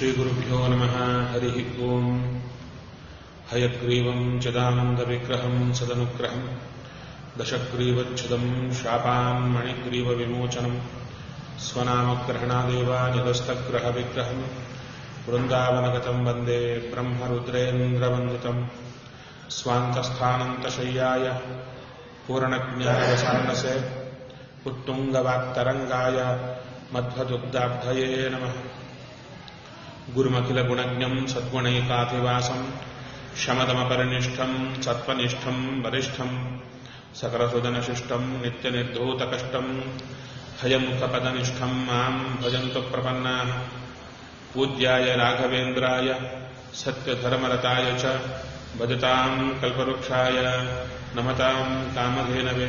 श्रीगुरुभ्यो नमः हरिः ओम् हयग्रीवम् चिदानन्दविग्रहम् सदनुग्रहम् दशग्रीवच्छुदम् शापान् मणिग्रीवविमोचनम् स्वनामग्रहणादेव निरस्तग्रहविग्रहम् वृन्दावनगतम् वन्दे ब्रह्मरुद्रेन्द्रवन्दितम् स्वान्तस्थानन्तशय्याय पूर्णज्ञानवसारणसे उत्तुङ्गवाक्तरङ्गाय मध्वदुग्धाब्धये नमः गुरुमखिलगुणज्ञम् सद्गुणैकाधिवासम् शमदमपरिनिष्ठम् सत्त्वनिष्ठम् वरिष्ठम् सकलसुदनशिष्टम् नित्यनिर्धूतकष्टम् हयमुखपदनिष्ठम् माम् भजन्तु प्रपन्नाः पूज्याय राघवेन्द्राय सत्यधर्मरताय च भजताम् कल्पवृक्षाय नमताम् कामधेनवे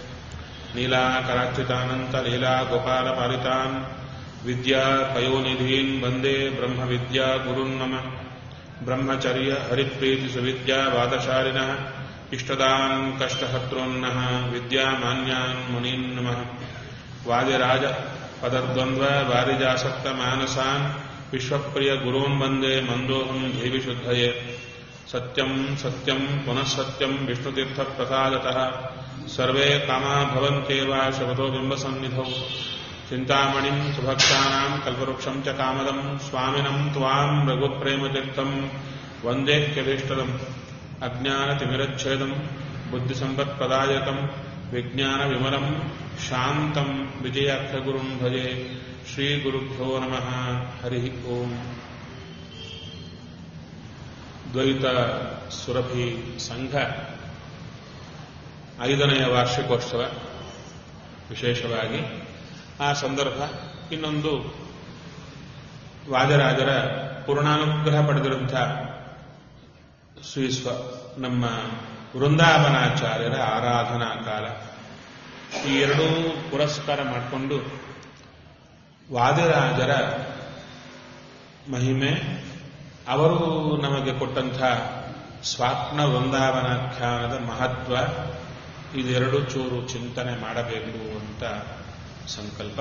नीलाकराच्युतानन्तलीलागोपालपालितान् विद्यापयोनिधीन् वन्दे ब्रह्मविद्या गुरुन् मम ब्रह्मचर्य हरिप्रीतिसुविद्यावादशालिनः इष्टदान् कष्टहर्तॄन्नः विद्यामान्यान् मुनीन् नमः वादिराज पदद्वन्द्व वारिजासक्तमानसान् विश्वप्रियगुरून् वन्दे मन्दोऽहम् धीविशुद्धये सत्यम् सत्यम् पुनः सत्यम् विष्णुतीर्थप्रसादतः सर्वे कामा भवन्त्येव शपथो बिम्बसन्निधौ चिन्तामणिम् सुभक्तानाम् कल्पवृक्षम् च कामदम् स्वामिनम् त्वाम् रघुप्रेमतीर्थम् वन्देह्यभीष्टदम् अज्ञानतिमिरच्छेदम् बुद्धिसम्पत्प्रदायकम् विज्ञानविमलम् शान्तम् विजयाख्यगुरुम् भजे श्रीगुरुभ्यो नमः हरिः ओम् ದ್ವೈತ ಸುರಭಿ ಸಂಘ ಐದನೆಯ ವಾರ್ಷಿಕೋತ್ಸವ ವಿಶೇಷವಾಗಿ ಆ ಸಂದರ್ಭ ಇನ್ನೊಂದು ವಾಜರಾಜರ ಪೂರ್ಣಾನುಗ್ರಹ ಪಡೆದಿರುವಂಥ ಶ್ರೀಸ್ವ ನಮ್ಮ ವೃಂದಾವನಾಚಾರ್ಯರ ಆರಾಧನಾ ಕಾಲ ಈ ಎರಡೂ ಪುರಸ್ಕಾರ ಮಾಡಿಕೊಂಡು ವಾದಿರಾಜರ ಮಹಿಮೆ ಅವರು ನಮಗೆ ಕೊಟ್ಟಂಥ ಸ್ವಾಪ್ನ ವೃಂದಾವನಾಖ್ಯಾನದ ಮಹತ್ವ ಇದೆರಡು ಚೂರು ಚಿಂತನೆ ಮಾಡಬೇಕು ಅಂತ ಸಂಕಲ್ಪ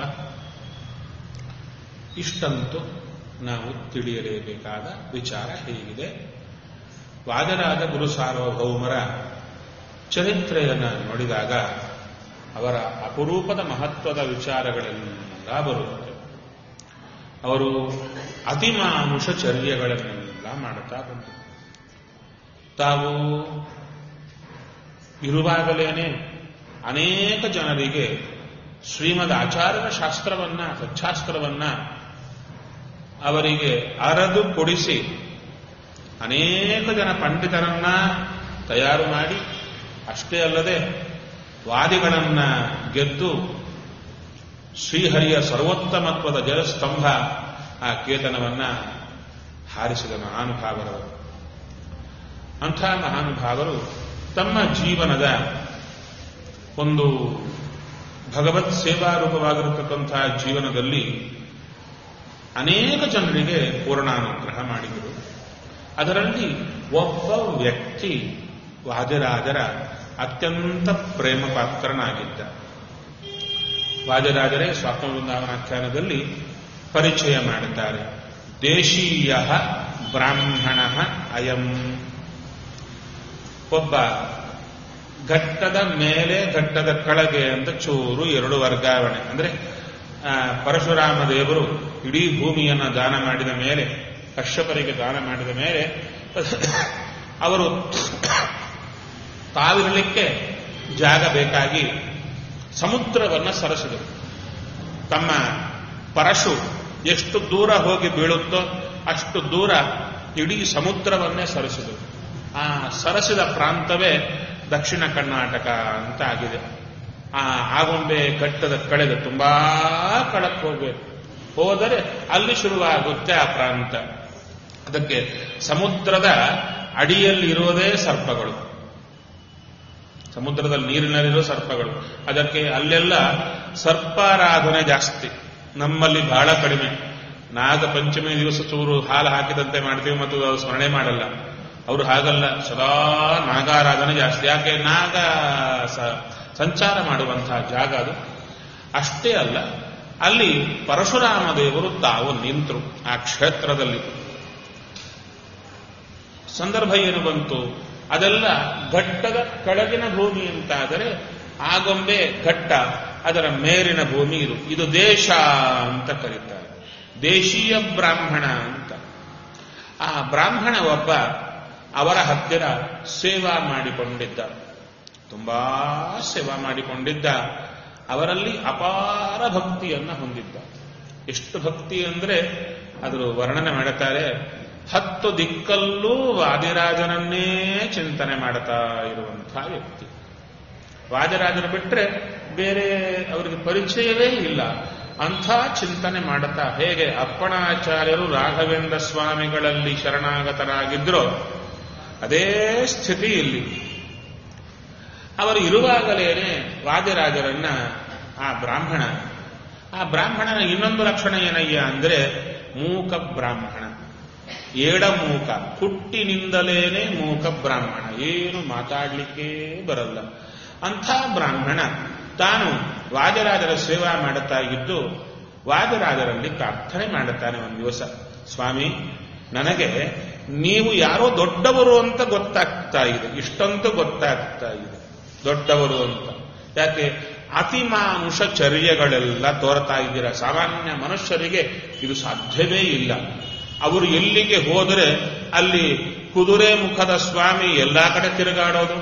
ಇಷ್ಟಂತೂ ನಾವು ತಿಳಿಯಲೇಬೇಕಾದ ವಿಚಾರ ಹೇಗಿದೆ ವಾದರಾಜ ಗುರು ಸಾರ್ವಭೌಮರ ಚರಿತ್ರೆಯನ್ನು ನೋಡಿದಾಗ ಅವರ ಅಪರೂಪದ ಮಹತ್ವದ ವಿಚಾರಗಳೆಲ್ಲ ಬರುತ್ತದೆ ಅವರು ಅತಿಮಾನುಷ ಚರ್ಯಗಳನ್ನೆಲ್ಲ ಮಾಡುತ್ತಾ ಬಂದರು ತಾವು ಇರುವಾಗಲೇನೆ ಅನೇಕ ಜನರಿಗೆ ಶ್ರೀಮದ್ ಆಚಾರ್ಯರ ಶಾಸ್ತ್ರವನ್ನ ಸಚ್ಛಾಸ್ತ್ರವನ್ನ ಅವರಿಗೆ ಅರದು ಕೊಡಿಸಿ ಅನೇಕ ಜನ ಪಂಡಿತರನ್ನ ತಯಾರು ಮಾಡಿ ಅಷ್ಟೇ ಅಲ್ಲದೆ ವಾದಿಗಳನ್ನ ಗೆದ್ದು ಶ್ರೀಹರಿಯ ಸರ್ವೋತ್ತಮತ್ವದ ಜಲಸ್ತಂಭ ಆ ಕೇತನವನ್ನ ಹಾರಿಸಿದ ಮಹಾನುಭಾವರವರು ಅಂಥ ಮಹಾನುಭಾವರು ತಮ್ಮ ಜೀವನದ ಒಂದು ಭಗವತ್ ಸೇವಾರೂಪವಾಗಿರತಕ್ಕಂಥ ಜೀವನದಲ್ಲಿ ಅನೇಕ ಜನರಿಗೆ ಪೂರ್ಣಾನುಗ್ರಹ ಮಾಡಿದರು ಅದರಲ್ಲಿ ಒಬ್ಬ ವ್ಯಕ್ತಿ ವಾದಿರಾಜರ ಅತ್ಯಂತ ಪ್ರೇಮ ಪಾತ್ರನಾಗಿದ್ದ ವಾದಿರಾಜರೇ ಸ್ವಾತ್ಮ ವೃಂದಾವನಾಖ್ಯಾನದಲ್ಲಿ ಪರಿಚಯ ಮಾಡುತ್ತಾರೆ ದೇಶೀಯ ಬ್ರಾಹ್ಮಣ ಅಯಂ ಒಬ್ಬ ಘಟ್ಟದ ಮೇಲೆ ಘಟ್ಟದ ಕೆಳಗೆ ಅಂತ ಚೂರು ಎರಡು ವರ್ಗಾವಣೆ ಅಂದ್ರೆ ಪರಶುರಾಮ ದೇವರು ಇಡೀ ಭೂಮಿಯನ್ನು ದಾನ ಮಾಡಿದ ಮೇಲೆ ಕಶ್ಯಪರಿಗೆ ದಾನ ಮಾಡಿದ ಮೇಲೆ ಅವರು ತಾವಿರಲಿಕ್ಕೆ ಜಾಗ ಬೇಕಾಗಿ ಸಮುದ್ರವನ್ನು ಸರಸಿದರು ತಮ್ಮ ಪರಶು ಎಷ್ಟು ದೂರ ಹೋಗಿ ಬೀಳುತ್ತೋ ಅಷ್ಟು ದೂರ ಇಡೀ ಸಮುದ್ರವನ್ನೇ ಸರಸಿದರು ಆ ಸರಸಿದ ಪ್ರಾಂತವೇ ದಕ್ಷಿಣ ಕರ್ನಾಟಕ ಅಂತ ಆಗಿದೆ ಆ ಆಗೊಂಬೆ ಘಟ್ಟದ ಕಳೆದ ತುಂಬಾ ಕಳಕ್ಕೆ ಹೋಗ್ಬೇಕು ಹೋದರೆ ಅಲ್ಲಿ ಶುರುವಾಗುತ್ತೆ ಆ ಪ್ರಾಂತ ಅದಕ್ಕೆ ಸಮುದ್ರದ ಅಡಿಯಲ್ಲಿ ಇರೋದೇ ಸರ್ಪಗಳು ಸಮುದ್ರದಲ್ಲಿ ನೀರಿನಲ್ಲಿರೋ ಸರ್ಪಗಳು ಅದಕ್ಕೆ ಅಲ್ಲೆಲ್ಲ ಸರ್ಪಾರಾಧನೆ ಜಾಸ್ತಿ ನಮ್ಮಲ್ಲಿ ಬಹಳ ಕಡಿಮೆ ನಾಗ ಪಂಚಮಿ ದಿವಸ ಚೂರು ಹಾಲು ಹಾಕಿದಂತೆ ಮಾಡ್ತೀವಿ ಮತ್ತು ಅದು ಸ್ಮರಣೆ ಮಾಡಲ್ಲ ಅವರು ಹಾಗಲ್ಲ ಸದಾ ನಾಗಾರಾಧನೆ ಜಾಸ್ತಿ ಯಾಕೆ ನಾಗ ಸಂಚಾರ ಮಾಡುವಂತಹ ಜಾಗ ಅದು ಅಷ್ಟೇ ಅಲ್ಲ ಅಲ್ಲಿ ಪರಶುರಾಮ ದೇವರು ತಾವು ನಿಂತರು ಆ ಕ್ಷೇತ್ರದಲ್ಲಿ ಸಂದರ್ಭ ಏನು ಬಂತು ಅದೆಲ್ಲ ಘಟ್ಟದ ಕೆಳಗಿನ ಭೂಮಿ ಅಂತಾದರೆ ಆಗೊಂಬೆ ಘಟ್ಟ ಅದರ ಮೇಲಿನ ಭೂಮಿ ಇದು ಇದು ದೇಶ ಅಂತ ಕರೀತಾರೆ ದೇಶೀಯ ಬ್ರಾಹ್ಮಣ ಅಂತ ಆ ಬ್ರಾಹ್ಮಣ ಒಬ್ಬ ಅವರ ಹತ್ತಿರ ಸೇವಾ ಮಾಡಿಕೊಂಡಿದ್ದ ತುಂಬಾ ಸೇವಾ ಮಾಡಿಕೊಂಡಿದ್ದ ಅವರಲ್ಲಿ ಅಪಾರ ಭಕ್ತಿಯನ್ನ ಹೊಂದಿದ್ದ ಎಷ್ಟು ಭಕ್ತಿ ಅಂದ್ರೆ ಅದರ ವರ್ಣನೆ ಮಾಡುತ್ತಾರೆ ಹತ್ತು ದಿಕ್ಕಲ್ಲೂ ವಾದಿರಾಜನನ್ನೇ ಚಿಂತನೆ ಮಾಡ್ತಾ ಇರುವಂತಹ ವ್ಯಕ್ತಿ ವಾದಿರಾಜನ ಬಿಟ್ರೆ ಬೇರೆ ಅವರಿಗೆ ಪರಿಚಯವೇ ಇಲ್ಲ ಅಂಥ ಚಿಂತನೆ ಮಾಡುತ್ತಾ ಹೇಗೆ ಅಪ್ಪಣಾಚಾರ್ಯರು ರಾಘವೇಂದ್ರ ಸ್ವಾಮಿಗಳಲ್ಲಿ ಶರಣಾಗತರಾಗಿದ್ರೋ ಅದೇ ಸ್ಥಿತಿ ಇಲ್ಲಿ ಅವರು ಇರುವಾಗಲೇನೆ ವಾದಿರಾಜರನ್ನ ಆ ಬ್ರಾಹ್ಮಣ ಆ ಬ್ರಾಹ್ಮಣನ ಇನ್ನೊಂದು ಲಕ್ಷಣ ಏನಯ್ಯ ಅಂದ್ರೆ ಮೂಕ ಬ್ರಾಹ್ಮಣ ಏಡ ಮೂಕ ಹುಟ್ಟಿನಿಂದಲೇನೆ ಮೂಕ ಬ್ರಾಹ್ಮಣ ಏನು ಮಾತಾಡ್ಲಿಕ್ಕೆ ಬರಲ್ಲ ಅಂಥ ಬ್ರಾಹ್ಮಣ ತಾನು ವಾಜರಾಜರ ಸೇವಾ ಮಾಡುತ್ತಾ ಇದ್ದು ವಾಜರಾಜರಲ್ಲಿ ಪ್ರಾರ್ಥನೆ ಮಾಡುತ್ತಾನೆ ಒಂದು ದಿವಸ ಸ್ವಾಮಿ ನನಗೆ ನೀವು ಯಾರೋ ದೊಡ್ಡವರು ಅಂತ ಗೊತ್ತಾಗ್ತಾ ಇದೆ ಇಷ್ಟಂತೂ ಗೊತ್ತಾಗ್ತಾ ಇದೆ ದೊಡ್ಡವರು ಅಂತ ಯಾಕೆ ಅತಿಮಾನುಷ ಚರ್ಯಗಳೆಲ್ಲ ತೋರ್ತಾ ಇದ್ದೀರಾ ಸಾಮಾನ್ಯ ಮನುಷ್ಯರಿಗೆ ಇದು ಸಾಧ್ಯವೇ ಇಲ್ಲ ಅವರು ಎಲ್ಲಿಗೆ ಹೋದರೆ ಅಲ್ಲಿ ಕುದುರೆ ಮುಖದ ಸ್ವಾಮಿ ಎಲ್ಲಾ ಕಡೆ ತಿರುಗಾಡೋದು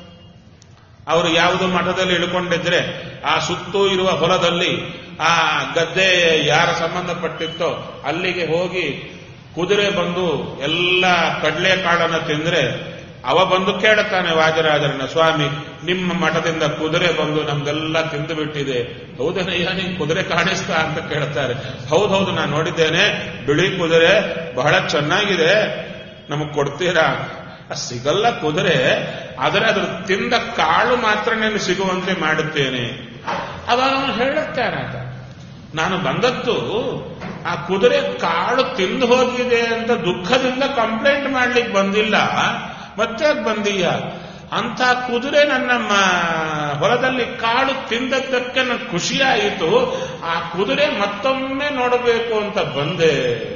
ಅವರು ಯಾವುದು ಮಠದಲ್ಲಿ ಇಳ್ಕೊಂಡಿದ್ರೆ ಆ ಸುತ್ತೂ ಇರುವ ಹೊಲದಲ್ಲಿ ಆ ಗದ್ದೆ ಯಾರ ಸಂಬಂಧಪಟ್ಟಿತ್ತೋ ಅಲ್ಲಿಗೆ ಹೋಗಿ ಕುದುರೆ ಬಂದು ಎಲ್ಲ ಕಡಲೆ ಕಾಳನ್ನು ತಿಂದ್ರೆ ಅವ ಬಂದು ಕೇಳುತ್ತಾನೆ ವಾಜರಾಜರನ್ನ ಸ್ವಾಮಿ ನಿಮ್ಮ ಮಠದಿಂದ ಕುದುರೆ ಬಂದು ನಮ್ಗೆಲ್ಲ ತಿಂದು ಬಿಟ್ಟಿದೆ ಹೌದನಯ್ಯ ನಿಂಗೆ ಕುದುರೆ ಕಾಣಿಸ್ತಾ ಅಂತ ಕೇಳ್ತಾರೆ ಹೌದೌದು ನಾನು ನೋಡಿದ್ದೇನೆ ಬಿಳಿ ಕುದುರೆ ಬಹಳ ಚೆನ್ನಾಗಿದೆ ನಮಗ್ ಕೊಡ್ತೀರಾ ಸಿಗಲ್ಲ ಕುದುರೆ ಆದರೆ ಅದ್ರ ತಿಂದ ಕಾಳು ಮಾತ್ರ ನಾನು ಸಿಗುವಂತೆ ಮಾಡುತ್ತೇನೆ ಅವಾಗ ಅವನು ಹೇಳುತ್ತಾನೆ ನಾನು ಬಂದದ್ದು ಆ ಕುದುರೆ ಕಾಳು ತಿಂದು ಹೋಗಿದೆ ಅಂತ ದುಃಖದಿಂದ ಕಂಪ್ಲೇಂಟ್ ಮಾಡ್ಲಿಕ್ಕೆ ಬಂದಿಲ್ಲ ಮತ್ತೆ ಬಂದೀಯ ಅಂತ ಕುದುರೆ ನನ್ನ ಹೊಲದಲ್ಲಿ ಕಾಳು ತಿಂದದ್ದಕ್ಕೆ ನನಗೆ ಖುಷಿಯಾಯಿತು ಆ ಕುದುರೆ ಮತ್ತೊಮ್ಮೆ ನೋಡಬೇಕು ಅಂತ ಬಂದೆ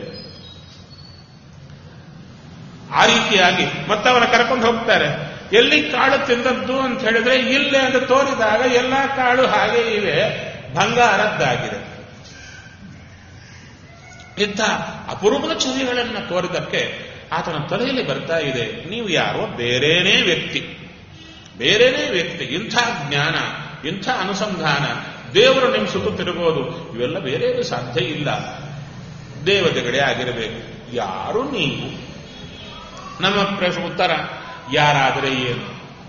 ಆ ರೀತಿಯಾಗಿ ಮತ್ತೆ ಅವನ ಕರ್ಕೊಂಡು ಹೋಗ್ತಾರೆ ಎಲ್ಲಿ ಕಾಳು ತಿಂದದ್ದು ಅಂತ ಹೇಳಿದ್ರೆ ಇಲ್ಲೇ ಅಂತ ತೋರಿದಾಗ ಎಲ್ಲಾ ಕಾಳು ಹಾಗೆ ಇವೆ ಬಂಗಾರದ್ದಾಗಿದೆ ಇಂಥ ಅಪರೂಪದ ಚರ್ಯಗಳನ್ನು ತೋರಿದಕ್ಕೆ ಆತನ ತಲೆಯಲ್ಲಿ ಬರ್ತಾ ಇದೆ ನೀವು ಯಾರೋ ಬೇರೇನೇ ವ್ಯಕ್ತಿ ಬೇರೇನೇ ವ್ಯಕ್ತಿ ಇಂಥ ಜ್ಞಾನ ಇಂಥ ಅನುಸಂಧಾನ ದೇವರು ನಿಮ್ಮ ಸುತ್ತು ತಿರುಗೋದು ಇವೆಲ್ಲ ಬೇರೆ ಸಾಧ್ಯ ಇಲ್ಲ ದೇವತೆಗಳೇ ಆಗಿರಬೇಕು ಯಾರು ನೀವು ನಮ್ಮ ಪ್ರಶ್ನೆ ಉತ್ತರ ಯಾರಾದರೆ ಏನು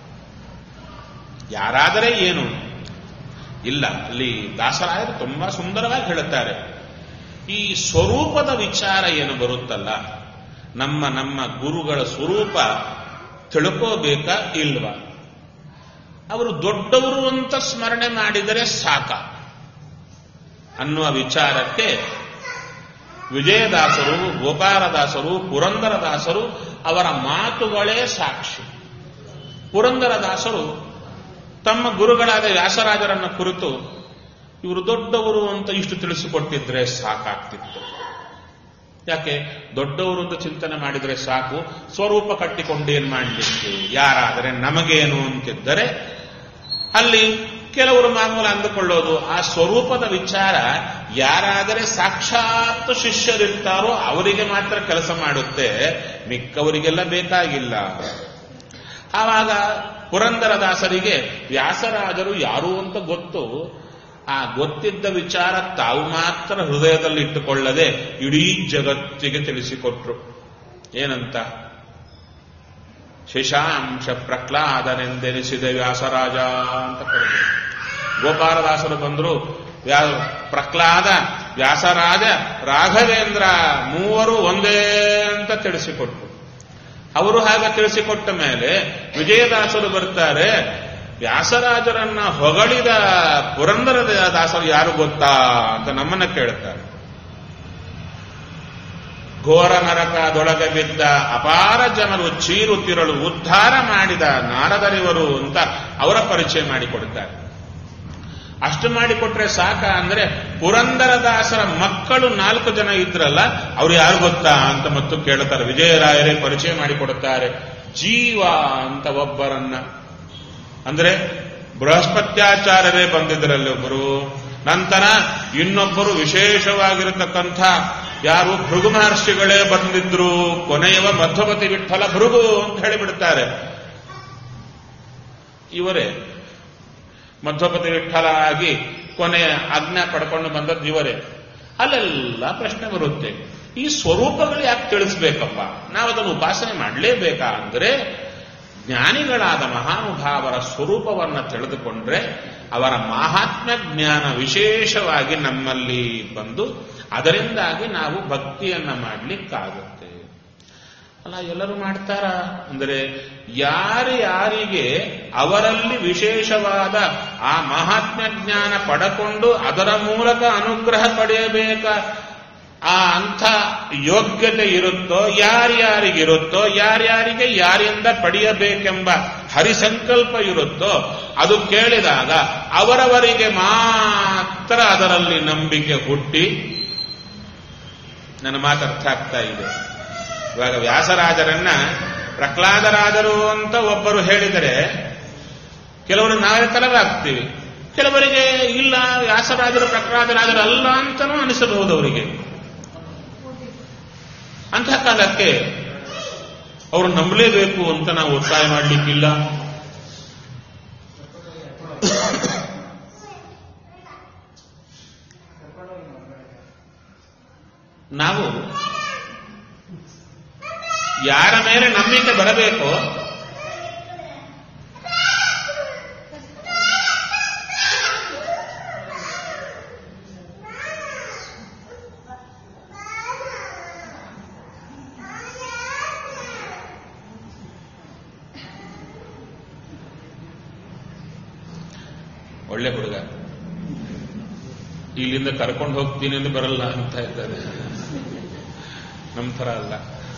ಯಾರಾದರೆ ಏನು ಇಲ್ಲ ಅಲ್ಲಿ ದಾಸರಾಯರು ತುಂಬಾ ಸುಂದರವಾಗಿ ಹೇಳುತ್ತಾರೆ ಈ ಸ್ವರೂಪದ ವಿಚಾರ ಏನು ಬರುತ್ತಲ್ಲ ನಮ್ಮ ನಮ್ಮ ಗುರುಗಳ ಸ್ವರೂಪ ತಿಳ್ಕೋಬೇಕಾ ಇಲ್ವಾ ಅವರು ದೊಡ್ಡವರು ಅಂತ ಸ್ಮರಣೆ ಮಾಡಿದರೆ ಸಾಕ ಅನ್ನುವ ವಿಚಾರಕ್ಕೆ ವಿಜಯದಾಸರು ಗೋಪಾಲದಾಸರು ಪುರಂದರದಾಸರು ಅವರ ಮಾತುಗಳೇ ಸಾಕ್ಷಿ ಪುರಂದರದಾಸರು ತಮ್ಮ ಗುರುಗಳಾದ ವ್ಯಾಸರಾಜರನ್ನ ಕುರಿತು ಇವರು ದೊಡ್ಡವರು ಅಂತ ಇಷ್ಟು ತಿಳಿಸಿಕೊಟ್ಟಿದ್ರೆ ಸಾಕಾಗ್ತಿತ್ತು ಯಾಕೆ ದೊಡ್ಡವರು ಅಂತ ಚಿಂತನೆ ಮಾಡಿದರೆ ಸಾಕು ಸ್ವರೂಪ ಕಟ್ಟಿಕೊಂಡೇನ್ ಮಾಡಲಿಕ್ಕೆ ಯಾರಾದರೆ ನಮಗೇನು ಅಂತಿದ್ದರೆ ಅಲ್ಲಿ ಕೆಲವರು ಮಾಮೂಲು ಅಂದುಕೊಳ್ಳೋದು ಆ ಸ್ವರೂಪದ ವಿಚಾರ ಯಾರಾದರೆ ಸಾಕ್ಷಾತ್ ಶಿಷ್ಯರಿರ್ತಾರೋ ಅವರಿಗೆ ಮಾತ್ರ ಕೆಲಸ ಮಾಡುತ್ತೆ ಮಿಕ್ಕವರಿಗೆಲ್ಲ ಬೇಕಾಗಿಲ್ಲ ಆವಾಗ ಪುರಂದರದಾಸರಿಗೆ ವ್ಯಾಸರಾಜರು ಯಾರು ಅಂತ ಗೊತ್ತು ಆ ಗೊತ್ತಿದ್ದ ವಿಚಾರ ತಾವು ಮಾತ್ರ ಹೃದಯದಲ್ಲಿ ಇಟ್ಟುಕೊಳ್ಳದೆ ಇಡೀ ಜಗತ್ತಿಗೆ ತಿಳಿಸಿಕೊಟ್ರು ಏನಂತ ಶಶಾಂಶ ಪ್ರಹ್ಲಾದನೆಂದೆನಿಸಿದ ವ್ಯಾಸರಾಜ ಅಂತ ಕರೆದರು ಗೋಪಾಲದಾಸರು ಬಂದರು ವ್ಯಾ ಪ್ರಹ್ಲಾದ ವ್ಯಾಸರಾಜ ರಾಘವೇಂದ್ರ ಮೂವರು ಒಂದೇ ಅಂತ ತಿಳಿಸಿಕೊಟ್ರು ಅವರು ಹಾಗೆ ತಿಳಿಸಿಕೊಟ್ಟ ಮೇಲೆ ವಿಜಯದಾಸರು ಬರ್ತಾರೆ ವ್ಯಾಸರಾಜರನ್ನ ಹೊಗಳಿದ ಪುರಂದರ ದಾಸರು ಯಾರು ಗೊತ್ತಾ ಅಂತ ನಮ್ಮನ್ನ ಕೇಳುತ್ತಾರೆ ಘೋರ ನರಕದೊಳಗೆ ಬಿದ್ದ ಅಪಾರ ಜನರು ಚೀರು ತಿರಳು ಉದ್ಧಾರ ಮಾಡಿದ ನಾರದರಿವರು ಅಂತ ಅವರ ಪರಿಚಯ ಮಾಡಿಕೊಡುತ್ತಾರೆ ಅಷ್ಟು ಮಾಡಿಕೊಟ್ರೆ ಸಾಕ ಅಂದ್ರೆ ಪುರಂದರದಾಸರ ಮಕ್ಕಳು ನಾಲ್ಕು ಜನ ಇದ್ರಲ್ಲ ಅವ್ರು ಯಾರು ಗೊತ್ತಾ ಅಂತ ಮತ್ತು ಕೇಳುತ್ತಾರೆ ವಿಜಯರಾಯರೇ ಪರಿಚಯ ಮಾಡಿಕೊಡುತ್ತಾರೆ ಜೀವ ಅಂತ ಒಬ್ಬರನ್ನ ಅಂದ್ರೆ ಬೃಹಸ್ಪತ್ಯಾಚಾರ್ಯರೇ ಬಂದಿದ್ದರಲ್ಲಿ ಒಬ್ಬರು ನಂತರ ಇನ್ನೊಬ್ಬರು ವಿಶೇಷವಾಗಿರತಕ್ಕಂಥ ಯಾರು ಭೃಗು ಮಹರ್ಷಿಗಳೇ ಬಂದಿದ್ರು ಕೊನೆಯವ ಮಧ್ವಪತಿ ವಿಠಲ ಭೃಗು ಅಂತ ಹೇಳಿಬಿಡುತ್ತಾರೆ ಇವರೇ ಮಧ್ವಪತಿ ವಿಠಲ ಆಗಿ ಕೊನೆಯ ಆಜ್ಞಾ ಪಡ್ಕೊಂಡು ಬಂದದ್ದು ಇವರೇ ಅಲ್ಲೆಲ್ಲ ಪ್ರಶ್ನೆ ಬರುತ್ತೆ ಈ ಸ್ವರೂಪಗಳು ಯಾಕೆ ತಿಳಿಸ್ಬೇಕಪ್ಪ ನಾವು ಅದನ್ನು ಉಪಾಸನೆ ಮಾಡಲೇಬೇಕಾ ಅಂದ್ರೆ ಜ್ಞಾನಿಗಳಾದ ಮಹಾನುಭಾವರ ಸ್ವರೂಪವನ್ನು ತಿಳಿದುಕೊಂಡ್ರೆ ಅವರ ಮಹಾತ್ಮ ಜ್ಞಾನ ವಿಶೇಷವಾಗಿ ನಮ್ಮಲ್ಲಿ ಬಂದು ಅದರಿಂದಾಗಿ ನಾವು ಭಕ್ತಿಯನ್ನ ಮಾಡಲಿಕ್ಕಾಗುತ್ತೆ ಅಲ್ಲ ಎಲ್ಲರೂ ಮಾಡ್ತಾರ ಅಂದರೆ ಯಾರ್ಯಾರಿಗೆ ಅವರಲ್ಲಿ ವಿಶೇಷವಾದ ಆ ಮಹಾತ್ಮ ಜ್ಞಾನ ಪಡಕೊಂಡು ಅದರ ಮೂಲಕ ಅನುಗ್ರಹ ಪಡೆಯಬೇಕ ಆ ಅಂಥ ಯೋಗ್ಯತೆ ಇರುತ್ತೋ ಯಾರ್ಯಾರಿಗಿರುತ್ತೋ ಯಾರ್ಯಾರಿಗೆ ಯಾರಿಂದ ಪಡೆಯಬೇಕೆಂಬ ಹರಿಸಂಕಲ್ಪ ಇರುತ್ತೋ ಅದು ಕೇಳಿದಾಗ ಅವರವರಿಗೆ ಮಾತ್ರ ಅದರಲ್ಲಿ ನಂಬಿಕೆ ಹುಟ್ಟಿ ನನ್ನ ಮಾತು ಅರ್ಥ ಆಗ್ತಾ ಇದೆ ಇವಾಗ ವ್ಯಾಸರಾಜರನ್ನ ಪ್ರಹ್ಲಾದರಾಜರು ಅಂತ ಒಬ್ಬರು ಹೇಳಿದರೆ ಕೆಲವರು ನಾವೇ ತಲೆಗಾಗ್ತೀವಿ ಕೆಲವರಿಗೆ ಇಲ್ಲ ವ್ಯಾಸರಾಜರು ಪ್ರಹ್ಲಾದರಾಜರು ಅಲ್ಲ ಅಂತನೂ ಅನಿಸಬಹುದು ಅವರಿಗೆ ಅಂತಹ ಕಾಲಕ್ಕೆ ಅವರು ನಂಬಲೇಬೇಕು ಅಂತ ನಾವು ಒತ್ತಾಯ ಮಾಡಲಿಕ್ಕಿಲ್ಲ ನಾವು ಯಾರ ಮೇಲೆ ನಂಬಿಕೆ ಬರಬೇಕೋ ಒಳ್ಳೆ ಹುಡುಗ ಇಲ್ಲಿಂದ ಕರ್ಕೊಂಡು ಹೋಗ್ತೀನಿ ಎಂದು ಬರಲ್ಲ ಅಂತ ಇದ್ದಾರೆ ನಮ್ಮ ಥರ ಅಲ್ಲ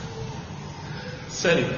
ಸರಿ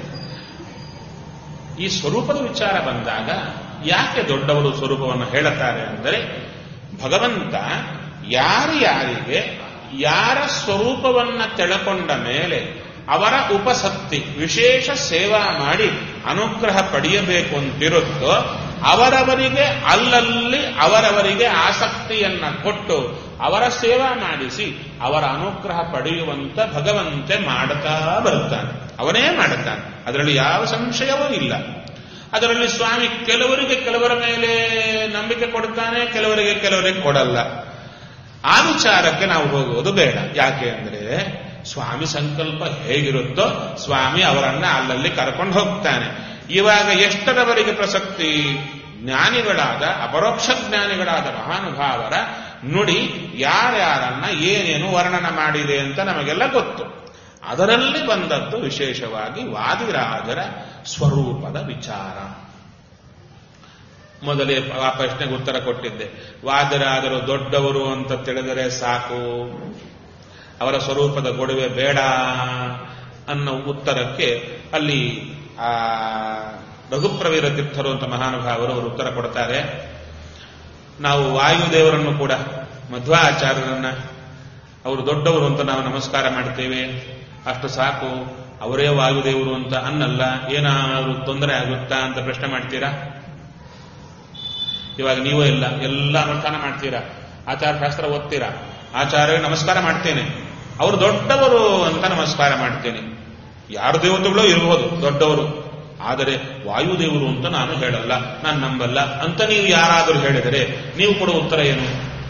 ಈ ಸ್ವರೂಪದ ವಿಚಾರ ಬಂದಾಗ ಯಾಕೆ ದೊಡ್ಡವರು ಸ್ವರೂಪವನ್ನು ಹೇಳುತ್ತಾರೆ ಅಂದರೆ ಭಗವಂತ ಯಾರ್ಯಾರಿಗೆ ಯಾರ ಸ್ವರೂಪವನ್ನ ತೆಳಕೊಂಡ ಮೇಲೆ ಅವರ ಉಪಸಕ್ತಿ ವಿಶೇಷ ಸೇವಾ ಮಾಡಿ ಅನುಗ್ರಹ ಪಡೆಯಬೇಕು ಅಂತಿರುತ್ತೋ ಅವರವರಿಗೆ ಅಲ್ಲಲ್ಲಿ ಅವರವರಿಗೆ ಆಸಕ್ತಿಯನ್ನ ಕೊಟ್ಟು ಅವರ ಸೇವಾ ಮಾಡಿಸಿ ಅವರ ಅನುಗ್ರಹ ಪಡೆಯುವಂತ ಭಗವಂತೆ ಮಾಡುತ್ತಾ ಬರುತ್ತಾನೆ ಅವನೇ ಮಾಡುತ್ತಾನೆ ಅದರಲ್ಲಿ ಯಾವ ಸಂಶಯವೂ ಇಲ್ಲ ಅದರಲ್ಲಿ ಸ್ವಾಮಿ ಕೆಲವರಿಗೆ ಕೆಲವರ ಮೇಲೆ ನಂಬಿಕೆ ಕೊಡ್ತಾನೆ ಕೆಲವರಿಗೆ ಕೆಲವರಿಗೆ ಕೊಡಲ್ಲ ಆ ವಿಚಾರಕ್ಕೆ ನಾವು ಹೋಗುವುದು ಬೇಡ ಯಾಕೆ ಅಂದ್ರೆ ಸ್ವಾಮಿ ಸಂಕಲ್ಪ ಹೇಗಿರುತ್ತೋ ಸ್ವಾಮಿ ಅವರನ್ನ ಅಲ್ಲಲ್ಲಿ ಕರ್ಕೊಂಡು ಹೋಗ್ತಾನೆ ಇವಾಗ ಎಷ್ಟರವರೆಗೆ ಪ್ರಸಕ್ತಿ ಜ್ಞಾನಿಗಳಾದ ಅಪರೋಕ್ಷ ಜ್ಞಾನಿಗಳಾದ ಮಹಾನುಭಾವರ ನುಡಿ ಯಾರ್ಯಾರನ್ನ ಏನೇನು ವರ್ಣನ ಮಾಡಿದೆ ಅಂತ ನಮಗೆಲ್ಲ ಗೊತ್ತು ಅದರಲ್ಲಿ ಬಂದದ್ದು ವಿಶೇಷವಾಗಿ ವಾದಿರಾಜರ ಸ್ವರೂಪದ ವಿಚಾರ ಮೊದಲೇ ಆ ಪ್ರಶ್ನೆಗೆ ಉತ್ತರ ಕೊಟ್ಟಿದ್ದೆ ವಾದಿರಾದರು ದೊಡ್ಡವರು ಅಂತ ತಿಳಿದರೆ ಸಾಕು ಅವರ ಸ್ವರೂಪದ ಗೊಡುವೆ ಬೇಡ ಅನ್ನೋ ಉತ್ತರಕ್ಕೆ ಅಲ್ಲಿ ಆ ರಘುಪ್ರವೀರ ತೀರ್ಥರು ಅಂತ ಮಹಾನುಭಾವರು ಅವರು ಉತ್ತರ ಕೊಡ್ತಾರೆ ನಾವು ವಾಯುದೇವರನ್ನು ಕೂಡ ಮಧ್ವಾಚಾರ್ಯರನ್ನ ಅವರು ದೊಡ್ಡವರು ಅಂತ ನಾವು ನಮಸ್ಕಾರ ಮಾಡ್ತೇವೆ ಅಷ್ಟು ಸಾಕು ಅವರೇ ವಾಯುದೇವರು ಅಂತ ಅನ್ನಲ್ಲ ಏನಾದರೂ ತೊಂದರೆ ಆಗುತ್ತಾ ಅಂತ ಪ್ರಶ್ನೆ ಮಾಡ್ತೀರಾ ಇವಾಗ ನೀವೂ ಇಲ್ಲ ಎಲ್ಲ ಅನುಷ್ಠಾನ ಮಾಡ್ತೀರಾ ಆಚಾರ ಶಾಸ್ತ್ರ ಓದ್ತೀರಾ ಆಚಾರ್ಯ ನಮಸ್ಕಾರ ಮಾಡ್ತೇನೆ ಅವರು ದೊಡ್ಡವರು ಅಂತ ನಮಸ್ಕಾರ ಮಾಡ್ತೇನೆ ಯಾರು ದೇವತೆಗಳು ಇರಬಹುದು ದೊಡ್ಡವರು ಆದರೆ ವಾಯುದೇವರು ಅಂತ ನಾನು ಹೇಳಲ್ಲ ನಾನು ನಂಬಲ್ಲ ಅಂತ ನೀವು ಯಾರಾದರೂ ಹೇಳಿದರೆ ನೀವು ಕೊಡುವ ಉತ್ತರ ಏನು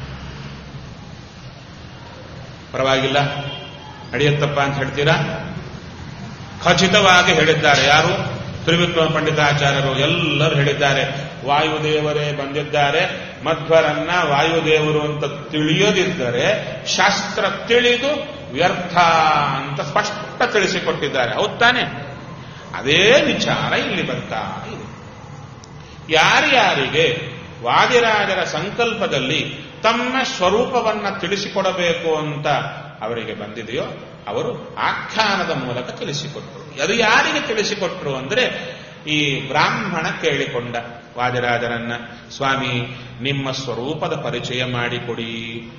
ಪರವಾಗಿಲ್ಲ ನಡೆಯುತ್ತಪ್ಪ ಅಂತ ಹೇಳ್ತೀರಾ ಖಚಿತವಾಗಿ ಹೇಳಿದ್ದಾರೆ ಯಾರು ತ್ರಿವಿಕ್ರಮ ಪಂಡಿತಾಚಾರ್ಯರು ಎಲ್ಲರೂ ಹೇಳಿದ್ದಾರೆ ವಾಯುದೇವರೇ ಬಂದಿದ್ದಾರೆ ಮಧ್ವರನ್ನ ವಾಯುದೇವರು ಅಂತ ತಿಳಿಯದಿದ್ದರೆ ಶಾಸ್ತ್ರ ತಿಳಿದು ವ್ಯರ್ಥ ಅಂತ ಸ್ಪಷ್ಟ ತಿಳಿಸಿಕೊಟ್ಟಿದ್ದಾರೆ ಹೌದ್ ತಾನೆ ಅದೇ ವಿಚಾರ ಇಲ್ಲಿ ಬರ್ತಾ ಇದೆ ಯಾರ್ಯಾರಿಗೆ ವಾದಿರಾಜರ ಸಂಕಲ್ಪದಲ್ಲಿ ತಮ್ಮ ಸ್ವರೂಪವನ್ನ ತಿಳಿಸಿಕೊಡಬೇಕು ಅಂತ ಅವರಿಗೆ ಬಂದಿದೆಯೋ ಅವರು ಆಖ್ಯಾನದ ಮೂಲಕ ತಿಳಿಸಿಕೊಟ್ರು ಅದು ಯಾರಿಗೆ ತಿಳಿಸಿಕೊಟ್ರು ಅಂದ್ರೆ ಈ ಬ್ರಾಹ್ಮಣ ಕೇಳಿಕೊಂಡ ವಾದಿರಾಜರನ್ನ ಸ್ವಾಮಿ ನಿಮ್ಮ ಸ್ವರೂಪದ ಪರಿಚಯ ಮಾಡಿಕೊಡಿ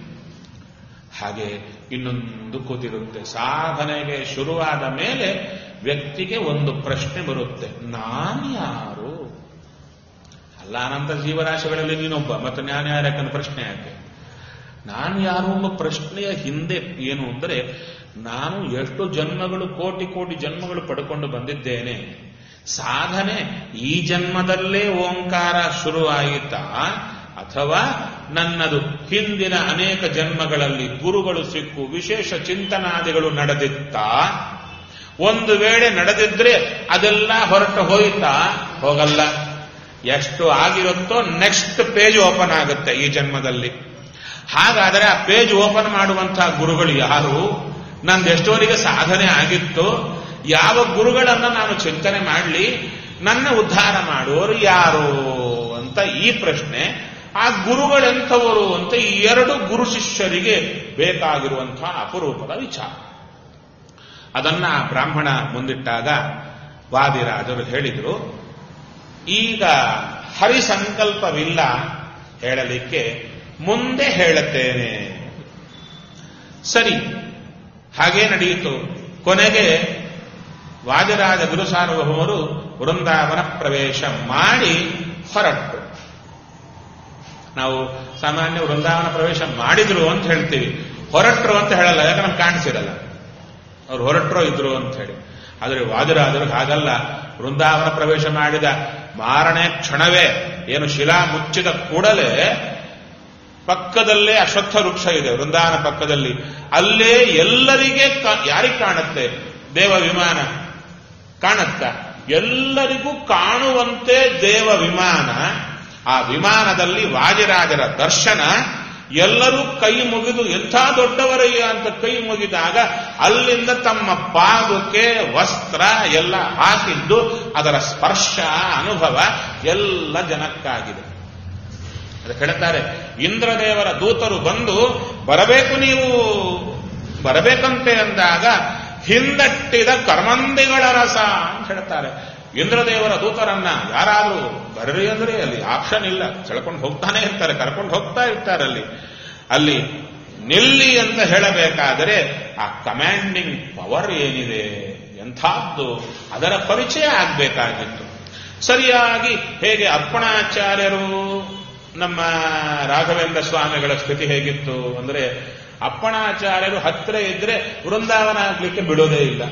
ಹಾಗೆ ಇನ್ನೊಂದು ಕೂತಿರುತ್ತೆ ಸಾಧನೆಗೆ ಶುರುವಾದ ಮೇಲೆ ವ್ಯಕ್ತಿಗೆ ಒಂದು ಪ್ರಶ್ನೆ ಬರುತ್ತೆ ನಾನು ಯಾರು ಅಲ್ಲ ಅನಂತ ಜೀವರಾಶಿಗಳಲ್ಲಿ ನೀನೊಬ್ಬ ಮತ್ತೆ ನಾನು ಯಾರ್ಯಾಕನ್ನ ಪ್ರಶ್ನೆ ಯಾಕೆ ನಾನು ಯಾರು ಎಂಬ ಪ್ರಶ್ನೆಯ ಹಿಂದೆ ಏನು ಅಂದರೆ ನಾನು ಎಷ್ಟು ಜನ್ಮಗಳು ಕೋಟಿ ಕೋಟಿ ಜನ್ಮಗಳು ಪಡ್ಕೊಂಡು ಬಂದಿದ್ದೇನೆ ಸಾಧನೆ ಈ ಜನ್ಮದಲ್ಲೇ ಓಂಕಾರ ಶುರುವಾಯಿತಾ ಅಥವಾ ನನ್ನದು ಹಿಂದಿನ ಅನೇಕ ಜನ್ಮಗಳಲ್ಲಿ ಗುರುಗಳು ಸಿಕ್ಕು ವಿಶೇಷ ಚಿಂತನಾದಿಗಳು ನಡೆದಿತ್ತಾ ಒಂದು ವೇಳೆ ನಡೆದಿದ್ರೆ ಅದೆಲ್ಲ ಹೊರಟು ಹೋಯ್ತಾ ಹೋಗಲ್ಲ ಎಷ್ಟು ಆಗಿರುತ್ತೋ ನೆಕ್ಸ್ಟ್ ಪೇಜ್ ಓಪನ್ ಆಗುತ್ತೆ ಈ ಜನ್ಮದಲ್ಲಿ ಹಾಗಾದರೆ ಆ ಪೇಜ್ ಓಪನ್ ಮಾಡುವಂತಹ ಗುರುಗಳು ಯಾರು ನಂದು ಎಷ್ಟೋರಿಗೆ ಸಾಧನೆ ಆಗಿತ್ತು ಯಾವ ಗುರುಗಳನ್ನ ನಾನು ಚಿಂತನೆ ಮಾಡಲಿ ನನ್ನ ಉದ್ಧಾರ ಮಾಡುವವರು ಯಾರು ಅಂತ ಈ ಪ್ರಶ್ನೆ ಆ ಗುರುಗಳೆಂಥವರು ಅಂತ ಈ ಎರಡು ಗುರು ಶಿಷ್ಯರಿಗೆ ಬೇಕಾಗಿರುವಂತಹ ಅಪರೂಪದ ವಿಚಾರ ಅದನ್ನ ಬ್ರಾಹ್ಮಣ ಮುಂದಿಟ್ಟಾಗ ವಾದಿರಾಜರು ಹೇಳಿದರು ಈಗ ಹರಿಸಂಕಲ್ಪವಿಲ್ಲ ಹೇಳಲಿಕ್ಕೆ ಮುಂದೆ ಹೇಳುತ್ತೇನೆ ಸರಿ ಹಾಗೇ ನಡೆಯಿತು ಕೊನೆಗೆ ವಾದಿರಾಜ ಗುರು ಸಾರ್ವಭೌಮರು ವೃಂದಾವನ ಪ್ರವೇಶ ಮಾಡಿ ಹೊರಟರು ನಾವು ಸಾಮಾನ್ಯ ವೃಂದಾವನ ಪ್ರವೇಶ ಮಾಡಿದ್ರು ಅಂತ ಹೇಳ್ತೀವಿ ಹೊರಟ್ರು ಅಂತ ಹೇಳಲ್ಲ ಯಾಕಂದ್ರೆ ನಮ್ಗೆ ಕಾಣಿಸಿರಲ್ಲ ಅವ್ರು ಹೊರಟ್ರೋ ಇದ್ರು ಅಂತ ಹೇಳಿ ಆದರೆ ವಾದಿರಾಜರು ಹಾಗಲ್ಲ ವೃಂದಾವನ ಪ್ರವೇಶ ಮಾಡಿದ ಮಾರನೇ ಕ್ಷಣವೇ ಏನು ಶಿಲಾ ಮುಚ್ಚಿದ ಕೂಡಲೇ ಪಕ್ಕದಲ್ಲೇ ಅಶ್ವತ್ಥ ವೃಕ್ಷ ಇದೆ ವೃಂದಾವನ ಪಕ್ಕದಲ್ಲಿ ಅಲ್ಲೇ ಎಲ್ಲರಿಗೆ ಯಾರಿಗೆ ಕಾಣುತ್ತೆ ದೇವ ವಿಮಾನ ಕಾಣುತ್ತ ಎಲ್ಲರಿಗೂ ಕಾಣುವಂತೆ ದೇವ ವಿಮಾನ ಆ ವಿಮಾನದಲ್ಲಿ ವಾದಿರಾಜರ ದರ್ಶನ ಎಲ್ಲರೂ ಕೈ ಮುಗಿದು ಎಂಥ ದೊಡ್ಡವರಯ್ಯ ಅಂತ ಕೈ ಮುಗಿದಾಗ ಅಲ್ಲಿಂದ ತಮ್ಮ ಪಾದಕ್ಕೆ ವಸ್ತ್ರ ಎಲ್ಲ ಹಾಕಿದ್ದು ಅದರ ಸ್ಪರ್ಶ ಅನುಭವ ಎಲ್ಲ ಜನಕ್ಕಾಗಿದೆ ಅದಕ್ಕೆ ಹೇಳ್ತಾರೆ ಇಂದ್ರದೇವರ ದೂತರು ಬಂದು ಬರಬೇಕು ನೀವು ಬರಬೇಕಂತೆ ಅಂದಾಗ ಹಿಂದಟ್ಟಿದ ಕರ್ಮಂದಿಗಳ ರಸ ಅಂತ ಹೇಳ್ತಾರೆ ಇಂದ್ರದೇವರ ದೂತರನ್ನ ಯಾರಾದ್ರೂ ಬರ್ರಿ ಅಂದ್ರೆ ಅಲ್ಲಿ ಆಪ್ಷನ್ ಇಲ್ಲ ಸೆಳ್ಕೊಂಡು ಹೋಗ್ತಾನೆ ಇರ್ತಾರೆ ಕರ್ಕೊಂಡು ಹೋಗ್ತಾ ಇರ್ತಾರೆ ಅಲ್ಲಿ ಅಲ್ಲಿ ನಿಲ್ಲಿ ಅಂತ ಹೇಳಬೇಕಾದರೆ ಆ ಕಮಾಂಡಿಂಗ್ ಪವರ್ ಏನಿದೆ ಎಂಥದ್ದು ಅದರ ಪರಿಚಯ ಆಗಬೇಕಾಗಿತ್ತು ಸರಿಯಾಗಿ ಹೇಗೆ ಅರ್ಪಣಾಚಾರ್ಯರು ನಮ್ಮ ರಾಘವೇಂದ್ರ ಸ್ವಾಮಿಗಳ ಸ್ಥಿತಿ ಹೇಗಿತ್ತು ಅಂದ್ರೆ ಅಪ್ಪಣಾಚಾರ್ಯರು ಹತ್ತಿರ ಇದ್ರೆ ವೃಂದಾವನ ಆಗ್ಲಿಕ್ಕೆ ಬಿಡೋದೇ ಇಲ್ಲ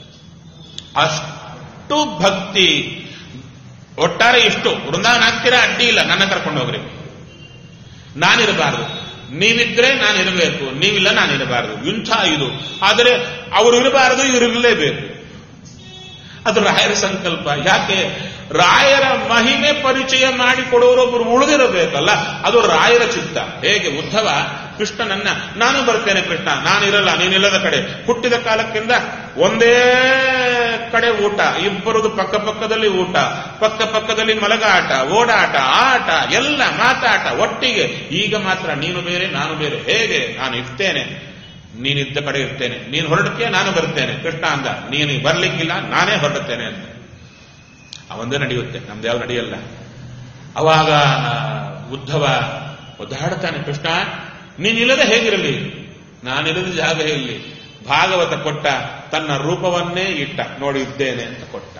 ಅಷ್ಟು ಭಕ್ತಿ ಒಟ್ಟಾರೆ ಇಷ್ಟು ವೃಂದಾವನ ಆಗ್ತೀರಾ ಅಡ್ಡಿ ಇಲ್ಲ ನನ್ನ ಕರ್ಕೊಂಡು ಹೋಗ್ರಿ ನಾನಿರಬಾರದು ನೀವಿದ್ರೆ ನಾನು ಇರಬೇಕು ನೀವಿಲ್ಲ ನಾನು ಇರಬಾರದು ಇಂಥ ಇದು ಆದರೆ ಅವರು ಇರಬಾರದು ಇವರು ಇರಲೇಬೇಕು ಅದು ರಾಯರ ಸಂಕಲ್ಪ ಯಾಕೆ ರಾಯರ ಮಹಿಮೆ ಪರಿಚಯ ಮಾಡಿಕೊಡೋರೊಬ್ಬರು ಉಳಿದಿರಬೇಕಲ್ಲ ಅದು ರಾಯರ ಚಿತ್ತ ಹೇಗೆ ಉದ್ಧವ ಕೃಷ್ಣನನ್ನ ನಾನು ಬರ್ತೇನೆ ಕೃಷ್ಣ ನಾನಿರಲ್ಲ ನೀನಿಲ್ಲದ ಕಡೆ ಹುಟ್ಟಿದ ಕಾಲಕ್ಕಿಂತ ಒಂದೇ ಕಡೆ ಊಟ ಇಬ್ಬರದು ಪಕ್ಕ ಪಕ್ಕದಲ್ಲಿ ಊಟ ಪಕ್ಕ ಪಕ್ಕದಲ್ಲಿ ಮಲಗಾಟ ಓಡಾಟ ಆಟ ಎಲ್ಲ ಮಾತಾಟ ಒಟ್ಟಿಗೆ ಈಗ ಮಾತ್ರ ನೀನು ಬೇರೆ ನಾನು ಬೇರೆ ಹೇಗೆ ನಾನು ಇರ್ತೇನೆ ನೀನಿದ್ದ ಕಡೆ ಇರ್ತೇನೆ ನೀನು ಹೊರಡಕ್ಕೆ ನಾನು ಬರ್ತೇನೆ ಕೃಷ್ಣ ಅಂದ ನೀನು ಬರ್ಲಿಕ್ಕಿಲ್ಲ ನಾನೇ ಹೊರಡುತ್ತೇನೆ ಅಂತ ಅವಂದೇ ನಡೆಯುತ್ತೆ ನಮ್ದು ಯಾವ ನಡೆಯಲ್ಲ ಅವಾಗ ಉದ್ಧವ ಒದ್ದಾಡ್ತಾನೆ ಕೃಷ್ಣ ನೀನಿಲ್ಲದೆ ಹೇಗಿರಲಿ ನಾನಿಲ್ಲದ ಜಾಗ ಎಲ್ಲಿ ಭಾಗವತ ಕೊಟ್ಟ ತನ್ನ ರೂಪವನ್ನೇ ಇಟ್ಟ ನೋಡಿ ಇದ್ದೇನೆ ಅಂತ ಕೊಟ್ಟ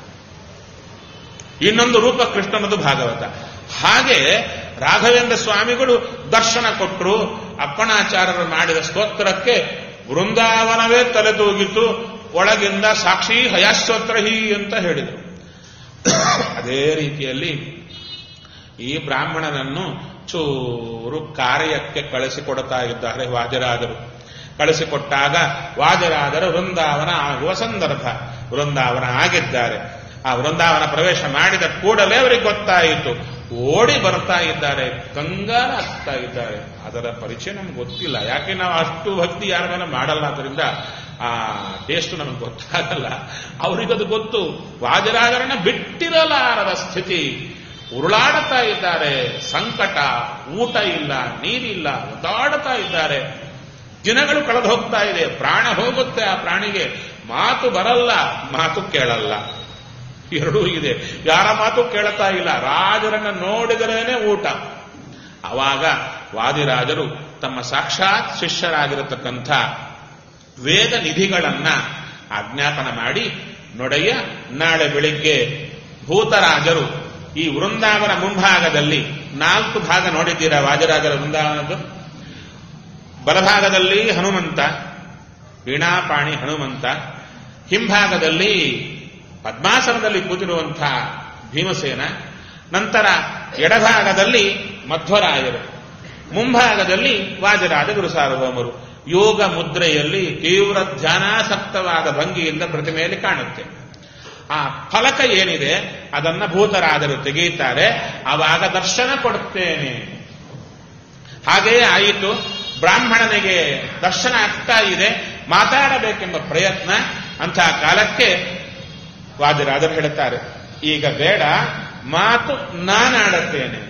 ಇನ್ನೊಂದು ರೂಪ ಕೃಷ್ಣನದು ಭಾಗವತ ಹಾಗೆ ರಾಘವೇಂದ್ರ ಸ್ವಾಮಿಗಳು ದರ್ಶನ ಕೊಟ್ಟರು ಅಪ್ಪಣಾಚಾರ್ಯರು ಮಾಡಿದ ಸ್ತೋತ್ರಕ್ಕೆ ವೃಂದಾವನವೇ ತಲೆದೂಗಿತು ಒಳಗಿಂದ ಸಾಕ್ಷಿ ಹಯಾಸ್ತೋತ್ರಹಿ ಅಂತ ಹೇಳಿದರು ಅದೇ ರೀತಿಯಲ್ಲಿ ಈ ಬ್ರಾಹ್ಮಣನನ್ನು ಚೂರು ಕಾರ್ಯಕ್ಕೆ ಕಳಿಸಿಕೊಡ್ತಾ ಇದ್ದಾರೆ ವಾಜರಾದರು ಕಳಿಸಿಕೊಟ್ಟಾಗ ವಾಜರಾದರು ವೃಂದಾವನ ಆಗುವ ಸಂದರ್ಭ ವೃಂದಾವನ ಆಗಿದ್ದಾರೆ ಆ ವೃಂದಾವನ ಪ್ರವೇಶ ಮಾಡಿದ ಕೂಡಲೇ ಅವರಿಗೆ ಗೊತ್ತಾಯಿತು ಓಡಿ ಬರ್ತಾ ಇದ್ದಾರೆ ಕಂಗಾಲ ಆಗ್ತಾ ಇದ್ದಾರೆ ಅದರ ಪರಿಚಯ ನಮ್ಗೆ ಗೊತ್ತಿಲ್ಲ ಯಾಕೆ ನಾವು ಅಷ್ಟು ಭಕ್ತಿ ಯಾರ ಮೇಲೆ ಮಾಡಲ್ಲ ಅದರಿಂದ ಆ ಟೇಸ್ಟ್ ನಮಗೆ ಗೊತ್ತಾಗಲ್ಲ ಅವರಿಗದು ಗೊತ್ತು ವಾಜರಾಜರನ್ನ ಬಿಟ್ಟಿರಲಾರದ ಸ್ಥಿತಿ ಉರುಳಾಡುತ್ತಾ ಇದ್ದಾರೆ ಸಂಕಟ ಊಟ ಇಲ್ಲ ನೀರಿಲ್ಲ ಒದ್ದಾಡುತ್ತಾ ಇದ್ದಾರೆ ದಿನಗಳು ಕಳೆದು ಹೋಗ್ತಾ ಇದೆ ಪ್ರಾಣ ಹೋಗುತ್ತೆ ಆ ಪ್ರಾಣಿಗೆ ಮಾತು ಬರಲ್ಲ ಮಾತು ಕೇಳಲ್ಲ ಎರಡೂ ಇದೆ ಯಾರ ಮಾತು ಕೇಳ್ತಾ ಇಲ್ಲ ರಾಜರನ್ನ ನೋಡಿದರೇನೆ ಊಟ ಆವಾಗ ವಾದಿರಾಜರು ತಮ್ಮ ಸಾಕ್ಷಾತ್ ಶಿಷ್ಯರಾಗಿರತಕ್ಕಂಥ ವೇದ ನಿಧಿಗಳನ್ನ ಆಜ್ಞಾಪನ ಮಾಡಿ ನೊಡೆಯ ನಾಳೆ ಬೆಳಿಗ್ಗೆ ಭೂತರಾಜರು ಈ ವೃಂದಾವನ ಮುಂಭಾಗದಲ್ಲಿ ನಾಲ್ಕು ಭಾಗ ನೋಡಿದ್ದೀರಾ ವಾಜರಾಜರ ವೃಂದಾವನದ್ದು ಬಲಭಾಗದಲ್ಲಿ ಹನುಮಂತ ವೀಣಾಪಾಣಿ ಹನುಮಂತ ಹಿಂಭಾಗದಲ್ಲಿ ಪದ್ಮಾಸನದಲ್ಲಿ ಕೂತಿರುವಂಥ ಭೀಮಸೇನ ನಂತರ ಎಡಭಾಗದಲ್ಲಿ ಮಧ್ವರಾಯರು ಮುಂಭಾಗದಲ್ಲಿ ವಾಜರಾಜ ಗುರುಸಾರ್ವಭೌಮರು ಯೋಗ ಮುದ್ರೆಯಲ್ಲಿ ತೀವ್ರ ಧ್ಯಾನಾಸಕ್ತವಾದ ಭಂಗಿಯಿಂದ ಪ್ರತಿಮೆಯಲ್ಲಿ ಕಾಣುತ್ತೆ ಆ ಫಲಕ ಏನಿದೆ ಅದನ್ನ ಭೂತರಾದರು ತೆಗೆಯುತ್ತಾರೆ ಆವಾಗ ದರ್ಶನ ಕೊಡುತ್ತೇನೆ ಹಾಗೆಯೇ ಆಯಿತು ಬ್ರಾಹ್ಮಣನಿಗೆ ದರ್ಶನ ಆಗ್ತಾ ಇದೆ ಮಾತಾಡಬೇಕೆಂಬ ಪ್ರಯತ್ನ ಅಂತಹ ಕಾಲಕ್ಕೆ ವಾದಿರಾದರು ಹೇಳುತ್ತಾರೆ ಈಗ ಬೇಡ ಮಾತು ನಾನಾಡುತ್ತೇನೆ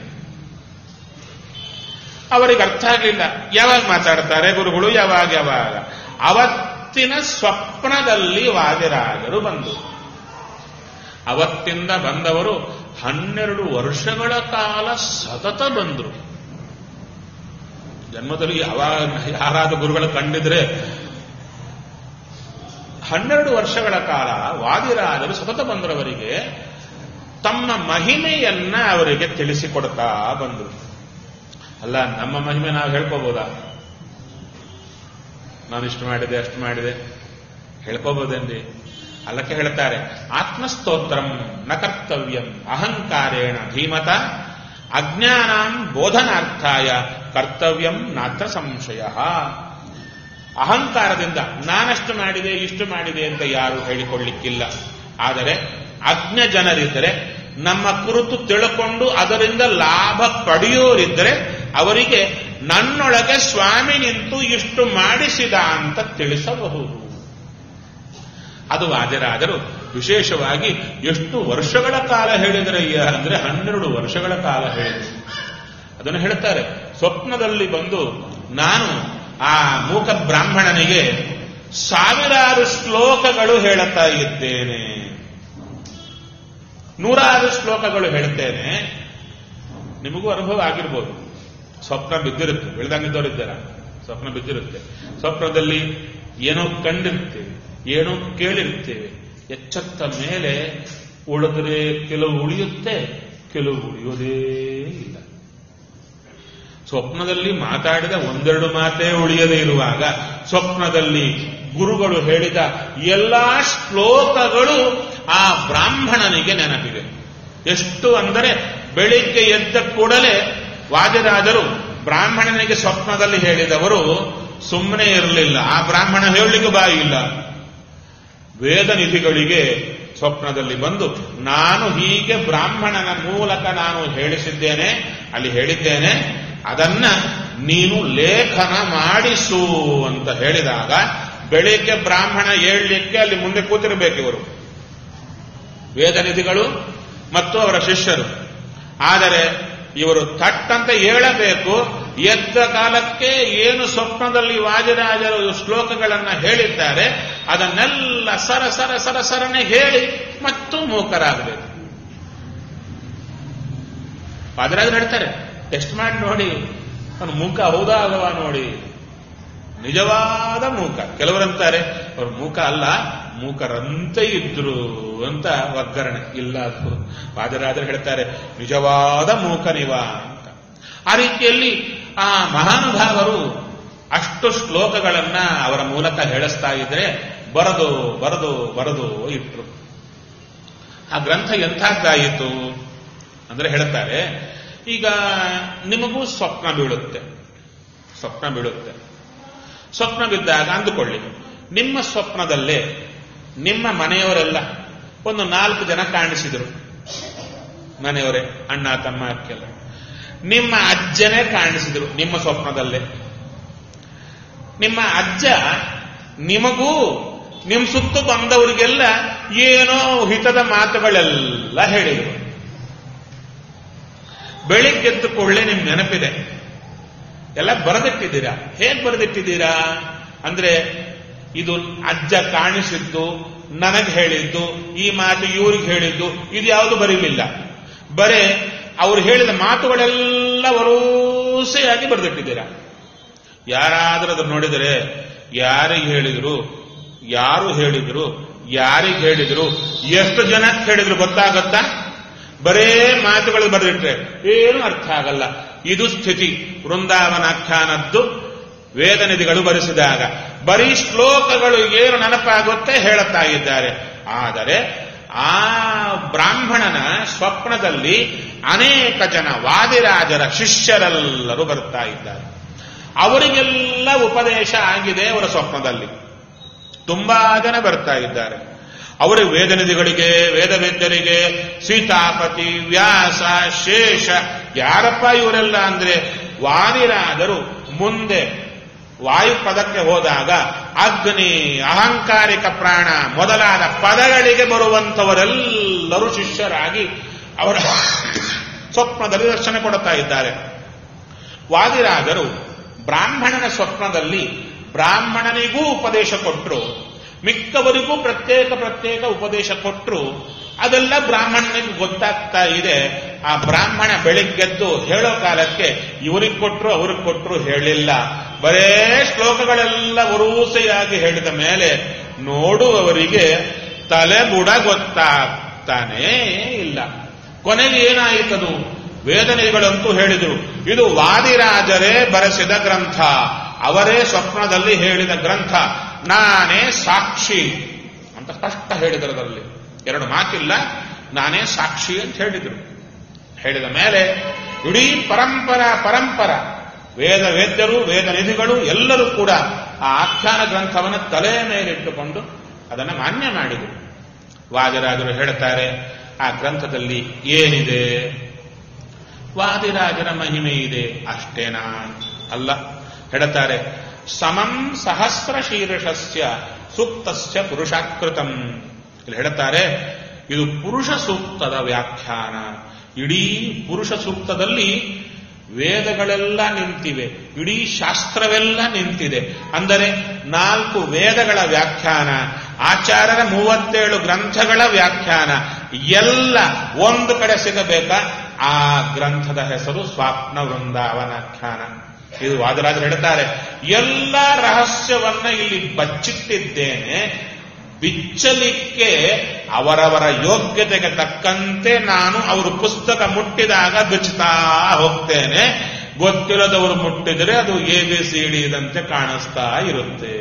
ಅವರಿಗೆ ಅರ್ಥ ಆಗಲಿಲ್ಲ ಯಾವಾಗ ಮಾತಾಡ್ತಾರೆ ಗುರುಗಳು ಯಾವಾಗ ಯಾವಾಗ ಅವತ್ತಿನ ಸ್ವಪ್ನದಲ್ಲಿ ವಾದಿರಾಜರು ಬಂದು ಅವತ್ತಿಂದ ಬಂದವರು ಹನ್ನೆರಡು ವರ್ಷಗಳ ಕಾಲ ಸತತ ಬಂದರು ಜನ್ಮದಲ್ಲಿ ಯಾವಾಗ ಯಾರಾದ ಗುರುಗಳ ಕಂಡಿದ್ರೆ ಹನ್ನೆರಡು ವರ್ಷಗಳ ಕಾಲ ವಾದಿರಾಜರು ಸತತ ಬಂದರವರಿಗೆ ತಮ್ಮ ಮಹಿಮೆಯನ್ನ ಅವರಿಗೆ ತಿಳಿಸಿಕೊಡ್ತಾ ಬಂದರು ಅಲ್ಲ ನಮ್ಮ ಮಹಿಮೆ ನಾವು ಹೇಳ್ಕೋಬೋದಾ ನಾನು ಇಷ್ಟು ಮಾಡಿದೆ ಅಷ್ಟು ಮಾಡಿದೆ ಹೇಳ್ಕೋಬೋದೇನ್ರಿ ಅಲ್ಲಕ್ಕೆ ಹೇಳ್ತಾರೆ ಆತ್ಮಸ್ತೋತ್ರಂ ನ ಕರ್ತವ್ಯಂ ಅಹಂಕಾರೇಣ ಧೀಮತ ಅಜ್ಞಾನಾಂ ಬೋಧನಾರ್ಥಾಯ ಕರ್ತವ್ಯಂ ನಾತ್ರ ಸಂಶಯ ಅಹಂಕಾರದಿಂದ ನಾನಷ್ಟು ಮಾಡಿದೆ ಇಷ್ಟು ಮಾಡಿದೆ ಅಂತ ಯಾರು ಹೇಳಿಕೊಳ್ಳಿಕ್ಕಿಲ್ಲ ಆದರೆ ಅಜ್ಞ ಜನರಿದ್ದರೆ ನಮ್ಮ ಕುರಿತು ತಿಳ್ಕೊಂಡು ಅದರಿಂದ ಲಾಭ ಪಡೆಯೋರಿದ್ದರೆ ಅವರಿಗೆ ನನ್ನೊಳಗೆ ಸ್ವಾಮಿ ನಿಂತು ಇಷ್ಟು ಮಾಡಿಸಿದ ಅಂತ ತಿಳಿಸಬಹುದು ಅದು ವಾದಿರಾದರು ವಿಶೇಷವಾಗಿ ಎಷ್ಟು ವರ್ಷಗಳ ಕಾಲ ಹೇಳಿದ್ರಯ್ಯ ಅಂದ್ರೆ ಹನ್ನೆರಡು ವರ್ಷಗಳ ಕಾಲ ಹೇಳಿದರು ಅದನ್ನು ಹೇಳ್ತಾರೆ ಸ್ವಪ್ನದಲ್ಲಿ ಬಂದು ನಾನು ಆ ಮೂಕ ಬ್ರಾಹ್ಮಣನಿಗೆ ಸಾವಿರಾರು ಶ್ಲೋಕಗಳು ಹೇಳುತ್ತಾ ಇದ್ದೇನೆ ನೂರಾರು ಶ್ಲೋಕಗಳು ಹೇಳ್ತೇನೆ ನಿಮಗೂ ಅನುಭವ ಆಗಿರ್ಬೋದು ಸ್ವಪ್ನ ಬಿದ್ದಿರುತ್ತೆ ಬೆಳೆದಂಗಿದ್ದವರಿದ್ದಾರ ಸ್ವಪ್ನ ಬಿದ್ದಿರುತ್ತೆ ಸ್ವಪ್ನದಲ್ಲಿ ಏನೋ ಕಂಡಿರ್ತೇವೆ ಏನೋ ಕೇಳಿರ್ತೇವೆ ಎಚ್ಚತ್ತ ಮೇಲೆ ಉಳಿದ್ರೆ ಕೆಲವು ಉಳಿಯುತ್ತೆ ಕೆಲವು ಉಳಿಯೋದೇ ಇಲ್ಲ ಸ್ವಪ್ನದಲ್ಲಿ ಮಾತಾಡಿದ ಒಂದೆರಡು ಮಾತೇ ಉಳಿಯದೇ ಇರುವಾಗ ಸ್ವಪ್ನದಲ್ಲಿ ಗುರುಗಳು ಹೇಳಿದ ಎಲ್ಲಾ ಶ್ಲೋಕಗಳು ಆ ಬ್ರಾಹ್ಮಣನಿಗೆ ನೆನಪಿದೆ ಎಷ್ಟು ಅಂದರೆ ಬೆಳಿಗ್ಗೆ ಎದ್ದ ಕೂಡಲೇ ವಾದಿರಾಜರು ಬ್ರಾಹ್ಮಣನಿಗೆ ಸ್ವಪ್ನದಲ್ಲಿ ಹೇಳಿದವರು ಸುಮ್ಮನೆ ಇರಲಿಲ್ಲ ಆ ಬ್ರಾಹ್ಮಣ ಹೇಳಲಿಕ್ಕೆ ಬಾಯಿ ಇಲ್ಲ ವೇದ ನಿಧಿಗಳಿಗೆ ಸ್ವಪ್ನದಲ್ಲಿ ಬಂದು ನಾನು ಹೀಗೆ ಬ್ರಾಹ್ಮಣನ ಮೂಲಕ ನಾನು ಹೇಳಿಸಿದ್ದೇನೆ ಅಲ್ಲಿ ಹೇಳಿದ್ದೇನೆ ಅದನ್ನ ನೀನು ಲೇಖನ ಮಾಡಿಸು ಅಂತ ಹೇಳಿದಾಗ ಬೆಳಿಗ್ಗೆ ಬ್ರಾಹ್ಮಣ ಹೇಳಲಿಕ್ಕೆ ಅಲ್ಲಿ ಮುಂದೆ ಕೂತಿರಬೇಕು ಇವರು ವೇದ ನಿಧಿಗಳು ಮತ್ತು ಅವರ ಶಿಷ್ಯರು ಆದರೆ ಇವರು ತಟ್ಟಂತ ಹೇಳಬೇಕು ಎದ್ದ ಕಾಲಕ್ಕೆ ಏನು ಸ್ವಪ್ನದಲ್ಲಿ ವಾಜರಾಜರು ಶ್ಲೋಕಗಳನ್ನ ಹೇಳಿದ್ದಾರೆ ಅದನ್ನೆಲ್ಲ ಸರ ಸರ ಸರ ಸರನೆ ಹೇಳಿ ಮತ್ತು ಮೂಕರಾಗಬೇಕು ವಾಜರಾಜರು ಹೇಳ್ತಾರೆ ಟೆಸ್ಟ್ ಮಾಡಿ ನೋಡಿ ಅವನು ಮೂಕ ಹೌದಾ ಅಲ್ವಾ ನೋಡಿ ನಿಜವಾದ ಮೂಕ ಕೆಲವರಂತಾರೆ ಅವರು ಮೂಕ ಅಲ್ಲ ಮೂಕರಂತೆ ಇದ್ರು ಅಂತ ಒಗ್ಗರಣೆ ಇಲ್ಲ ಅದು ವಾದರಾಜರು ಹೇಳ್ತಾರೆ ನಿಜವಾದ ಮೂಕನಿವ ಅಂತ ಆ ರೀತಿಯಲ್ಲಿ ಆ ಮಹಾನುಭಾವರು ಅಷ್ಟು ಶ್ಲೋಕಗಳನ್ನ ಅವರ ಮೂಲಕ ಹೇಳಿಸ್ತಾ ಇದ್ರೆ ಬರದು ಬರದು ಬರದು ಇಟ್ರು ಆ ಗ್ರಂಥ ಎಂಥದ್ದಾಯಿತು ಅಂದ್ರೆ ಹೇಳ್ತಾರೆ ಈಗ ನಿಮಗೂ ಸ್ವಪ್ನ ಬೀಳುತ್ತೆ ಸ್ವಪ್ನ ಬೀಳುತ್ತೆ ಸ್ವಪ್ನ ಬಿದ್ದಾಗ ಅಂದುಕೊಳ್ಳಿ ನಿಮ್ಮ ಸ್ವಪ್ನದಲ್ಲೇ ನಿಮ್ಮ ಮನೆಯವರೆಲ್ಲ ಒಂದು ನಾಲ್ಕು ಜನ ಕಾಣಿಸಿದರು ಮನೆಯವರೇ ಅಣ್ಣ ತಮ್ಮ ಅಕ್ಕೆಲ್ಲ ನಿಮ್ಮ ಅಜ್ಜನೇ ಕಾಣಿಸಿದರು ನಿಮ್ಮ ಸ್ವಪ್ನದಲ್ಲೇ ನಿಮ್ಮ ಅಜ್ಜ ನಿಮಗೂ ನಿಮ್ಮ ಸುತ್ತು ಬಂದವರಿಗೆಲ್ಲ ಏನೋ ಹಿತದ ಮಾತುಗಳೆಲ್ಲ ಹೇಳಿದರು ಬೆಳಿಗ್ಗೆದ್ದು ಕೊಳ್ಳೆ ನಿಮ್ ನೆನಪಿದೆ ಎಲ್ಲ ಬರೆದಿಟ್ಟಿದ್ದೀರಾ ಹೇಗ್ ಬರೆದಿಟ್ಟಿದ್ದೀರಾ ಅಂದ್ರೆ ಇದು ಅಜ್ಜ ಕಾಣಿಸಿದ್ದು ನನಗೆ ಹೇಳಿದ್ದು ಈ ಮಾತು ಇವ್ರಿಗೆ ಹೇಳಿದ್ದು ಇದು ಯಾವುದು ಬರೀಲಿಲ್ಲ ಬರೇ ಅವ್ರು ಹೇಳಿದ ಮಾತುಗಳೆಲ್ಲ ಬರೋದು ವರೂಸೆಯಾಗಿ ಬರೆದಿಟ್ಟಿದ್ದೀರಾ ಯಾರಾದರೂ ಅದನ್ನು ನೋಡಿದರೆ ಯಾರಿಗೆ ಹೇಳಿದ್ರು ಯಾರು ಹೇಳಿದ್ರು ಯಾರಿಗೆ ಹೇಳಿದ್ರು ಎಷ್ಟು ಜನಕ್ಕೆ ಹೇಳಿದ್ರು ಗೊತ್ತಾಗತ್ತಾ ಬರೇ ಮಾತುಗಳು ಬರೆದಿಟ್ರೆ ಏನು ಅರ್ಥ ಆಗಲ್ಲ ಇದು ಸ್ಥಿತಿ ವೃಂದಾವನಾಖ್ಯಾನದ್ದು ವೇದನಿಧಿಗಳು ಬರೆಸಿದಾಗ ಬರೀ ಶ್ಲೋಕಗಳು ಏನು ನೆನಪಾಗುತ್ತೆ ಹೇಳುತ್ತಾ ಇದ್ದಾರೆ ಆದರೆ ಆ ಬ್ರಾಹ್ಮಣನ ಸ್ವಪ್ನದಲ್ಲಿ ಅನೇಕ ಜನ ವಾದಿರಾಜರ ಶಿಷ್ಯರೆಲ್ಲರೂ ಬರ್ತಾ ಇದ್ದಾರೆ ಅವರಿಗೆಲ್ಲ ಉಪದೇಶ ಆಗಿದೆ ಅವರ ಸ್ವಪ್ನದಲ್ಲಿ ತುಂಬಾ ಜನ ಬರ್ತಾ ಇದ್ದಾರೆ ಅವರ ವೇದನಿಧಿಗಳಿಗೆ ವೇದವೇದ್ಯರಿಗೆ ಸೀತಾಪತಿ ವ್ಯಾಸ ಶೇಷ ಯಾರಪ್ಪ ಇವರೆಲ್ಲ ಅಂದ್ರೆ ವಾದಿರಾದರು ಮುಂದೆ ವಾಯುಪದಕ್ಕೆ ಹೋದಾಗ ಅಗ್ನಿ ಅಹಂಕಾರಿಕ ಪ್ರಾಣ ಮೊದಲಾದ ಪದಗಳಿಗೆ ಬರುವಂತವರೆಲ್ಲರೂ ಶಿಷ್ಯರಾಗಿ ಅವರ ಸ್ವಪ್ನದಲ್ಲಿ ದರ್ಶನ ಕೊಡುತ್ತಾ ಇದ್ದಾರೆ ವಾದಿರಾಜರು ಬ್ರಾಹ್ಮಣನ ಸ್ವಪ್ನದಲ್ಲಿ ಬ್ರಾಹ್ಮಣನಿಗೂ ಉಪದೇಶ ಕೊಟ್ಟರು ಮಿಕ್ಕವರಿಗೂ ಪ್ರತ್ಯೇಕ ಪ್ರತ್ಯೇಕ ಉಪದೇಶ ಕೊಟ್ಟರು ಅದೆಲ್ಲ ಬ್ರಾಹ್ಮಣನಿಗೆ ಗೊತ್ತಾಗ್ತಾ ಇದೆ ಆ ಬ್ರಾಹ್ಮಣ ಬೆಳಿಗ್ಗೆದ್ದು ಹೇಳೋ ಕಾಲಕ್ಕೆ ಇವ್ರಿಗೆ ಕೊಟ್ಟರು ಅವ್ರಿಗೆ ಕೊಟ್ಟರು ಹೇಳಿಲ್ಲ ಬರೇ ಶ್ಲೋಕಗಳೆಲ್ಲ ಉರೂಸೆಯಾಗಿ ಹೇಳಿದ ಮೇಲೆ ನೋಡುವವರಿಗೆ ತಲೆಬುಡ ಗೊತ್ತಾಗ್ತಾನೇ ಇಲ್ಲ ಕೊನೆಗೆ ಏನಾಯಿತದು ವೇದನೆಗಳಂತೂ ಹೇಳಿದರು ಇದು ವಾದಿರಾಜರೇ ಬರೆಸಿದ ಗ್ರಂಥ ಅವರೇ ಸ್ವಪ್ನದಲ್ಲಿ ಹೇಳಿದ ಗ್ರಂಥ ನಾನೇ ಸಾಕ್ಷಿ ಅಂತ ಸ್ಪಷ್ಟ ಹೇಳಿದರು ಅದರಲ್ಲಿ ಎರಡು ಮಾತಿಲ್ಲ ನಾನೇ ಸಾಕ್ಷಿ ಅಂತ ಹೇಳಿದರು ಹೇಳಿದ ಮೇಲೆ ಇಡೀ ಪರಂಪರ ಪರಂಪರ ವೇದ ವೇದ್ಯರು ವೇದ ನಿಧಿಗಳು ಎಲ್ಲರೂ ಕೂಡ ಆ ಆಖ್ಯಾನ ಗ್ರಂಥವನ್ನು ತಲೆಯ ಮೇಲಿಟ್ಟುಕೊಂಡು ಅದನ್ನು ಮಾನ್ಯ ಮಾಡಿದರು ವಾದಿರಾಜರು ಹೇಳ್ತಾರೆ ಆ ಗ್ರಂಥದಲ್ಲಿ ಏನಿದೆ ವಾದಿರಾಜರ ಮಹಿಮೆ ಇದೆ ಅಷ್ಟೇನಾ ಅಲ್ಲ ಹೇಳ್ತಾರೆ ಸಮಂ ಸಹಸ್ರ ಶೀರ್ಷಸ್ಯ ಸೂಕ್ತಸ್ಯ ಪುರುಷಾಕೃತಂ ಇಲ್ಲಿ ಹೇಳ್ತಾರೆ ಇದು ಪುರುಷ ಸೂಕ್ತದ ವ್ಯಾಖ್ಯಾನ ಇಡೀ ಪುರುಷ ಸೂಕ್ತದಲ್ಲಿ ವೇದಗಳೆಲ್ಲ ನಿಂತಿವೆ ಇಡೀ ಶಾಸ್ತ್ರವೆಲ್ಲ ನಿಂತಿದೆ ಅಂದರೆ ನಾಲ್ಕು ವೇದಗಳ ವ್ಯಾಖ್ಯಾನ ಆಚಾರ್ಯರ ಮೂವತ್ತೇಳು ಗ್ರಂಥಗಳ ವ್ಯಾಖ್ಯಾನ ಎಲ್ಲ ಒಂದು ಕಡೆ ಸಿಗಬೇಕಾ ಆ ಗ್ರಂಥದ ಹೆಸರು ಸ್ವಾಪ್ನ ವೃಂದಾವನಾಖ್ಯಾನ ಇದು ವಾದರಾಜರು ಹೇಳ್ತಾರೆ ಎಲ್ಲ ರಹಸ್ಯವನ್ನ ಇಲ್ಲಿ ಬಚ್ಚಿಟ್ಟಿದ್ದೇನೆ ಬಿಚ್ಚಲಿಕ್ಕೆ ಅವರವರ ಯೋಗ್ಯತೆಗೆ ತಕ್ಕಂತೆ ನಾನು ಅವರು ಪುಸ್ತಕ ಮುಟ್ಟಿದಾಗ ಬಿಚ್ಚುತ್ತಾ ಹೋಗ್ತೇನೆ ಗೊತ್ತಿಲ್ಲದವರು ಮುಟ್ಟಿದರೆ ಅದು ಎ ಬಿ ಸಿ ಡಿ ಇದಂತೆ ಕಾಣಿಸ್ತಾ ಇರುತ್ತೆ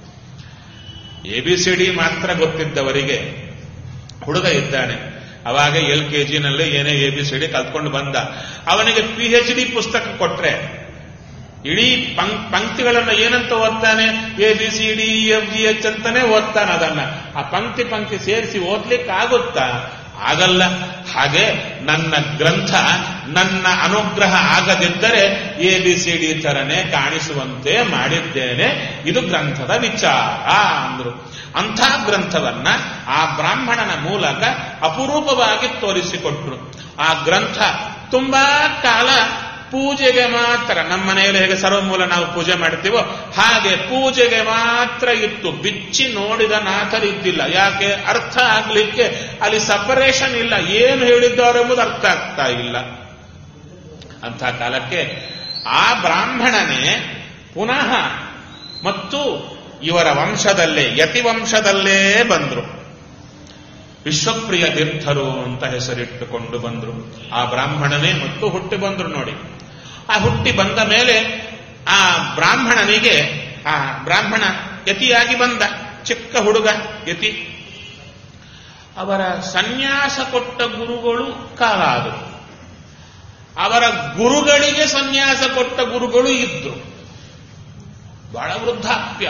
ಎ ಬಿ ಸಿ ಡಿ ಮಾತ್ರ ಗೊತ್ತಿದ್ದವರಿಗೆ ಹುಡುಗ ಇದ್ದಾನೆ ಅವಾಗ ಎಲ್ ಕೆ ಜಿನಲ್ಲಿ ಏನೇ ಎ ಬಿ ಸಿ ಡಿ ಕಲ್ತ್ಕೊಂಡು ಬಂದ ಅವನಿಗೆ ಪಿ ಎಚ್ ಡಿ ಪುಸ್ತಕ ಕೊಟ್ರೆ ಇಡೀ ಪಂಕ್ ಪಂಕ್ತಿಗಳನ್ನು ಏನಂತ ಓದ್ತಾನೆ A B C D F G H ಅಂತಾನೆ ಓದ್ತಾನೆ ಅದನ್ನ ಆ ಪಂಕ್ತಿ ಪಂಕ್ತಿ ಸೇರಿಸಿ ಓದ್ಲಿಕ್ಕೆ ಆಗುತ್ತಾ ಆಗಲ್ಲ ಹಾಗೆ ನನ್ನ ಗ್ರಂಥ ನನ್ನ ಅನುಗ್ರಹ ಆಗದಿದ್ದರೆ ಎ ಬಿ ಸಿ ಡಿ ತರನೇ ಕಾಣಿಸುವಂತೆ ಮಾಡಿದ್ದೇನೆ ಇದು ಗ್ರಂಥದ ವಿಚಾರ ಅಂದ್ರು ಅಂಥ ಗ್ರಂಥವನ್ನ ಆ ಬ್ರಾಹ್ಮಣನ ಮೂಲಕ ಅಪರೂಪವಾಗಿ ತೋರಿಸಿಕೊಟ್ರು ಆ ಗ್ರಂಥ ತುಂಬಾ ಕಾಲ ಪೂಜೆಗೆ ಮಾತ್ರ ನಮ್ಮ ಮನೆಯಲ್ಲಿ ಹೇಗೆ ಸರ್ವಮೂಲ ನಾವು ಪೂಜೆ ಮಾಡ್ತೀವೋ ಹಾಗೆ ಪೂಜೆಗೆ ಮಾತ್ರ ಇತ್ತು ಬಿಚ್ಚಿ ನೋಡಿದ ನಾಥರಿದ್ದಿಲ್ಲ ಯಾಕೆ ಅರ್ಥ ಆಗ್ಲಿಕ್ಕೆ ಅಲ್ಲಿ ಸಪರೇಷನ್ ಇಲ್ಲ ಏನು ಹೇಳಿದ್ದಾರೆ ಎಂಬುದು ಅರ್ಥ ಆಗ್ತಾ ಇಲ್ಲ ಅಂಥ ಕಾಲಕ್ಕೆ ಆ ಬ್ರಾಹ್ಮಣನೇ ಪುನಃ ಮತ್ತು ಇವರ ವಂಶದಲ್ಲೇ ಯತಿ ವಂಶದಲ್ಲೇ ಬಂದ್ರು ವಿಶ್ವಪ್ರಿಯ ತೀರ್ಥರು ಅಂತ ಹೆಸರಿಟ್ಟುಕೊಂಡು ಬಂದ್ರು ಆ ಬ್ರಾಹ್ಮಣನೇ ಮತ್ತು ಹುಟ್ಟಿ ಬಂದ್ರು ನೋಡಿ ಆ ಹುಟ್ಟಿ ಬಂದ ಮೇಲೆ ಆ ಬ್ರಾಹ್ಮಣನಿಗೆ ಆ ಬ್ರಾಹ್ಮಣ ಯತಿಯಾಗಿ ಬಂದ ಚಿಕ್ಕ ಹುಡುಗ ಯತಿ ಅವರ ಸನ್ಯಾಸ ಕೊಟ್ಟ ಗುರುಗಳು ಕಾಲ ಆದರು ಅವರ ಗುರುಗಳಿಗೆ ಸನ್ಯಾಸ ಕೊಟ್ಟ ಗುರುಗಳು ಇದ್ರು ಬಹಳ ವೃದ್ಧಾಪ್ಯ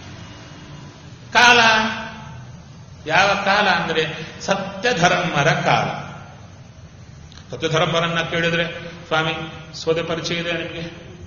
ಕಾಲ ಯಾವ ಕಾಲ ಅಂದ್ರೆ ಸತ್ಯಧರ್ಮರ ಕಾಲ ಸತ್ಯಧರ್ಮರನ್ನ ಕೇಳಿದ್ರೆ ಸ್ವಾಮಿ ಸ್ವದ ಪರಿಚಯ ಇದೆ ನಿಮಗೆ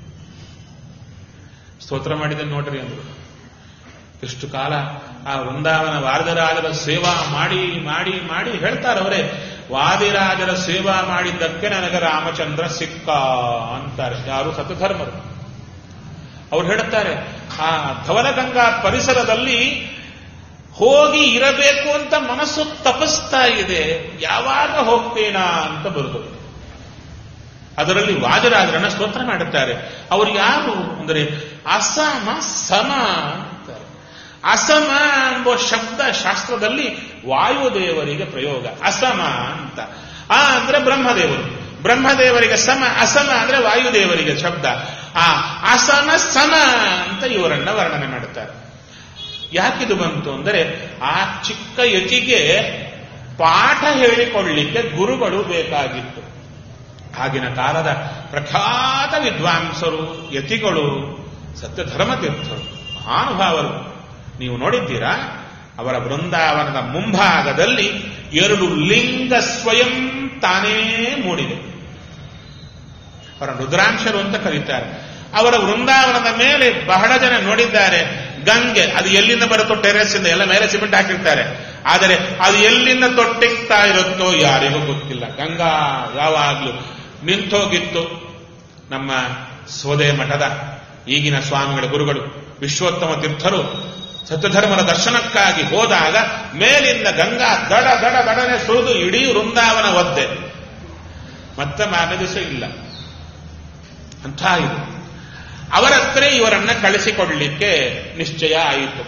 ಸ್ತೋತ್ರ ಮಾಡಿದೆ ನೋಡ್ರಿ ಅಂದ್ರು ಎಷ್ಟು ಕಾಲ ಆ ವೃಂದಾವನ ವಾರದರಾಜರ ಸೇವಾ ಮಾಡಿ ಮಾಡಿ ಮಾಡಿ ಹೇಳ್ತಾರವರೇ ವಾದಿರಾಜರ ಸೇವಾ ಮಾಡಿದ್ದಕ್ಕೆ ನನಗೆ ರಾಮಚಂದ್ರ ಸಿಕ್ಕ ಅಂತಾರೆ ಯಾರು ಸತ್ಯಧರ್ಮರು ಅವ್ರು ಹೇಳ್ತಾರೆ ಆ ಧವಲಗಂಗಾ ಪರಿಸರದಲ್ಲಿ ಹೋಗಿ ಇರಬೇಕು ಅಂತ ಮನಸ್ಸು ತಪಸ್ತಾ ಇದೆ ಯಾವಾಗ ಹೋಗ್ತೇನಾ ಅಂತ ಬರುದು ಅದರಲ್ಲಿ ವಾಜರಾಜರನ್ನ ಸ್ತೋತ್ರ ಮಾಡುತ್ತಾರೆ ಅವರು ಯಾರು ಅಂದರೆ ಅಸಮ ಸಮ ಅಂತಾರೆ ಅಸಮ ಎಂಬ ಶಬ್ದ ಶಾಸ್ತ್ರದಲ್ಲಿ ವಾಯುದೇವರಿಗೆ ಪ್ರಯೋಗ ಅಸಮ ಅಂತ ಆ ಅಂದ್ರೆ ಬ್ರಹ್ಮದೇವರು ಬ್ರಹ್ಮದೇವರಿಗೆ ಸಮ ಅಸಮ ಅಂದ್ರೆ ವಾಯುದೇವರಿಗೆ ಶಬ್ದ ಆ ಅಸಮ ಸಮ ಅಂತ ಇವರನ್ನ ವರ್ಣನೆ ಮಾಡುತ್ತಾರೆ ಯಾಕಿದು ಬಂತು ಅಂದರೆ ಆ ಚಿಕ್ಕ ಯತಿಗೆ ಪಾಠ ಹೇಳಿಕೊಳ್ಳಿಕ್ಕೆ ಗುರುಗಳು ಬೇಕಾಗಿತ್ತು ಆಗಿನ ಕಾಲದ ಪ್ರಖ್ಯಾತ ವಿದ್ವಾಂಸರು ಯತಿಗಳು ಸತ್ಯಧರ್ಮ ತೀರ್ಥರು ಮಹಾನುಭಾವರು ನೀವು ನೋಡಿದ್ದೀರಾ ಅವರ ಬೃಂದಾವನದ ಮುಂಭಾಗದಲ್ಲಿ ಎರಡು ಲಿಂಗ ಸ್ವಯಂ ತಾನೇ ಮೂಡಿದೆ ಅವರ ರುದ್ರಾಂಶರು ಅಂತ ಕರೀತಾರೆ ಅವರ ವೃಂದಾವನದ ಮೇಲೆ ಬಹಳ ಜನ ನೋಡಿದ್ದಾರೆ ಗಂಗೆ ಅದು ಎಲ್ಲಿಂದ ಬರುತ್ತೋ ಟೆರೆಸ್ ಇಂದ ಎಲ್ಲ ಮೇಲೆ ಸಿಮೆಂಟ್ ಹಾಕಿರ್ತಾರೆ ಆದರೆ ಅದು ಎಲ್ಲಿಂದ ತೊಟ್ಟಿಗ್ತಾ ಇರುತ್ತೋ ಯಾರಿಗೂ ಗೊತ್ತಿಲ್ಲ ಗಂಗಾ ಯಾವಾಗ್ಲೂ ನಿಂತೋಗಿತ್ತು ನಮ್ಮ ಸೋದೆ ಮಠದ ಈಗಿನ ಸ್ವಾಮಿಗಳ ಗುರುಗಳು ವಿಶ್ವೋತ್ತಮ ತೀರ್ಥರು ಸತ್ಯಧರ್ಮದ ದರ್ಶನಕ್ಕಾಗಿ ಹೋದಾಗ ಮೇಲಿಂದ ಗಂಗಾ ದಡ ದಡ ದಡನೆ ಸುರಿದು ಇಡೀ ವೃಂದಾವನ ಒದ್ದೆ ಮತ್ತೆ ಮಾರನೇ ದಿವಸ ಇಲ್ಲ ಅಂತ ಇದು ಅವರ ಹತ್ರ ಇವರನ್ನ ಕಳಿಸಿಕೊಡ್ಲಿಕ್ಕೆ ನಿಶ್ಚಯ ಆಯಿತು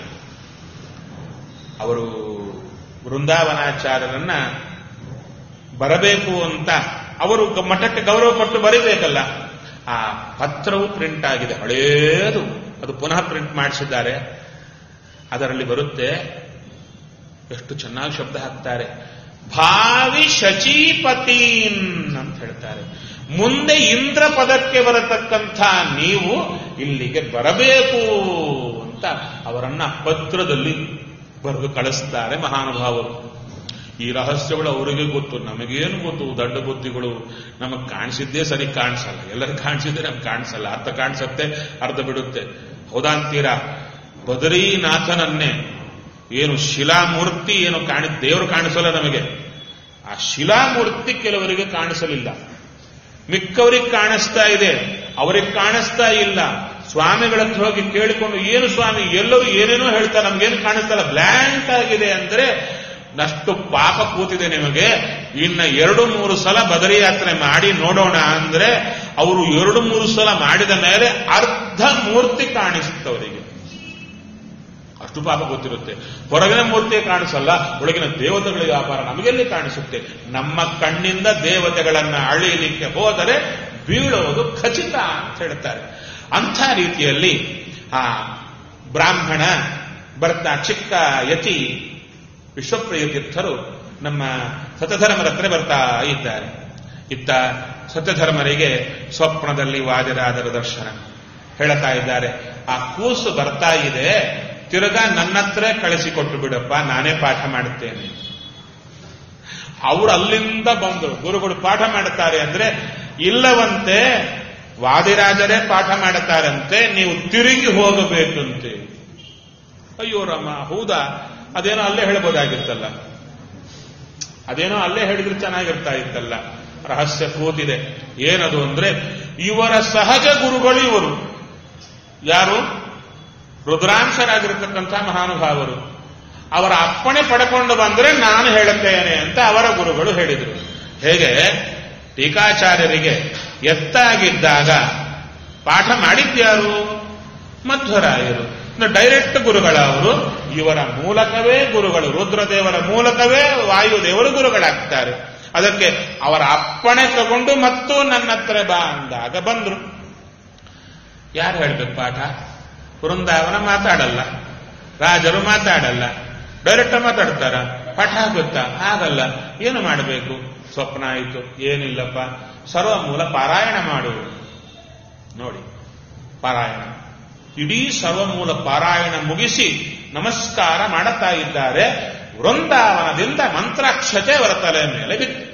ಅವರು ವೃಂದಾವನಾಚಾರ್ಯರನ್ನ ಬರಬೇಕು ಅಂತ ಅವರು ಗ- ಮಠಕ್ಕೆ ಗೌರವ ಕೊಟ್ಟು ಬರೀಬೇಕಲ್ಲ ಆ ಪತ್ರವು ಪ್ರಿಂಟ್ ಆಗಿದೆ ಹಳೇದು ಅದು ಪುನಃ ಪ್ರಿಂಟ್ ಮಾಡಿಸಿದ್ದಾರೆ ಅದರಲ್ಲಿ ಬರುತ್ತೆ ಎಷ್ಟು ಚೆನ್ನಾಗಿ ಶಬ್ದ ಹಾಕ್ತಾರೆ ಭಾವಿ ಶಚೀಪತೀನ್ ಅಂತ ಹೇಳ್ತಾರೆ ಮುಂದೆ ಇಂದ್ರ ಪದಕ್ಕೆ ಬರತಕ್ಕಂಥ ನೀವು ಇಲ್ಲಿಗೆ ಬರಬೇಕು ಅಂತ ಅವರನ್ನ ಪತ್ರದಲ್ಲಿ ಬರೆದು ಕಳಿಸ್ತಾರೆ ಮಹಾನುಭಾವರು ಈ ರಹಸ್ಯಗಳು ಅವರಿಗೆ ಗೊತ್ತು ನಮಗೇನು ಗೊತ್ತು ದಡ್ಡ ಬುದ್ಧಿಗಳು ನಮಗ್ ಕಾಣಿಸಿದ್ದೇ ಸರಿ ಕಾಣಿಸಲ್ಲ ಎಲ್ಲರೂ ಕಾಣಿಸಿದ್ರೆ ನಮ್ಗೆ ಕಾಣಿಸಲ್ಲ ಅರ್ಧ ಕಾಣಿಸುತ್ತೆ ಅರ್ಧ ಬಿಡುತ್ತೆ ಹೌದಾಂತೀರಾ ಬದರೀನಾಥನನ್ನೇ ಏನು ಶಿಲಾಮೂರ್ತಿ ಏನು ಕಾಣಿ ದೇವರು ಕಾಣಿಸಲ್ಲ ನಮಗೆ ಆ ಶಿಲಾಮೂರ್ತಿ ಕೆಲವರಿಗೆ ಕಾಣಿಸಲಿಲ್ಲ ಮಿಕ್ಕವರಿಗೆ ಕಾಣಿಸ್ತಾ ಇದೆ ಅವರಿಗೆ ಕಾಣಿಸ್ತಾ ಇಲ್ಲ ಸ್ವಾಮಿಗಳ ಹತ್ರ ಹೋಗಿ ಕೇಳಿಕೊಂಡು ಏನು ಸ್ವಾಮಿ ಎಲ್ಲರೂ ಏನೇನೋ ಹೇಳ್ತಾರೆ ನಮ್ಗೇನು ಕಾಣಿಸ್ತಲ್ಲ ಬ್ಲ್ಯಾಂಕ್ ಆಗಿದೆ ಅಂದ್ರೆ ನಷ್ಟು ಪಾಪ ಕೂತಿದೆ ನಿಮಗೆ ಇನ್ನ ಎರಡು ಮೂರು ಸಲ ಬದರಿ ಯಾತ್ರೆ ಮಾಡಿ ನೋಡೋಣ ಅಂದ್ರೆ ಅವರು ಎರಡು ಮೂರು ಸಲ ಮಾಡಿದ ಮೇಲೆ ಅರ್ಧ ಮೂರ್ತಿ ಕಾಣಿಸುತ್ತೆ ಅವರಿಗೆ ಅಷ್ಟು ಪಾಪ ಗೊತ್ತಿರುತ್ತೆ ಹೊರಗಿನ ಮೂರ್ತಿ ಕಾಣಿಸಲ್ಲ ಒಳಗಿನ ದೇವತೆಗಳ ವ್ಯಾಪಾರ ನಮಗೆಲ್ಲಿ ಕಾಣಿಸುತ್ತೆ ನಮ್ಮ ಕಣ್ಣಿಂದ ದೇವತೆಗಳನ್ನ ಅಳಿಯಲಿಕ್ಕೆ ಹೋದರೆ ಬೀಳೋದು ಖಚಿತ ಅಂತ ಹೇಳ್ತಾರೆ ಅಂಥ ರೀತಿಯಲ್ಲಿ ಆ ಬ್ರಾಹ್ಮಣ ಬರ್ತಾ ಚಿಕ್ಕ ಯತಿ ವಿಶ್ವಪ್ರಿಯ ತೀರ್ಥರು ನಮ್ಮ ಸತಧರ್ಮರ ಹತ್ರ ಬರ್ತಾ ಇದ್ದಾರೆ ಇತ್ತ ಸತ್ಯಧರ್ಮರಿಗೆ ಸ್ವಪ್ನದಲ್ಲಿ ವಾದಿರಾದರ ದರ್ಶನ ಹೇಳ್ತಾ ಇದ್ದಾರೆ ಆ ಕೂಸು ಬರ್ತಾ ಇದೆ ತಿರುಗಾ ನನ್ನ ಹತ್ರ ಕಳಿಸಿಕೊಟ್ಟು ಬಿಡಪ್ಪ ನಾನೇ ಪಾಠ ಮಾಡುತ್ತೇನೆ ಅವರು ಅಲ್ಲಿಂದ ಬಂದರು ಗುರುಗಳು ಪಾಠ ಮಾಡುತ್ತಾರೆ ಅಂದ್ರೆ ಇಲ್ಲವಂತೆ ವಾದಿರಾಜರೇ ಪಾಠ ಮಾಡುತ್ತಾರಂತೆ ನೀವು ತಿರುಗಿ ಹೋಗಬೇಕಂತೆ ಅಯ್ಯೋ ರಾಮ ಹೌದಾ ಅದೇನೋ ಅಲ್ಲೇ ಹೇಳ್ಬೋದಾಗಿತ್ತಲ್ಲ ಅದೇನೋ ಅಲ್ಲೇ ಹೇಳಿದ್ರೆ ಚೆನ್ನಾಗಿರ್ತಾ ಇತ್ತಲ್ಲ ರಹಸ್ಯ ಕೂತಿದೆ ಏನದು ಅಂದ್ರೆ ಇವರ ಸಹಜ ಗುರುಗಳು ಇವರು ಯಾರು ರುದ್ರಾಂಶರಾಗಿರ್ತಕ್ಕಂಥ ಮಹಾನುಭಾವರು ಅವರ ಅಪ್ಪಣೆ ಪಡ್ಕೊಂಡು ಬಂದ್ರೆ ನಾನು ಹೇಳುತ್ತೇನೆ ಅಂತ ಅವರ ಗುರುಗಳು ಹೇಳಿದರು ಹೇಗೆ ಟೀಕಾಚಾರ್ಯರಿಗೆ ಎತ್ತಾಗಿದ್ದಾಗ ಪಾಠ ಮಾಡಿದ್ಯಾರು ಮಧ್ವರಾಯರು ಡೈರೆಕ್ಟ್ ಗುರುಗಳ ಅವರು ಇವರ ಮೂಲಕವೇ ಗುರುಗಳು ರುದ್ರದೇವರ ಮೂಲಕವೇ ವಾಯುದೇವರು ಗುರುಗಳಾಗ್ತಾರೆ ಅದಕ್ಕೆ ಅವರ ಅಪ್ಪಣೆ ತಗೊಂಡು ಮತ್ತು ನನ್ನ ಹತ್ರ ಬಾ ಅಂದಾಗ ಬಂದ್ರು ಯಾರು ಹೇಳ್ಬೇಕು ಪಾಠ ವೃಂದಾವನ ಮಾತಾಡಲ್ಲ ರಾಜರು ಮಾತಾಡಲ್ಲ ಡೈರೆಕ್ಟ್ ಮಾತಾಡ್ತಾರ ಪಾಠ ಆಗುತ್ತಾ ಆಗಲ್ಲ ಏನು ಮಾಡಬೇಕು ಸ್ವಪ್ನ ಆಯಿತು ಏನಿಲ್ಲಪ್ಪ ಸರ್ವಮೂಲ ಪಾರಾಯಣ ಮಾಡು ನೋಡಿ ಪಾರಾಯಣ ಇಡೀ ಸರ್ವಮೂಲ ಪಾರಾಯಣ ಮುಗಿಸಿ ನಮಸ್ಕಾರ ಮಾಡುತ್ತಾ ಇದ್ದಾರೆ ವೃಂದಾವನದಿಂದ ಮಂತ್ರಾಕ್ಷತೆ ಅವರ ತಲೆ ಮೇಲೆ ಬಿತ್ತು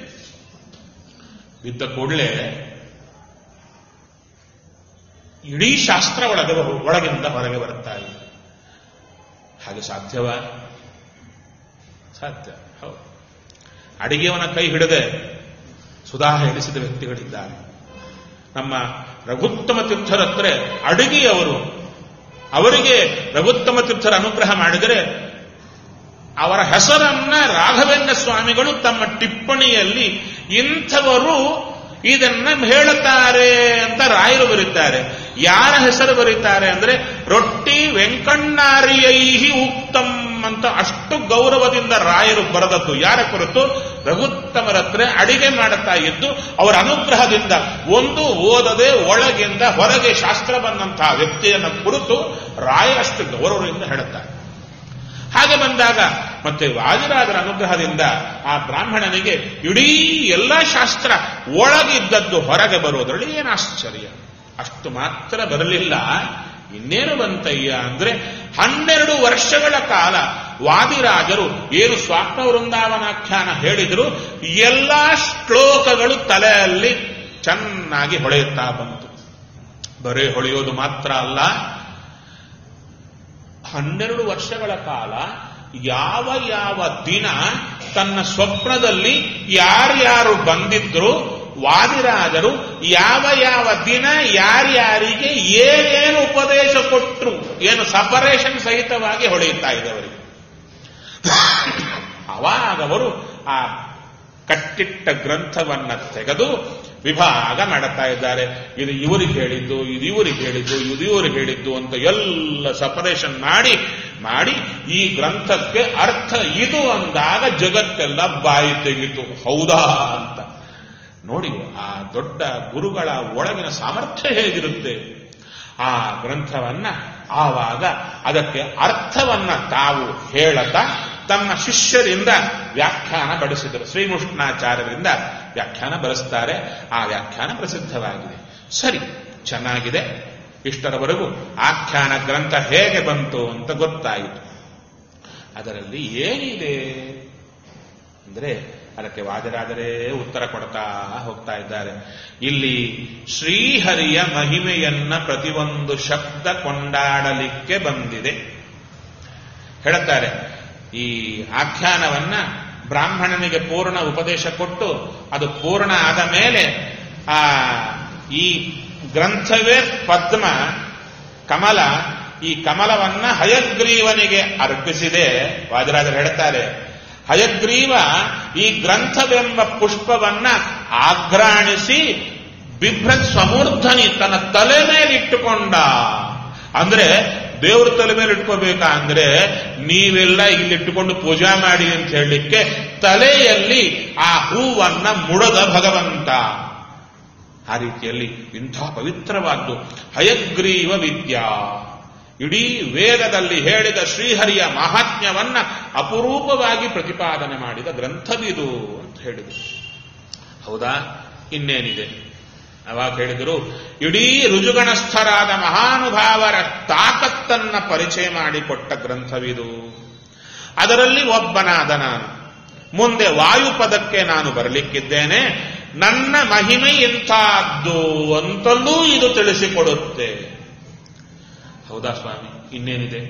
ಬಿದ್ದ ಕೂಡಲೇ ಇಡೀ ಶಾಸ್ತ್ರ ಒಳಗೆ ಬರು- ಒಳಗಿಂದ ಹೊರಗೆ ಬರುತ್ತಾ ಇದೆ ಹಾಗೆ ಸಾಧ್ಯವ ಸಾಧ್ಯ ಹೌದು ಅಡಿಗೆಯವನ ಕೈ ಹಿಡದೆ ಸುಧಾ ಹೇಳಿಸಿದ ವ್ಯಕ್ತಿಗಳಿದ್ದಾರೆ ನಮ್ಮ ರಘುತ್ತಮ ತೀರ್ಥರ ಹತ್ರ ಅಡುಗೆಯವರು ಅವರಿಗೆ ರಘುತ್ತಮ ತೀರ್ಥರ ಅನುಗ್ರಹ ಮಾಡಿದರೆ ಅವರ ಹೆಸರನ್ನ ರಾಘವೇಂದ್ರ ಸ್ವಾಮಿಗಳು ತಮ್ಮ ಟಿಪ್ಪಣಿಯಲ್ಲಿ ಇಂಥವರು ಇದನ್ನ ಹೇಳುತ್ತಾರೆ ಅಂತ ರಾಯರು ಬರೀತಾರೆ ಯಾರ ಹೆಸರು ಬರೀತಾರೆ ಅಂದ್ರೆ ರೊಟ್ಟಿ ವೆಂಕಣ್ಣಾರಿಯೈಹಿ ಉಕ್ತಂ ಅಂತ ಅಷ್ಟು ಗೌರವದಿಂದ ರಾಯರು ಬರೆದದ್ದು ಯಾರ ಕುರಿತು ರಘುತ್ತಮರತ್ರ ಅಡಿಗೆ ಮಾಡುತ್ತಾ ಇದ್ದು ಅವರ ಅನುಗ್ರಹದಿಂದ ಒಂದು ಓದದೆ ಒಳಗಿಂದ ಹೊರಗೆ ಶಾಸ್ತ್ರ ಬಂದಂತಹ ವ್ಯಕ್ತಿಯನ್ನು ಕುರಿತು ರಾಯರಷ್ಟು ಗೌರವದಿಂದ ಹೇಳುತ್ತಾರೆ ಹಾಗೆ ಬಂದಾಗ ಮತ್ತೆ ವಾದಿರಾಜರ ಅನುಗ್ರಹದಿಂದ ಆ ಬ್ರಾಹ್ಮಣನಿಗೆ ಇಡೀ ಎಲ್ಲ ಶಾಸ್ತ್ರ ಒಳಗಿದ್ದದ್ದು ಹೊರಗೆ ಬರೋದ್ರಲ್ಲಿ ಏನು ಆಶ್ಚರ್ಯ ಅಷ್ಟು ಮಾತ್ರ ಬರಲಿಲ್ಲ ಇನ್ನೇನು ಬಂತಯ್ಯ ಅಂದ್ರೆ ಹನ್ನೆರಡು ವರ್ಷಗಳ ಕಾಲ ವಾದಿರಾಜರು ಏನು ಸ್ವಾಪ್ನ ವೃಂದಾವನಾಖ್ಯಾನ ಹೇಳಿದ್ರು ಎಲ್ಲಾ ಶ್ಲೋಕಗಳು ತಲೆಯಲ್ಲಿ ಚೆನ್ನಾಗಿ ಹೊಳೆಯುತ್ತಾ ಬಂತು ಬರೇ ಹೊಳೆಯೋದು ಮಾತ್ರ ಅಲ್ಲ ಹನ್ನೆರಡು ವರ್ಷಗಳ ಕಾಲ ಯಾವ ಯಾವ ದಿನ ತನ್ನ ಸ್ವಪ್ನದಲ್ಲಿ ಯಾರ್ಯಾರು ಬಂದಿದ್ರು ವಾದಿರಾಜರು ಯಾವ ಯಾವ ದಿನ ಯಾರ್ಯಾರಿಗೆ ಏನೇನು ಉಪದೇಶ ಕೊಟ್ಟರು ಏನು ಸಪರೇಷನ್ ಸಹಿತವಾಗಿ ಹೊಳೆಯುತ್ತಾ ಇದೆ ಅವರಿಗೆ ಅವಾಗ ಅವರು ಆ ಕಟ್ಟಿಟ್ಟ ಗ್ರಂಥವನ್ನ ತೆಗೆದು ವಿಭಾಗ ಮಾಡುತ್ತಾ ಇದ್ದಾರೆ ಇದು ಇವರಿಗೆ ಹೇಳಿದ್ದು ಇದು ಇವರಿಗೆ ಹೇಳಿದ್ದು ಇದು ಇವರಿಗೆ ಹೇಳಿದ್ದು ಅಂತ ಎಲ್ಲ ಸಪರೇಷನ್ ಮಾಡಿ ಮಾಡಿ ಈ ಗ್ರಂಥಕ್ಕೆ ಅರ್ಥ ಇದು ಅಂದಾಗ ಜಗತ್ತೆಲ್ಲ ಬಾಯಿ ತೆಗಿತು ಹೌದಾ ಅಂತ ನೋಡಿ ಆ ದೊಡ್ಡ ಗುರುಗಳ ಒಳಗಿನ ಸಾಮರ್ಥ್ಯ ಹೇಗಿರುತ್ತೆ ಆ ಗ್ರಂಥವನ್ನ ಆವಾಗ ಅದಕ್ಕೆ ಅರ್ಥವನ್ನ ತಾವು ಹೇಳತಾ ತಮ್ಮ ಶಿಷ್ಯರಿಂದ ವ್ಯಾಖ್ಯಾನ ಬಡಿಸಿದರು ಶ್ರೀಕೃಷ್ಣಾಚಾರ್ಯರಿಂದ ವ್ಯಾಖ್ಯಾನ ಬರೆಸ್ತಾರೆ ಆ ವ್ಯಾಖ್ಯಾನ ಪ್ರಸಿದ್ಧವಾಗಿದೆ ಸರಿ ಚೆನ್ನಾಗಿದೆ ಇಷ್ಟರವರೆಗೂ ಆಖ್ಯಾನ ಗ್ರಂಥ ಹೇಗೆ ಬಂತು ಅಂತ ಗೊತ್ತಾಯಿತು ಅದರಲ್ಲಿ ಏನಿದೆ ಅಂದ್ರೆ ಅದಕ್ಕೆ ವಾದರಾದರೆ ಉತ್ತರ ಕೊಡ್ತಾ ಹೋಗ್ತಾ ಇದ್ದಾರೆ ಇಲ್ಲಿ ಶ್ರೀಹರಿಯ ಮಹಿಮೆಯನ್ನ ಪ್ರತಿಯೊಂದು ಶಬ್ದ ಕೊಂಡಾಡಲಿಕ್ಕೆ ಬಂದಿದೆ ಹೇಳುತ್ತಾರೆ ಈ ಆಖ್ಯಾನವನ್ನ ಬ್ರಾಹ್ಮಣನಿಗೆ ಪೂರ್ಣ ಉಪದೇಶ ಕೊಟ್ಟು ಅದು ಪೂರ್ಣ ಆದ ಮೇಲೆ ಆ ಈ ಗ್ರಂಥವೇ ಪದ್ಮ ಕಮಲ ಈ ಕಮಲವನ್ನ ಹಯಗ್ರೀವನಿಗೆ ಅರ್ಪಿಸಿದೆ ವಾದರಾಜರು ಹೇಳ್ತಾರೆ ಹಯಗ್ರೀವ ಈ ಗ್ರಂಥವೆಂಬ ಪುಷ್ಪವನ್ನ ಆಘ್ರಾಣಿಸಿ ಬಿಭ್ರತ್ ಸಮೂರ್ಧನಿ ತನ್ನ ತಲೆ ಮೇಲೆ ಇಟ್ಟುಕೊಂಡ ಅಂದ್ರೆ ದೇವ್ರ ತಲೆ ಮೇಲೆ ಇಟ್ಕೋಬೇಕಾ ಅಂದ್ರೆ ನೀವೆಲ್ಲ ಇಲ್ಲಿ ಇಟ್ಟುಕೊಂಡು ಪೂಜಾ ಮಾಡಿ ಅಂತ ಹೇಳಲಿಕ್ಕೆ ತಲೆಯಲ್ಲಿ ಆ ಹೂವನ್ನ ಮುಡದ ಭಗವಂತ ಆ ರೀತಿಯಲ್ಲಿ ಇಂಥ ಪವಿತ್ರವಾದ್ದು ಹಯಗ್ರೀವ ವಿದ್ಯಾ ಇಡೀ ವೇದದಲ್ಲಿ ಹೇಳಿದ ಶ್ರೀಹರಿಯ ಮಹಾತ್ಮ್ಯವನ್ನ ಅಪರೂಪವಾಗಿ ಪ್ರತಿಪಾದನೆ ಮಾಡಿದ ಗ್ರಂಥವಿದು ಅಂತ ಹೇಳಿದರು ಹೌದಾ ಇನ್ನೇನಿದೆ ಅವಾಗ ಹೇಳಿದರು ಇಡೀ ರುಜುಗಣಸ್ಥರಾದ ಮಹಾನುಭಾವರ ತಾಕತ್ತನ್ನ ಪರಿಚಯ ಮಾಡಿಕೊಟ್ಟ ಗ್ರಂಥವಿದು ಅದರಲ್ಲಿ ಒಬ್ಬನಾದ ನಾನು ಮುಂದೆ ವಾಯುಪದಕ್ಕೆ ನಾನು ಬರಲಿಕ್ಕಿದ್ದೇನೆ ನನ್ನ ಮಹಿಮೆ ಇಂಥದ್ದು ಅಂತಲೂ ಇದು ತಿಳಿಸಿಕೊಡುತ್ತೆ ಹೌದಾ ಸ್ವಾಮಿ ಇನ್ನೇನಿದೆ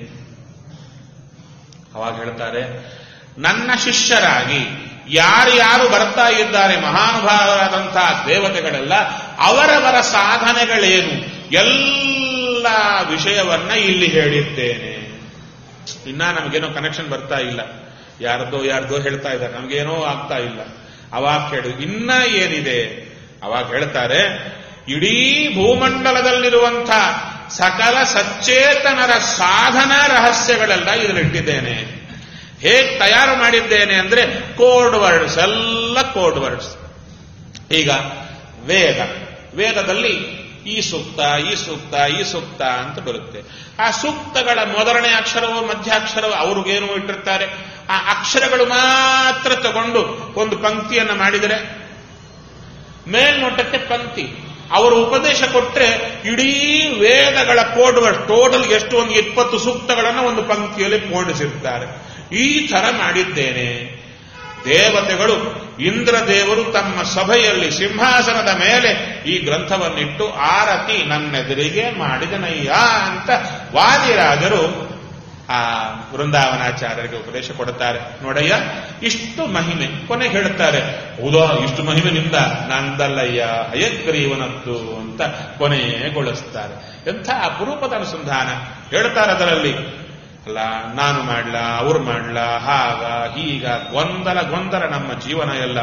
ಅವಾಗ ಹೇಳ್ತಾರೆ ನನ್ನ ಶಿಷ್ಯರಾಗಿ ಯಾರ್ಯಾರು ಬರ್ತಾ ಇದ್ದಾರೆ ಮಹಾನುಭಾವರಾದಂತಹ ದೇವತೆಗಳೆಲ್ಲ ಅವರವರ ಸಾಧನೆಗಳೇನು ಎಲ್ಲ ವಿಷಯವನ್ನ ಇಲ್ಲಿ ಹೇಳಿದ್ದೇನೆ ಇನ್ನ ನಮಗೇನೋ ಕನೆಕ್ಷನ್ ಬರ್ತಾ ಇಲ್ಲ ಯಾರ್ದೋ ಯಾರ್ದೋ ಹೇಳ್ತಾ ಇದ್ದಾರೆ ನಮಗೇನೋ ಆಗ್ತಾ ಇಲ್ಲ ಅವಾಗ ಕೇಳಿ ಇನ್ನ ಏನಿದೆ ಅವಾಗ ಹೇಳ್ತಾರೆ ಇಡೀ ಭೂಮಂಡಲದಲ್ಲಿರುವಂಥ ಸಕಲ ಸಚೇತನರ ಸಾಧನಾ ರಹಸ್ಯಗಳೆಲ್ಲ ಇದರಲ್ಲಿಟ್ಟಿದ್ದೇನೆ ಹೇಗೆ ತಯಾರು ಮಾಡಿದ್ದೇನೆ ಅಂದ್ರೆ ಕೋಡ್ ವರ್ಡ್ಸ್ ಎಲ್ಲ ಕೋಡ್ ವರ್ಡ್ಸ್ ಈಗ ವೇದ ವೇದದಲ್ಲಿ ಈ ಸೂಕ್ತ ಈ ಸೂಕ್ತ ಈ ಸೂಕ್ತ ಅಂತ ಬರುತ್ತೆ ಆ ಸೂಕ್ತಗಳ ಮೊದಲನೇ ಅಕ್ಷರವೋ ಮಧ್ಯಾಕ್ಷರವೋ ಅವ್ರಿಗೇನು ಇಟ್ಟಿರ್ತಾರೆ ಆ ಅಕ್ಷರಗಳು ಮಾತ್ರ ತಗೊಂಡು ಒಂದು ಪಂಕ್ತಿಯನ್ನು ಮಾಡಿದರೆ ಮೇಲ್ನೋಟಕ್ಕೆ ಪಂಕ್ತಿ ಅವರು ಉಪದೇಶ ಕೊಟ್ಟರೆ ಇಡೀ ವೇದಗಳ ಕೋಡ್ ವರ್ಡ್ ಟೋಟಲ್ ಎಷ್ಟು ಒಂದು ಇಪ್ಪತ್ತು ಸೂಕ್ತಗಳನ್ನು ಒಂದು ಪಂಕ್ತಿಯಲ್ಲಿ ಪೂರ್ಣಿಸಿರ್ತಾರೆ ಈ ತರ ಮಾಡಿದ್ದೇನೆ ದೇವತೆಗಳು ಇಂದ್ರದೇವರು ತಮ್ಮ ಸಭೆಯಲ್ಲಿ ಸಿಂಹಾಸನದ ಮೇಲೆ ಈ ಗ್ರಂಥವನ್ನಿಟ್ಟು ಆರತಿ ನನ್ನೆದುರಿಗೆ ಮಾಡಿದನಯ್ಯ ಅಂತ ವಾದಿರಾಜರು ಆ ವೃಂದಾವನಾಚಾರ್ಯರಿಗೆ ಉಪದೇಶ ಕೊಡುತ್ತಾರೆ ನೋಡಯ್ಯ ಇಷ್ಟು ಮಹಿಮೆ ಕೊನೆ ಹೇಳುತ್ತಾರೆ ಹೌದಾ ಇಷ್ಟು ಮಹಿಮೆ ನಿಂದ ನಂದಲ್ಲಯ್ಯ ಹಯಗ್ರೀವನದ್ದು ಅಂತ ಕೊನೆಗೊಳಿಸ್ತಾರೆ ಎಂಥ ಅಪರೂಪದ ಅನುಸಂಧಾನ ಹೇಳ್ತಾರೆ ಅದರಲ್ಲಿ ಅಲ್ಲ ನಾನು ಮಾಡ್ಲಾ ಅವ್ರು ಮಾಡ್ಲಾ ಹಾಗ ಹೀಗ ಗೊಂದಲ ಗೊಂದಲ ನಮ್ಮ ಜೀವನ ಎಲ್ಲ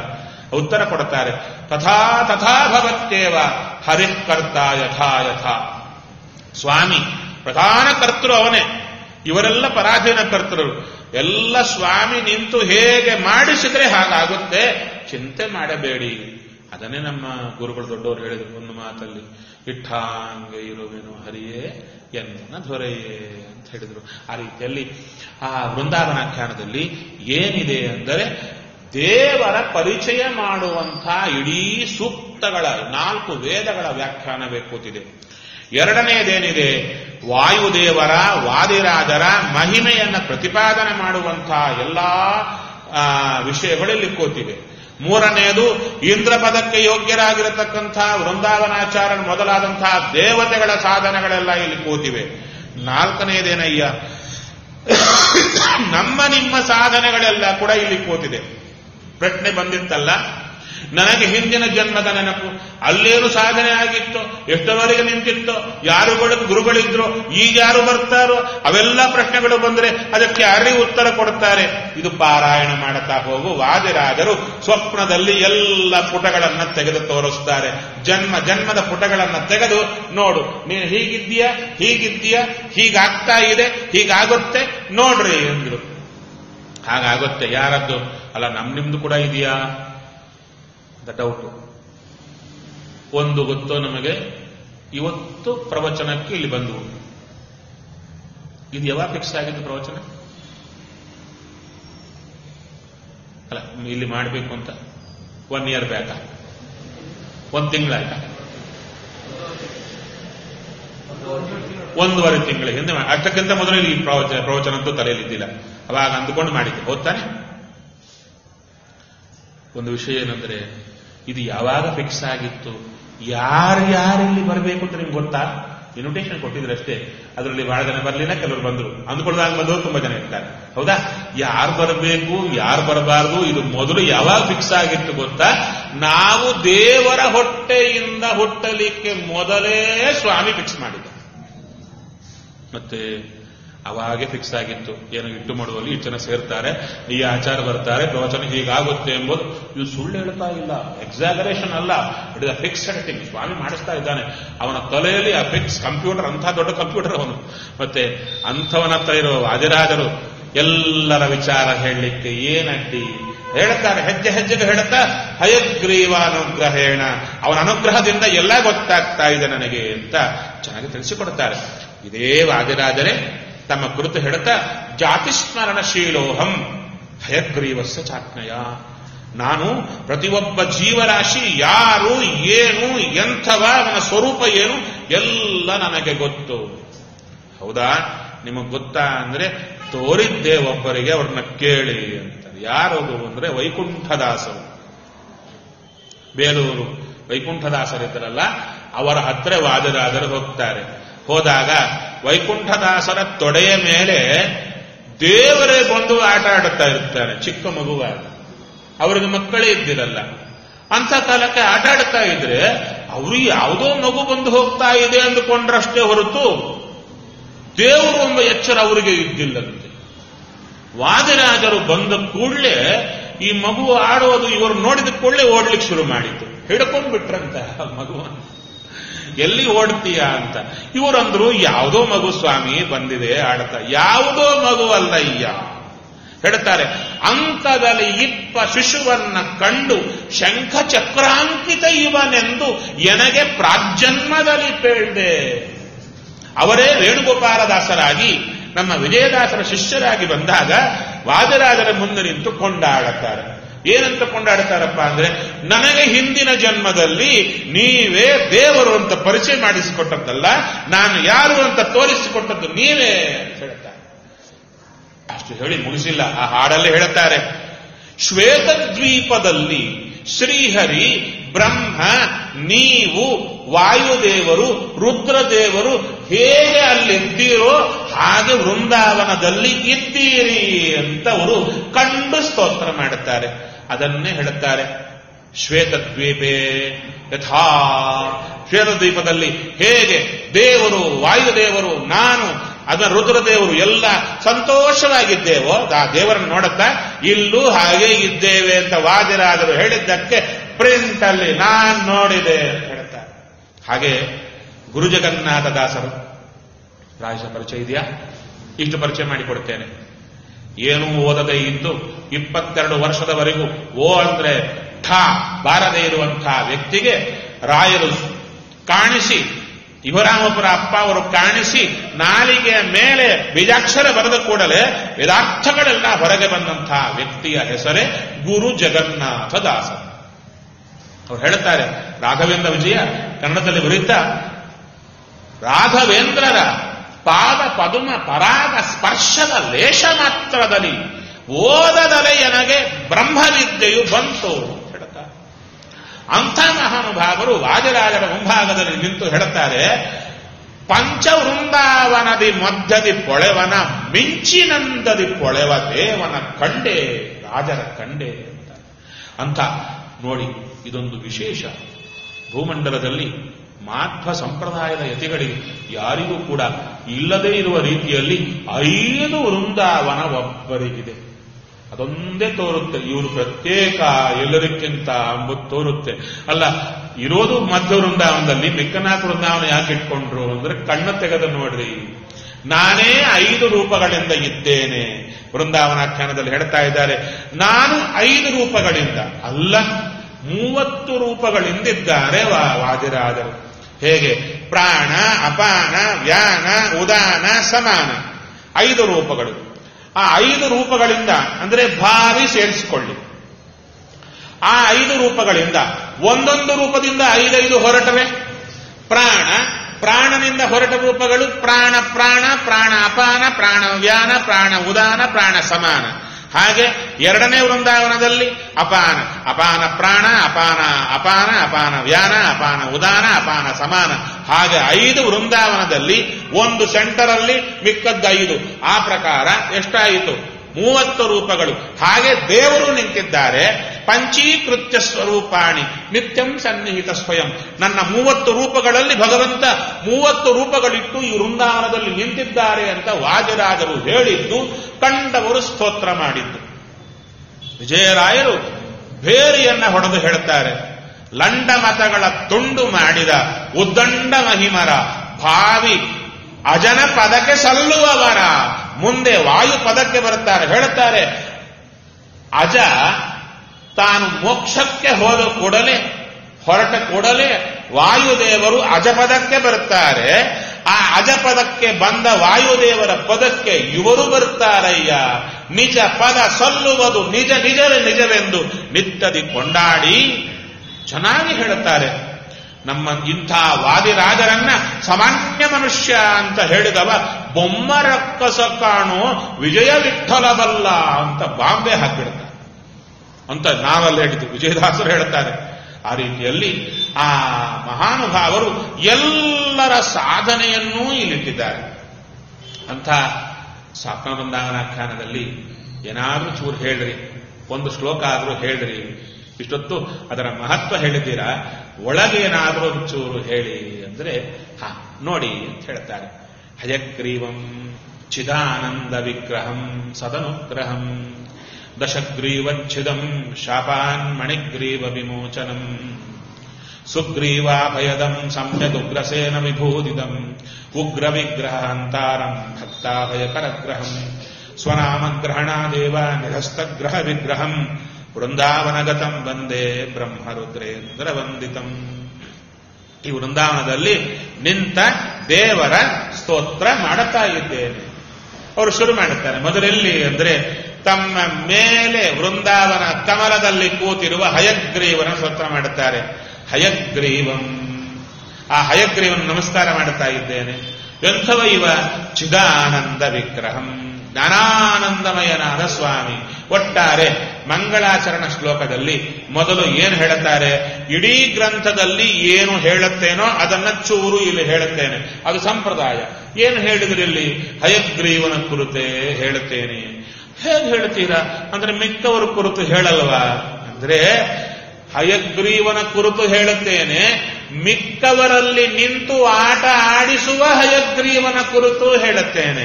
ಉತ್ತರ ಕೊಡ್ತಾರೆ ತಥಾ ತಥಾ ಭವತ್ಯೇವ ಹರಿಕರ್ತ ಯಥಾ ಯಥಾ ಸ್ವಾಮಿ ಪ್ರಧಾನ ಕರ್ತೃ ಅವನೇ ಇವರೆಲ್ಲ ಪರಾಧೀನ ಕರ್ತರು ಎಲ್ಲ ಸ್ವಾಮಿ ನಿಂತು ಹೇಗೆ ಮಾಡಿಸಿದ್ರೆ ಹಾಗಾಗುತ್ತೆ ಚಿಂತೆ ಮಾಡಬೇಡಿ ಅದನ್ನೇ ನಮ್ಮ ಗುರುಗಳು ದೊಡ್ಡವರು ಹೇಳಿದ್ರು ಒಂದು ಮಾತಲ್ಲಿ ಇಟ್ಟಾಂಗೆ ಇರುವೆನು ಹರಿಯೇ ಎನ್ನ ದೊರೆಯೇ ಅಂತ ಹೇಳಿದ್ರು ಆ ರೀತಿಯಲ್ಲಿ ಆ ವೃಂದಾವನಾಖ್ಯಾನದಲ್ಲಿ ಏನಿದೆ ಅಂದರೆ ದೇವರ ಪರಿಚಯ ಮಾಡುವಂತಹ ಇಡೀ ಸೂಕ್ತಗಳ ನಾಲ್ಕು ವೇದಗಳ ವ್ಯಾಖ್ಯಾನವೇ ಕೂತಿದೆ ಎರಡನೆಯದೇನಿದೆ ವಾಯುದೇವರ ವಾದಿರಾಜರ ಮಹಿಮೆಯನ್ನು ಪ್ರತಿಪಾದನೆ ಮಾಡುವಂತಹ ಎಲ್ಲಾ ಆ, ವಿಷಯಗಳು ಇಲ್ಲಿ ಕೂತಿವೆ ಮೂರನೆಯದು ಇಂದ್ರ ಪದಕ್ಕೆ ಯೋಗ್ಯರಾಗಿರತಕ್ಕಂಥ ವೃಂದಾವನಾಚಾರ್ಯ ಮೊದಲಾದಂತಹ ದೇವತೆಗಳ ಸಾಧನೆಗಳೆಲ್ಲ ಇಲ್ಲಿ ಕೂತಿವೆ ನಾಲ್ಕನೆಯದೇನಯ್ಯ ನಮ್ಮ ನಿಮ್ಮ ಸಾಧನೆಗಳೆಲ್ಲ ಕೂಡ ಇಲ್ಲಿ ಕೂತಿದೆ ಪ್ರಶ್ನೆ ಬಂದಿತ್ತಲ್ಲ ನನಗೆ ಹಿಂದಿನ ಜನ್ಮದ ನೆನಪು ಅಲ್ಲೇನು ಸಾಧನೆ ಆಗಿತ್ತು ಎಷ್ಟರವರೆಗೆ ನಿಂತಿತ್ತು ಯಾರುಗಳು ಗುರುಗಳಿದ್ರು ಈಗ ಯಾರು ಬರ್ತಾರೋ ಅವೆಲ್ಲ ಪ್ರಶ್ನೆಗಳು ಬಂದ್ರೆ ಅದಕ್ಕೆ ಯಾರೇ ಉತ್ತರ ಕೊಡ್ತಾರೆ ಇದು ಪಾರಾಯಣ ಮಾಡುತ್ತಾ ಹೋಗು ವಾದಿರಾಜರು ಸ್ವಪ್ನದಲ್ಲಿ ಎಲ್ಲ ಪುಟಗಳನ್ನ ತೆಗೆದು ತೋರಿಸ್ತಾರೆ ಜನ್ಮ ಜನ್ಮದ ಪುಟಗಳನ್ನ ತೆಗೆದು ನೋಡು ನೀನು ಹೀಗಿದ್ದೀಯಾ ಹೀಗಿದ್ದೀಯಾ ಹೀಗಾಗ್ತಾ ಇದೆ ಹೀಗಾಗುತ್ತೆ ನೋಡ್ರಿ ಎಂದ್ರು ಹಾಗಾಗುತ್ತೆ ಯಾರದ್ದು ಅಲ್ಲ ನಮ್ ನಿಮ್ದು ಕೂಡ ಇದೆಯಾ ಅಂತ ಡೌಟು ಒಂದು ಗೊತ್ತು ನಮಗೆ ಇವತ್ತು ಪ್ರವಚನಕ್ಕೆ ಇಲ್ಲಿ ಬಂದವು ಇದು ಯಾವಾಗ ಫಿಕ್ಸ್ ಆಗಿದ್ದು ಪ್ರವಚನ ಅಲ್ಲ ಇಲ್ಲಿ ಮಾಡಬೇಕು ಅಂತ ಒನ್ ಇಯರ್ ಬ್ಯಾಕ ಒಂದು ತಿಂಗಳಾಯ್ತ ಒಂದೂವರೆ ತಿಂಗಳ ಹಿಂದೆ ಮಾ- ಅಷ್ಟಕ್ಕಿಂತ ಮೊದಲು ಈ ಪ್ರವಚನ ಪ್ರವಚನ ಅಂತೂ ತಲೆಯಲ್ಲಿದ್ದಿಲ್ಲ ಅವಾಗ ಅಂದುಕೊಂಡು ಮಾಡಿದ್ದೆ ಹೋಗ್ತಾನೆ ಒಂದು ವಿಷಯ ಏನಂದ್ರೆ ಇದು ಯಾವಾಗ ಫಿಕ್ಸ್ ಆಗಿತ್ತು ಯಾರು ಯಾರಲ್ಲಿ ಬರಬೇಕು ಅಂತ ನಿಮ್ಗೆ ಗೊತ್ತಾ ಇನ್ವಿಟೇಷನ್ ಕೊಟ್ಟಿದ್ರೆ ಅಷ್ಟೇ ಅದರಲ್ಲಿ ಬಹಳ ಜನ ಬರಲಿಲ್ಲ ಕೆಲವರು ಬಂದರು ಅಂದ್ಕೊಳ್ದಾಗ ಬಂದವರು ತುಂಬಾ ಜನ ಇರ್ತಾರೆ ಹೌದಾ ಯಾರು ಬರಬೇಕು ಯಾರು ಬರಬಾರದು ಇದು ಮೊದಲು ಯಾವಾಗ ಫಿಕ್ಸ್ ಆಗಿತ್ತು ಗೊತ್ತಾ ನಾವು ದೇವರ ಹೊಟ್ಟೆಯಿಂದ ಹುಟ್ಟಲಿಕ್ಕೆ ಮೊದಲೇ ಸ್ವಾಮಿ ಫಿಕ್ಸ್ ಮಾಡಿದ ಮತ್ತೆ ಅವಾಗೆ ಫಿಕ್ಸ್ ಆಗಿತ್ತು ಏನು ಇಟ್ಟು ಮಾಡುವಲ್ಲಿ ಇಷ್ಟು ಜನ ಸೇರ್ತಾರೆ ಈ ಆಚಾರ ಬರ್ತಾರೆ ಪ್ರವಚನ ಹೀಗಾಗುತ್ತೆ ಎಂಬುದು ಇದು ಸುಳ್ಳು ಹೇಳ್ತಾ ಇಲ್ಲ ಎಕ್ಸಾಗರೇಷನ್ ಅಲ್ಲ ಇಟ್ ಇಸ್ ಫಿಕ್ಸ್ಡ್ ಥಿಂಗ್ ಸ್ವಾಮಿ ಮಾಡಿಸ್ತಾ ಇದ್ದಾನೆ ಅವನ ತಲೆಯಲ್ಲಿ ಆ ಫಿಕ್ಸ್ ಕಂಪ್ಯೂಟರ್ ಅಂತ ದೊಡ್ಡ ಕಂಪ್ಯೂಟರ್ ಅವನು ಮತ್ತೆ ಅಂಥವನ ಹತ್ರ ಇರೋ ವಾದಿರಾಜರು ಎಲ್ಲರ ವಿಚಾರ ಹೇಳಲಿಕ್ಕೆ ಏನಡ್ಡಿ ಹೇಳ್ತಾರೆ ಹೆಜ್ಜೆ ಹೆಜ್ಜೆಗೆ ಹೇಳುತ್ತಾ ಹಯಗ್ರೀವ ಅನುಗ್ರಹೇಣ ಅವನ ಅನುಗ್ರಹದಿಂದ ಎಲ್ಲ ಗೊತ್ತಾಗ್ತಾ ಇದೆ ನನಗೆ ಅಂತ ಚೆನ್ನಾಗಿ ತಿಳಿಸಿಕೊಡ್ತಾರೆ ಇದೇ ವಾದಿರಾಜರೇ ತಮ್ಮ ಕುರಿತು ಹೇಳುತ್ತಾ ಜಾತಿಸ್ಮರಣಶೀಲೋಹಂ ಹಯಗ್ರೀವಸ್ಯ ಚಾಜ್ಞಯ ನಾನು ಪ್ರತಿಯೊಬ್ಬ ಜೀವರಾಶಿ ಯಾರು ಏನು ಎಂಥವ ಅವನ ಸ್ವರೂಪ ಏನು ಎಲ್ಲ ನನಗೆ ಗೊತ್ತು ಹೌದಾ ನಿಮಗೆ ಗೊತ್ತಾ ಅಂದ್ರೆ ತೋರಿದ್ದೆ ಒಬ್ಬರಿಗೆ ಅವ್ರನ್ನ ಕೇಳಿ ಅಂತಾರೆ ಯಾರದು ಅಂದ್ರೆ ವೈಕುಂಠದಾಸರು ಬೇಲೂರು ವೈಕುಂಠದಾಸರಿದ್ದರಲ್ಲ ಅವರ ಹತ್ರ ವಾದರಾದರು ಹೋಗ್ತಾರೆ ಹೋದಾಗ ವೈಕುಂಠದಾಸರ ತೊಡೆಯ ಮೇಲೆ ದೇವರೇ ಬಂದು ಆಟ ಆಡುತ್ತಾ ಇರ್ತಾನೆ ಚಿಕ್ಕ ಮಗುವಾಗ ಅವರಿಗೆ ಮಕ್ಕಳೇ ಇದ್ದಿರಲ್ಲ ಅಂತ ಕಾಲಕ್ಕೆ ಆಟ ಆಡ್ತಾ ಇದ್ರೆ ಅವರು ಯಾವುದೋ ಮಗು ಬಂದು ಹೋಗ್ತಾ ಇದೆ ಅಂದುಕೊಂಡ್ರಷ್ಟೇ ಹೊರತು ದೇವರು ಎಂಬ ಎಚ್ಚರ ಅವರಿಗೆ ಇದ್ದಿಲ್ಲಂತೆ ವಾದಿರಾಜರು ಬಂದ ಕೂಡಲೇ ಈ ಮಗು ಆಡೋದು ಇವರು ನೋಡಿದ ಕೂಡಲೇ ಓಡ್ಲಿಕ್ಕೆ ಶುರು ಮಾಡಿತ್ತು ಹಿಡ್ಕೊಂಡು ಬಿಟ್ರಂತ ಆ ಮಗುವನ್ನು ಎಲ್ಲಿ ಓಡ್ತೀಯ ಅಂತ ಇವರಂದ್ರು ಯಾವುದೋ ಮಗು ಸ್ವಾಮಿ ಬಂದಿದೆ ಆಡ್ತಾ ಯಾವುದೋ ಮಗು ಅಲ್ಲಯ್ಯ ಹೇಳ್ತಾರೆ ಅಂತದಲ್ಲಿ ಇಪ್ಪ ಶಿಶುವನ್ನ ಕಂಡು ಶಂಖ ಚಕ್ರಾಂಕಿತ ಇವನೆಂದು ಎನಗೆ ಪ್ರಾಜನ್ಮದಲ್ಲಿ ಪೇಳ್ದೆ ಅವರೇ ವೇಣುಗೋಪಾಲದಾಸರಾಗಿ ನಮ್ಮ ವಿಜಯದಾಸರ ಶಿಷ್ಯರಾಗಿ ಬಂದಾಗ ವಾದರಾಜರ ಮುಂದೆ ನಿಂತು ಕೊಂಡಾಡುತ್ತಾರೆ ಏನಂತ ಕೊಂಡಾಡ್ತಾರಪ್ಪ ಅಂದ್ರೆ ನನಗೆ ಹಿಂದಿನ ಜನ್ಮದಲ್ಲಿ ನೀವೇ ದೇವರು ಅಂತ ಪರಿಚಯ ಮಾಡಿಸಿಕೊಟ್ಟದ್ದಲ್ಲ ನಾನು ಯಾರು ಅಂತ ತೋರಿಸಿಕೊಟ್ಟದ್ದು ನೀವೇ ಅಂತ ಹೇಳ್ತಾರೆ ಅಷ್ಟು ಹೇಳಿ ಮುಗಿಸಿಲ್ಲ ಆ ಹಾಡಲ್ಲಿ ಹೇಳುತ್ತಾರೆ ಶ್ವೇತದ್ವೀಪದಲ್ಲಿ ಶ್ರೀಹರಿ ಬ್ರಹ್ಮ ನೀವು ವಾಯುದೇವರು ರುದ್ರದೇವರು ಹೇಗೆ ಅಲ್ಲಿದ್ದೀರೋ ಹಾಗೆ ವೃಂದಾವನದಲ್ಲಿ ಇದ್ದೀರಿ ಅಂತ ಅವರು ಕಂಡು ಸ್ತೋತ್ರ ಮಾಡುತ್ತಾರೆ ಅದನ್ನೇ ಹೇಳುತ್ತಾರೆ ಶ್ವೇತದ್ವೀಪೇ ಯಥಾ ಶ್ವೇತದ್ವೀಪದಲ್ಲಿ ಹೇಗೆ ದೇವರು ವಾಯುದೇವರು ನಾನು ಅದ ರುದ್ರದೇವರು ಎಲ್ಲ ಸಂತೋಷವಾಗಿದ್ದೇವೋ ಆ ದೇವರನ್ನು ನೋಡುತ್ತಾ ಇಲ್ಲೂ ಹಾಗೆ ಇದ್ದೇವೆ ಅಂತ ವಾದಿರಾದರು ಹೇಳಿದ್ದಕ್ಕೆ ಪ್ರಿಂಟ್ ಅಲ್ಲಿ ನಾನ್ ನೋಡಿದೆ ಅಂತ ಹೇಳ್ತಾರೆ ಹಾಗೆ ಗುರು ಜಗನ್ನಾಥ ದಾಸರು ಪ್ರಾಯಶಃ ಪರಿಚಯ ಇದೆಯಾ ಇಷ್ಟು ಪರಿಚಯ ಮಾಡಿಕೊಡ್ತೇನೆ ಏನೂ ಓದದೇ ಇದ್ದು ಇಪ್ಪತ್ತೆರಡು ವರ್ಷದವರೆಗೂ ಓ ಅಂದ್ರೆ ಠಾ ಬಾರದೇ ಇರುವಂತಹ ವ್ಯಕ್ತಿಗೆ ರಾಯರು ಕಾಣಿಸಿ ಯುವರಾಮಪುರ ಅಪ್ಪ ಅವರು ಕಾಣಿಸಿ ನಾಲಿಗೆಯ ಮೇಲೆ ಬೀಜಾಕ್ಷರ ಬರೆದ ಕೂಡಲೇ ವೇದಾರ್ಥಗಳೆಲ್ಲ ಹೊರಗೆ ಬಂದಂತಹ ವ್ಯಕ್ತಿಯ ಹೆಸರೇ ಗುರು ಜಗನ್ನಾಥ ದಾಸ ಅವ್ರು ಹೇಳ್ತಾರೆ ರಾಘವೇಂದ್ರ ವಿಜಯ ಕನ್ನಡದಲ್ಲಿ ಬರೀತಾ ರಾಘವೇಂದ್ರರ ಪಾದ ಪದುಮ ಪರಾಗ ಸ್ಪರ್ಶದ ಲೇಷ ಮಾತ್ರದಲ್ಲಿ ಓದದಲೆ ಎನಗೆ ಬ್ರಹ್ಮವಿದ್ಯೆಯು ಬಂತು ಹೇಳ್ತಾರೆ ಅಂಥ ಮಹಾನುಭಾವರು ವಾಜರಾಜರ ಮುಂಭಾಗದಲ್ಲಿ ನಿಂತು ಹೇಳುತ್ತಾರೆ ಪಂಚವೃಂದಾವನದಿ ಮಧ್ಯದಿ ಪೊಳೆವನ ಮಿಂಚಿನಂದದಿ ಪೊಳೆವ ದೇವನ ಕಂಡೆ ರಾಜರ ಕಂಡೆ ಅಂತ ಅಂತ ನೋಡಿ ಇದೊಂದು ವಿಶೇಷ ಭೂಮಂಡಲದಲ್ಲಿ ಮಾಧ್ವ ಸಂಪ್ರದಾಯದ ಯತಿಗಳಿಗೆ ಯಾರಿಗೂ ಕೂಡ ಇಲ್ಲದೇ ಇರುವ ರೀತಿಯಲ್ಲಿ ಐದು ವೃಂದಾವನ ಒಬ್ಬರಿಗಿದೆ ಅದೊಂದೇ ತೋರುತ್ತೆ ಇವರು ಪ್ರತ್ಯೇಕ ಎಲ್ಲರಿಗಿಂತ ಅಂಬುದು ತೋರುತ್ತೆ ಅಲ್ಲ ಇರೋದು ಮಧ್ಯ ವೃಂದಾವನದಲ್ಲಿ ಮಿಕ್ಕನಾಥ ವೃಂದಾವನ ಯಾಕೆ ಇಟ್ಕೊಂಡ್ರು ಅಂದ್ರೆ ಕಣ್ಣು ತೆಗೆದು ನೋಡ್ರಿ ನಾನೇ ಐದು ರೂಪಗಳಿಂದ ಇದ್ದೇನೆ ವೃಂದಾವನಾಖ್ಯಾನದಲ್ಲಿ ಹೇಳ್ತಾ ಇದ್ದಾರೆ ನಾನು ಐದು ರೂಪಗಳಿಂದ ಅಲ್ಲ ಮೂವತ್ತು ರೂಪಗಳಿಂದಿದ್ದಾರೆ ವಾ- ವಾದಿರಾಜರು ಹೇಗೆ ಪ್ರಾಣ ಅಪಾನ ವ್ಯಾನ ಉದಾನ ಸಮಾನ ಐದು ರೂಪಗಳು ಆ ಐದು ರೂಪಗಳಿಂದ ಅಂದ್ರೆ ಭಾವಿ ಸೇರಿಸಿಕೊಳ್ಳಿ ಆ ಐದು ರೂಪಗಳಿಂದ ಒಂದೊಂದು ರೂಪದಿಂದ ಐದೈದು ಹೊರಟರೆ ಪ್ರಾಣ ಪ್ರಾಣನಿಂದ ಹೊರಟ ರೂಪಗಳು ಪ್ರಾಣ ಪ್ರಾಣ ಪ್ರಾಣ ಅಪಾನ ಪ್ರಾಣ ವ್ಯಾನ ಪ್ರಾಣ ಉದಾನ ಪ್ರಾಣ ಸಮಾನ ಹಾಗೆ ಎರಡನೇ ವೃಂದಾವನದಲ್ಲಿ ಅಪಾನ ಅಪಾನ ಪ್ರಾಣ ಅಪಾನ ಅಪಾನ ಅಪಾನ ವ್ಯಾನ ಅಪಾನ ಉದಾನ ಅಪಾನ ಸಮಾನ ಹಾಗೆ ಐದು ವೃಂದಾವನದಲ್ಲಿ ಒಂದು ಸೆಂಟರಲ್ಲಿ ಮಿಕ್ಕದ್ದು ಐದು ಆ ಪ್ರಕಾರ ಎಷ್ಟಾಯಿತು ಮೂವತ್ತು ರೂಪಗಳು ಹಾಗೆ ದೇವರು ನಿಂತಿದ್ದಾರೆ ಪಂಚೀಕೃತ್ಯ ಸ್ವರೂಪಾಣಿ ನಿತ್ಯಂ ಸನ್ನಿಹಿತ ಸ್ವಯಂ ನನ್ನ ಮೂವತ್ತು ರೂಪಗಳಲ್ಲಿ ಭಗವಂತ ಮೂವತ್ತು ರೂಪಗಳಿಟ್ಟು ಈ ವೃಂದಾವನದಲ್ಲಿ ನಿಂತಿದ್ದಾರೆ ಅಂತ ವಾಜರಾಜರು ಹೇಳಿದ್ದು ಕಂಡವರು ಸ್ತೋತ್ರ ಮಾಡಿದ್ದು ವಿಜಯರಾಯರು ಬೇರಿಯನ್ನ ಹೊಡೆದು ಹೇಳುತ್ತಾರೆ ಲಂಡ ಮತಗಳ ತುಂಡು ಮಾಡಿದ ಉದ್ದಂಡ ಮಹಿಮರ ಭಾವಿ ಅಜನ ಪದಕ್ಕೆ ಸಲ್ಲುವವರ ಮುಂದೆ ವಾಯು ಪದಕ್ಕೆ ಬರುತ್ತಾರೆ ಹೇಳುತ್ತಾರೆ ಅಜ ತಾನು ಮೋಕ್ಷಕ್ಕೆ ಹೋದ ಕೂಡಲೇ ಹೊರಟ ಕೂಡಲೇ ವಾಯುದೇವರು ಅಜಪದಕ್ಕೆ ಬರುತ್ತಾರೆ ಆ ಅಜಪದಕ್ಕೆ ಬಂದ ವಾಯುದೇವರ ಪದಕ್ಕೆ ಇವರು ಬರ್ತಾರಯ್ಯ ನಿಜ ಪದ ಸಲ್ಲುವುದು ನಿಜ ನಿಜವೇ ನಿಜವೆಂದು ನಿತ್ತದಿ ಕೊಂಡಾಡಿ ಚೆನ್ನಾಗಿ ಹೇಳುತ್ತಾರೆ ನಮ್ಮ ಇಂಥ ವಾದಿರಾಜರನ್ನ ಸಾಮಾನ್ಯ ಮನುಷ್ಯ ಅಂತ ಹೇಳಿದವ ಬೊಮ್ಮ ರಕ್ಕಸ ಕಾಣು ವಿಜಯ ವಿಠಲಬಲ್ಲ ಅಂತ ಬಾಂಬೆ ಹಾಕಿಡ್ತಾರೆ ಅಂತ ನಾವಲ್ಲಿ ಹೇಳಿದ್ದು ವಿಜಯದಾಸರು ಹೇಳ್ತಾರೆ ಆ ರೀತಿಯಲ್ಲಿ ಆ ಮಹಾನುಭಾವರು ಎಲ್ಲರ ಸಾಧನೆಯನ್ನೂ ಇಲ್ಲಿಟ್ಟಿದ್ದಾರೆ ಅಂಥ ಸಾಪ್ನ ವೃಂದಾವನಾಖ್ಯಾನದಲ್ಲಿ ಏನಾದ್ರೂ ಚೂರು ಹೇಳ್ರಿ ಒಂದು ಶ್ಲೋಕ ಆದ್ರೂ ಹೇಳ್ರಿ ಇಷ್ಟೊತ್ತು ಅದರ ಮಹತ್ವ ಹೇಳಿದ್ದೀರಾ ಒಳಗೇನಾದ್ರೂ ಒಂದು ಚೂರು ಹೇಳಿ ಅಂದ್ರೆ ಹಾ ನೋಡಿ ಅಂತ ಹೇಳ್ತಾರೆ ಹಯಗ್ರೀವಂ ಚಿದಾನಂದ ವಿಗ್ರಹಂ ಸದನುಗ್ರಹಂ ದಶಗ್ರೀವಚ್ಛಿದಂ ಶಾಪಾನ್ ಮಣಿಗ್ರೀವ ವಿಮೋಚನಂ ಸುಗ್ರೀವಾಭಯದಂ ಸಮ್ಯದುಗ್ರಸೇನ ವಿಭೂದಿದಂ ಉಗ್ರ ವಿಗ್ರಹಾಂತಾರಂ ಭಕ್ತಾಭಯಕರಗ್ರಹಂ ಸ್ವನಾಮಗ್ರಹಣಾದೇವ ನಿರಸ್ತಗ್ರಹ ವಿಗ್ರಹಂ ವೃಂದಾವನಗತಂ ವಂದೇ ಬ್ರಹ್ಮರುದ್ರೇಂದ್ರ ವಂದಿತಂ ಈ ವೃಂದಾವನದಲ್ಲಿ ನಿಂತ ದೇವರ ಸ್ತೋತ್ರ ಮಾಡುತ್ತಾ ಇದ್ದೇನೆ ಅವರು ಶುರು ಮಾಡುತ್ತಾರೆ ಮೊದಲೆಲ್ಲಿ ಅಂದ್ರೆ ತಮ್ಮ ಮೇಲೆ ವೃಂದಾವನ ಕಮಲದಲ್ಲಿ ಕೂತಿರುವ ಹಯಗ್ರೀವನ ಸ್ತೋತ್ರ ಮಾಡುತ್ತಾರೆ ಹಯಗ್ರೀವಂ ಆ ಹಯಗ್ರೀವನ ನಮಸ್ಕಾರ ಮಾಡುತ್ತಾ ಇದ್ದೇನೆ ಎಂಥವ ಇವ ಚಿದಾನಂದ ವಿಗ್ರಹಂ ಜ್ಞಾನಾನಂದಮಯನಾದ ಸ್ವಾಮಿ ಒಟ್ಟಾರೆ ಮಂಗಳಾಚರಣ ಶ್ಲೋಕದಲ್ಲಿ ಮೊದಲು ಏನು ಹೇಳುತ್ತಾರೆ ಇಡೀ ಗ್ರಂಥದಲ್ಲಿ ಏನು ಹೇಳುತ್ತೇನೋ ಅದನ್ನ ಚೂರು ಇಲ್ಲಿ ಹೇಳುತ್ತೇನೆ ಅದು ಸಂಪ್ರದಾಯ ಏನು ಹೇಳಿದ್ರಿ ಇಲ್ಲಿ ಹಯಗ್ರೀವನ ಕುರಿತೇ ಹೇಳುತ್ತೇನೆ ಹೇಗೆ ಹೇಳ್ತೀರಾ ಅಂದ್ರೆ ಮಿಕ್ಕವರ ಕುರಿತು ಹೇಳಲ್ವಾ ಅಂದ್ರೆ ಹಯಗ್ರೀವನ ಕುರಿತು ಹೇಳುತ್ತೇನೆ ಮಿಕ್ಕವರಲ್ಲಿ ನಿಂತು ಆಟ ಆಡಿಸುವ ಹಯಗ್ರೀವನ ಕುರಿತು ಹೇಳುತ್ತೇನೆ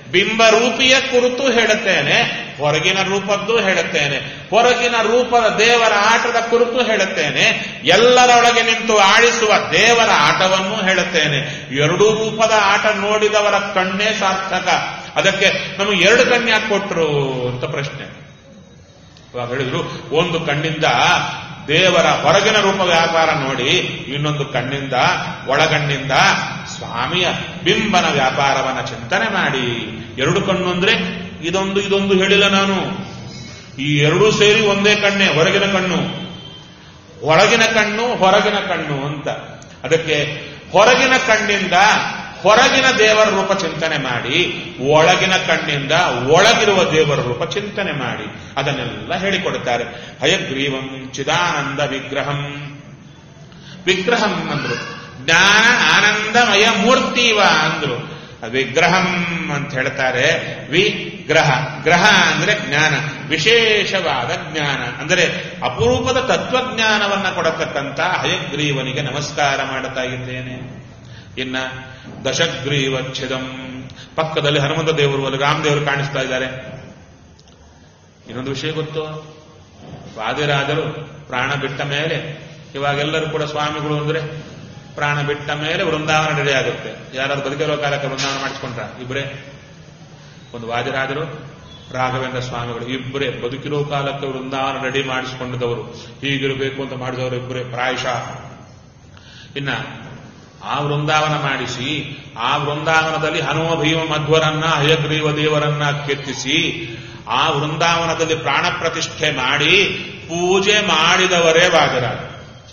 ಬಿಂಬರೂಪಿಯ ಕುರಿತು ಹೇಳುತ್ತೇನೆ ಹೊರಗಿನ ರೂಪದ್ದು ಹೇಳುತ್ತೇನೆ ಹೊರಗಿನ ರೂಪದ ದೇವರ ಆಟದ ಕುರಿತು ಹೇಳುತ್ತೇನೆ ಎಲ್ಲರೊಳಗೆ ನಿಂತು ಆಡಿಸುವ ದೇವರ ಆಟವನ್ನು ಹೇಳುತ್ತೇನೆ ಎರಡೂ ರೂಪದ ಆಟ ನೋಡಿದವರ ಕಣ್ಣೇ ಸಾರ್ಥಕ ಅದಕ್ಕೆ ನಮಗೆ ಎರಡು ಕಣ್ಣು ಯಾಕೆ ಕೊಟ್ರು ಅಂತ ಪ್ರಶ್ನೆ ಇವಾಗ ಹೇಳಿದ್ರು ಒಂದು ಕಣ್ಣಿಂದ ದೇವರ ಹೊರಗಿನ ರೂಪ ವ್ಯಾಪಾರ ನೋಡಿ ಇನ್ನೊಂದು ಕಣ್ಣಿಂದ ಒಳಗಣ್ಣಿಂದ ಸ್ವಾಮಿಯ ಬಿಂಬನ ವ್ಯಾಪಾರವನ್ನ ಚಿಂತನೆ ಮಾಡಿ ಎರಡು ಕಣ್ಣು ಅಂದ್ರೆ ಇದೊಂದು ಇದೊಂದು ಹೇಳಿಲ್ಲ ನಾನು ಈ ಎರಡೂ ಸೇರಿ ಒಂದೇ ಕಣ್ಣೆ ಹೊರಗಿನ ಕಣ್ಣು ಒಳಗಿನ ಕಣ್ಣು ಹೊರಗಿನ ಕಣ್ಣು ಅಂತ ಅದಕ್ಕೆ ಹೊರಗಿನ ಕಣ್ಣಿಂದ ಹೊರಗಿನ ದೇವರ ರೂಪ ಚಿಂತನೆ ಮಾಡಿ ಒಳಗಿನ ಕಣ್ಣಿಂದ ಒಳಗಿರುವ ದೇವರ ರೂಪ ಚಿಂತನೆ ಮಾಡಿ ಅದನ್ನೆಲ್ಲ ಹೇಳಿಕೊಡುತ್ತಾರೆ ಹಯಗ್ರೀವಂ ಚಿದಾನಂದ ವಿಗ್ರಹಂ ವಿಗ್ರಹಂ ಅಂದ್ರು ಜ್ಞಾನ ಆನಂದಮಯ ಮೂರ್ತಿವ ಅಂದ್ರು ವಿಗ್ರಹಂ ಅಂತ ಹೇಳ್ತಾರೆ ವಿಗ್ರಹ ಗ್ರಹ ಅಂದ್ರೆ ಜ್ಞಾನ ವಿಶೇಷವಾದ ಜ್ಞಾನ ಅಂದರೆ ಅಪರೂಪದ ತತ್ವಜ್ಞಾನವನ್ನ ಕೊಡತಕ್ಕಂಥ ಹಯಗ್ರೀವನಿಗೆ ನಮಸ್ಕಾರ ಮಾಡುತ್ತಾ ಇದ್ದೇನೆ ಇನ್ನ ದಶಗ್ರೀವಚ್ಛಿದಂ ಪಕ್ಕದಲ್ಲಿ ಹನುಮಂತ ದೇವರು ಅಲ್ಲಿ ರಾಮದೇವರು ಕಾಣಿಸ್ತಾ ಇದ್ದಾರೆ ಇನ್ನೊಂದು ವಿಷಯ ಗೊತ್ತು ವಾದಿರಾಜರು ಪ್ರಾಣ ಬಿಟ್ಟ ಮೇಲೆ ಇವಾಗೆಲ್ಲರೂ ಕೂಡ ಸ್ವಾಮಿಗಳು ಅಂದ್ರೆ ಪ್ರಾಣ ಬಿಟ್ಟ ಮೇಲೆ ವೃಂದಾವನ ರೆಡಿ ಆಗುತ್ತೆ ಯಾರಾದ್ರೂ ಬದುಕಿರೋ ಕಾಲಕ್ಕೆ ವೃಂದಾವನ ಮಾಡಿಸ್ಕೊಂಡ್ರ ಇಬ್ಬರೇ ಒಂದು ವಾದಿರಾಜರು ರಾಘವೇಂದ್ರ ಸ್ವಾಮಿಗಳು ಇಬ್ಬರೇ ಬದುಕಿರೋ ಕಾಲಕ್ಕೆ ವೃಂದಾವನ ರೆಡಿ ಮಾಡಿಸಿಕೊಂಡಿದ್ದವರು ಹೀಗಿರಬೇಕು ಅಂತ ಮಾಡಿದವರು ಇಬ್ಬರೇ ಪ್ರಾಯಶಃ ಇನ್ನ ಆ ವೃಂದಾವನ ಮಾಡಿಸಿ ಆ ವೃಂದಾವನದಲ್ಲಿ ಹನುಮ ಭೀಮ ಮಧ್ವರನ್ನ ಹಯಗ್ರೀವ ದೇವರನ್ನ ಕೆತ್ತಿಸಿ ಆ ವೃಂದಾವನದಲ್ಲಿ ಪ್ರಾಣ ಪ್ರತಿಷ್ಠೆ ಮಾಡಿ ಪೂಜೆ ಮಾಡಿದವರೇ ವಾಜರಾಜ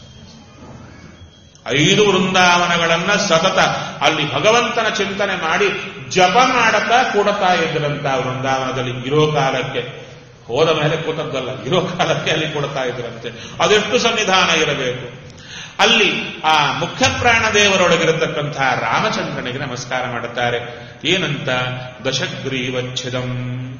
ಐದು ವೃಂದಾವನಗಳನ್ನ ಸತತ ಅಲ್ಲಿ ಭಗವಂತನ ಚಿಂತನೆ ಮಾಡಿ ಜಪ ಮಾಡತಾ ಕೂಡತಾ ಇದ್ರಂತ ವೃಂದಾವನದಲ್ಲಿ ಇರೋ ಕಾಲಕ್ಕೆ ಹೋದ ಮೇಲೆ ಕೂತದ್ದಲ್ಲ ಇರೋ ಕಾಲಕ್ಕೆ ಅಲ್ಲಿ ಕೊಡ್ತಾ ಇದ್ರಂತೆ ಅದೆಷ್ಟು ಸನ್ನಿಧಾನ ಇರಬೇಕು ಅಲ್ಲಿ ಆ ಮುಖ್ಯ ಪ್ರಾಣದೇವರೊಳಗಿರತಕ್ಕಂತಹ ರಾಮಚಂದ್ರನಿಗೆ ನಮಸ್ಕಾರ ಮಾಡುತ್ತಾರೆ ಏನಂತ ದಶಗ್ರೀವಚ್ಛಿದಂ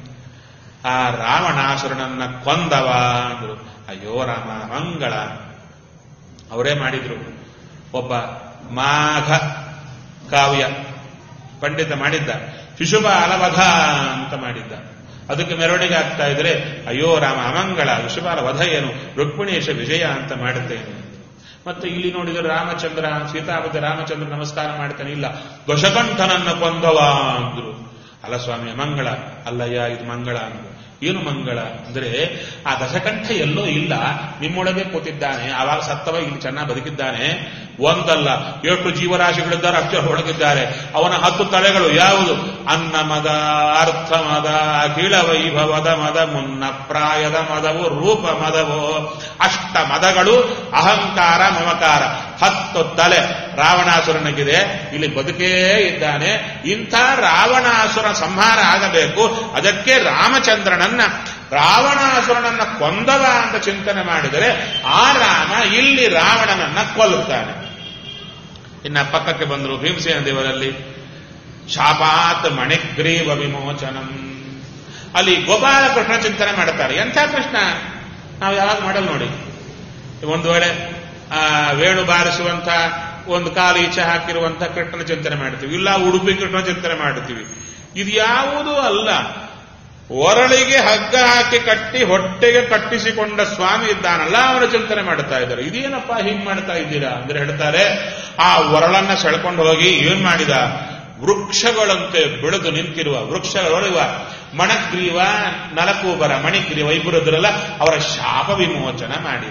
ಆ ರಾವಣಾಸುರನನ್ನ ಕೊಂದವ ಅಂದ್ರು ಅಯ್ಯೋ ರಾಮ ಮಂಗಳ ಅವರೇ ಮಾಡಿದ್ರು ಒಬ್ಬ ಮಾಘ ಕಾವ್ಯ ಪಂಡಿತ ಮಾಡಿದ್ದ ಶಿಶುಪಾಲ ವಧ ಅಂತ ಮಾಡಿದ್ದ ಅದಕ್ಕೆ ಮೆರವಣಿಗೆ ಆಗ್ತಾ ಇದ್ರೆ ಅಯ್ಯೋ ರಾಮ ಅಮಂಗಳ ಶಿಶುಪಾಲ ವಧ ಏನು ರುಕ್ಮಿಣೇಶ ವಿಜಯ ಅಂತ ಮಾಡುತ್ತೇನೆ ಮತ್ತೆ ಇಲ್ಲಿ ನೋಡಿದರೆ ರಾಮಚಂದ್ರ ಸೀತಾಪತಿ ರಾಮಚಂದ್ರ ನಮಸ್ಕಾರ ಮಾಡ್ತಾನೆ ಇಲ್ಲ ದಶಕಂಠನನ್ನ ಕೊಂದವ ಅಂದ್ರು ಅಲ್ಲ ಸ್ವಾಮಿ ಮಂಗಳ ಅಲ್ಲಯ್ಯ ಇದು ಮಂಗಳ ಅಂದ್ರು ಏನು ಮಂಗಳ ಅಂದ್ರೆ ಆ ದಶಕಂಠ ಎಲ್ಲೋ ಇಲ್ಲ ನಿಮ್ಮೊಳಗೆ ಕೂತಿದ್ದಾನೆ ಆವಾಗ ಸತ್ತವ ಇಲ್ಲಿ ಚೆನ್ನಾಗಿ ಬದುಕಿದ್ದಾನೆ ಒಂದಲ್ಲ ಎಷ್ಟು ಜೀವರಾಶಿಗಳಿದ್ದಾರೆ ಅಕ್ಷರ ಒಳಗಿದ್ದಾರೆ ಅವನ ಹತ್ತು ತಲೆಗಳು ಯಾವುದು ಅನ್ನ ಮದ ಅರ್ಥ ಮದ ಅಖಿಳ ವೈಭವದ ಮದ ಮುನ್ನ ಪ್ರಾಯದ ಮದವು ರೂಪ ಮದವು ಅಷ್ಟ ಮದಗಳು ಅಹಂಕಾರ ಮಮಕಾರ ಹತ್ತು ತಲೆ ರಾವಣಾಸುರನಿಗಿದೆ ಇಲ್ಲಿ ಬದುಕೇ ಇದ್ದಾನೆ ಇಂಥ ರಾವಣಾಸುರ ಸಂಹಾರ ಆಗಬೇಕು ಅದಕ್ಕೆ ರಾಮಚಂದ್ರನನ್ನ ರಾವಣಾಸುರನನ್ನ ಕೊಂದವ ಅಂತ ಚಿಂತನೆ ಮಾಡಿದರೆ ಆ ರಾಮ ಇಲ್ಲಿ ರಾವಣನನ್ನ ಕೊಲ್ಲುತ್ತಾನೆ ಇನ್ನ ಪಕ್ಕಕ್ಕೆ ಬಂದರು ಭೀಮಸೇನ ದೇವರಲ್ಲಿ ಶಾಪಾತ್ ಮಣಿಗ್ರೀವ ವಿಮೋಚನಂ ಅಲ್ಲಿ ಗೋಪಾಲ ಕೃಷ್ಣ ಚಿಂತನೆ ಮಾಡುತ್ತಾರೆ ಎಂಥ ಕೃಷ್ಣ ನಾವು ಯಾವಾಗ ಮಾಡಲ್ ನೋಡಿ ಒಂದು ವೇಳೆ ಆ ವೇಣು ಬಾರಿಸುವಂತ ಒಂದು ಕಾಲು ಈಚೆ ಹಾಕಿರುವಂತ ಕೃಷ್ಣನ ಚಿಂತನೆ ಮಾಡ್ತೀವಿ ಇಲ್ಲ ಉಡುಪಿ ಕೃಷ್ಣ ಚಿಂತನೆ ಮಾಡ್ತೀವಿ ಇದು ಯಾವುದೂ ಅಲ್ಲ ಒರಳಿಗೆ ಹಗ್ಗ ಹಾಕಿ ಕಟ್ಟಿ ಹೊಟ್ಟೆಗೆ ಕಟ್ಟಿಸಿಕೊಂಡ ಸ್ವಾಮಿ ಇದ್ದಾನಲ್ಲ ಅವನ ಚಿಂತನೆ ಮಾಡ್ತಾ ಇದ್ದಾರೆ ಇದೇನಪ್ಪ ಹೀಗ್ ಮಾಡ್ತಾ ಇದ್ದೀರಾ ಅಂದ್ರೆ ಹೇಳ್ತಾರೆ ಆ ಒರಳನ್ನ ಸೆಳ್ಕೊಂಡು ಹೋಗಿ ಏನ್ ಮಾಡಿದ ವೃಕ್ಷಗಳಂತೆ ಬೆಳೆದು ನಿಂತಿರುವ ವೃಕ್ಷಗಳೊಳಿವ ಮಣಗ್ರೀವ ನಲಕೂಬರ ಮಣಿಗ್ರೀವ ಇಬ್ಬರದ್ರಲ್ಲ ಅವರ ಶಾಪ ವಿಮೋಚನ ಮಾಡಿದ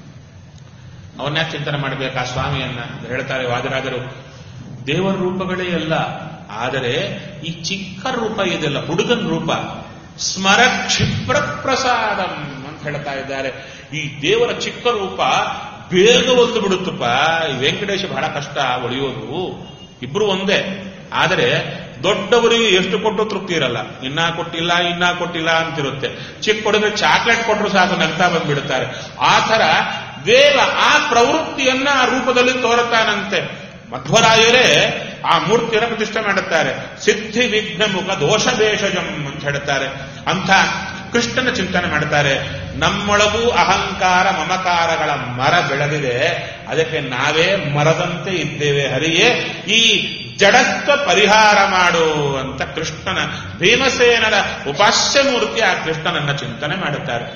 ಅವನ್ನ ಚಿಂತನೆ ಮಾಡಬೇಕು ಆ ಸ್ವಾಮಿಯನ್ನ ಅಂತ ಹೇಳ್ತಾರೆ ವಾದರಾಜರು ದೇವರ ರೂಪಗಳೇ ಅಲ್ಲ ಆದರೆ ಈ ಚಿಕ್ಕ ರೂಪ ಇದೆಲ್ಲ ಹುಡುಗನ ರೂಪ ಸ್ಮರ ಕ್ಷಿಪ್ರ ಪ್ರಸಾದಂ ಅಂತ ಹೇಳ್ತಾ ಇದ್ದಾರೆ ಈ ದೇವರ ಚಿಕ್ಕ ರೂಪ ಬೇಗ ಒಲ್ದು ಬಿಡುತ್ತಪ್ಪ ಈ ವೆಂಕಟೇಶ ಬಹಳ ಕಷ್ಟ ಒಳಿಯೋದು ಇಬ್ರು ಒಂದೇ ಆದರೆ ದೊಡ್ಡವರಿಗೆ ಎಷ್ಟು ಕೊಟ್ಟು ತೃಪ್ತಿ ಇರಲ್ಲ ಇನ್ನ ಕೊಟ್ಟಿಲ್ಲ ಇನ್ನ ಕೊಟ್ಟಿಲ್ಲ ಅಂತಿರುತ್ತೆ ಚಿಕ್ಕ ಹುಡುಗ ಚಾಕ್ಲೇಟ್ ಕೊಟ್ಟರು ಸಾಕು ನಗ್ತಾ ಬಂದ್ಬಿಡುತ್ತಾರೆ ಆ ತರ ದೇವ ಆ ಪ್ರವೃತ್ತಿಯನ್ನ ಆ ರೂಪದಲ್ಲಿ ತೋರುತ್ತಾನಂತೆ ಮಧ್ವರಾಯರೇ ಆ ಮೂರ್ತಿಯನ್ನು ಪ್ರತಿಷ್ಠೆ ಮಾಡುತ್ತಾರೆ ಸಿದ್ಧಿ ವಿಘ್ನ ಮುಖ ದೋಷ ದೇಶಜಂ ಅಂತ ಹೇಳುತ್ತಾರೆ ಅಂಥ ಕೃಷ್ಣನ ಚಿಂತನೆ ಮಾಡ್ತಾರೆ ನಮ್ಮೊಳಗೂ ಅಹಂಕಾರ ಮಮಕಾರಗಳ ಮರ ಬೆಳೆದಿದೆ ಅದಕ್ಕೆ ನಾವೇ ಮರದಂತೆ ಇದ್ದೇವೆ ಹರಿಯೇ ಈ ಜಡತ್ವ ಪರಿಹಾರ ಮಾಡು ಅಂತ ಕೃಷ್ಣನ ಭೀಮಸೇನರ ಉಪಾಸ್ಯ ಮೂರ್ತಿ ಆ ಕೃಷ್ಣನನ್ನ ಚಿಂತನೆ ಮಾಡುತ್ತಾರೆ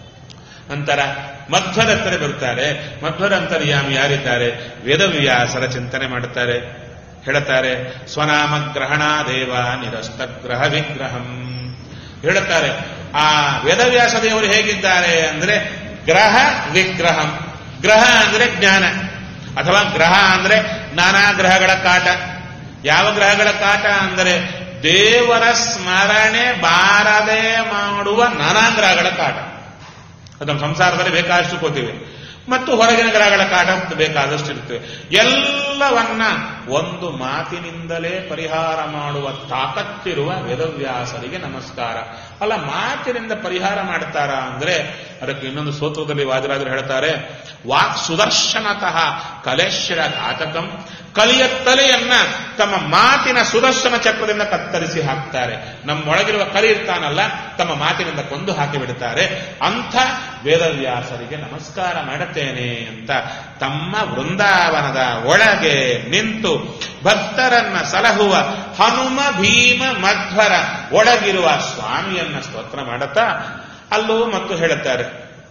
ನಂತರ ಮಧ್ವರ ಹತ್ರ ಬರ್ತಾರೆ ಮಧ್ವರ ಅಂತರ್ಯಾಮಿ ಯಾರಿದ್ದಾರೆ ವೇದವ್ಯಾಸರ ಚಿಂತನೆ ಮಾಡುತ್ತಾರೆ ಹೇಳುತ್ತಾರೆ ಸ್ವನಾಮ ಗ್ರಹಣ ದೇವ ನಿರಸ್ತ ಗ್ರಹ ವಿಗ್ರಹಂ ಹೇಳುತ್ತಾರೆ ಆ ವೇದವ್ಯಾಸ ದೇವರು ಹೇಗಿದ್ದಾರೆ ಅಂದ್ರೆ ಗ್ರಹ ವಿಗ್ರಹಂ ಗ್ರಹ ಅಂದ್ರೆ ಜ್ಞಾನ ಅಥವಾ ಗ್ರಹ ಅಂದ್ರೆ ನಾನಾ ಗ್ರಹಗಳ ಕಾಟ ಯಾವ ಗ್ರಹಗಳ ಕಾಟ ಅಂದರೆ ದೇವರ ಸ್ಮರಣೆ ಬಾರದೆ ಮಾಡುವ ನಾನಾ ಗ್ರಹಗಳ ಕಾಟ ಅದನ್ನು ಸಂಸಾರದಲ್ಲಿ ಬೇಕಾದಷ್ಟು ಕೂತೀವಿ ಮತ್ತು ಹೊರಗಿನ ಗ್ರಹಗಳ ಕಾಟ ಬೇಕಾದಷ್ಟು ಇರ್ತವೆ ಎಲ್ಲವನ್ನ ಒಂದು ಮಾತಿನಿಂದಲೇ ಪರಿಹಾರ ಮಾಡುವ ತಾಕತ್ತಿರುವ ವೇದವ್ಯಾಸರಿಗೆ ನಮಸ್ಕಾರ ಅಲ್ಲ ಮಾತಿನಿಂದ ಪರಿಹಾರ ಮಾಡ್ತಾರಾ ಅಂದ್ರೆ ಅದಕ್ಕೆ ಇನ್ನೊಂದು ಸೂತ್ರದಲ್ಲಿ ವಾದಿರಾಜರು ಹೇಳ್ತಾರೆ ವಾಕ್ ಸುದರ್ಶನತಃ ಕಲೇಶ್ವರ ಘಾತಕಂ ಕಲಿಯ ತಲೆಯನ್ನ ತಮ್ಮ ಮಾತಿನ ಸುದರ್ಶನ ಚಕ್ರದಿಂದ ಕತ್ತರಿಸಿ ಹಾಕ್ತಾರೆ ನಮ್ಮೊಳಗಿರುವ ಕಲಿ ಇರ್ತಾನಲ್ಲ ತಮ್ಮ ಮಾತಿನಿಂದ ಕೊಂದು ಹಾಕಿ ಬಿಡುತ್ತಾರೆ ಅಂಥ ವೇದವ್ಯಾಸರಿಗೆ ನಮಸ್ಕಾರ ಮಾಡುತ್ತೇನೆ ಅಂತ ತಮ್ಮ ವೃಂದಾವನದ ಒಳಗೆ ನಿಂತು ಭಕ್ತರನ್ನ ಸಲಹುವ ಹನುಮ ಭೀಮ ಮಧ್ವರ ಒಳಗಿರುವ ಸ್ವಾಮಿಯನ್ನ ಸ್ತೋತ್ರ ಮಾಡುತ್ತಾ ಅಲ್ಲೂ ಮತ್ತು ಹೇಳುತ್ತಾರೆ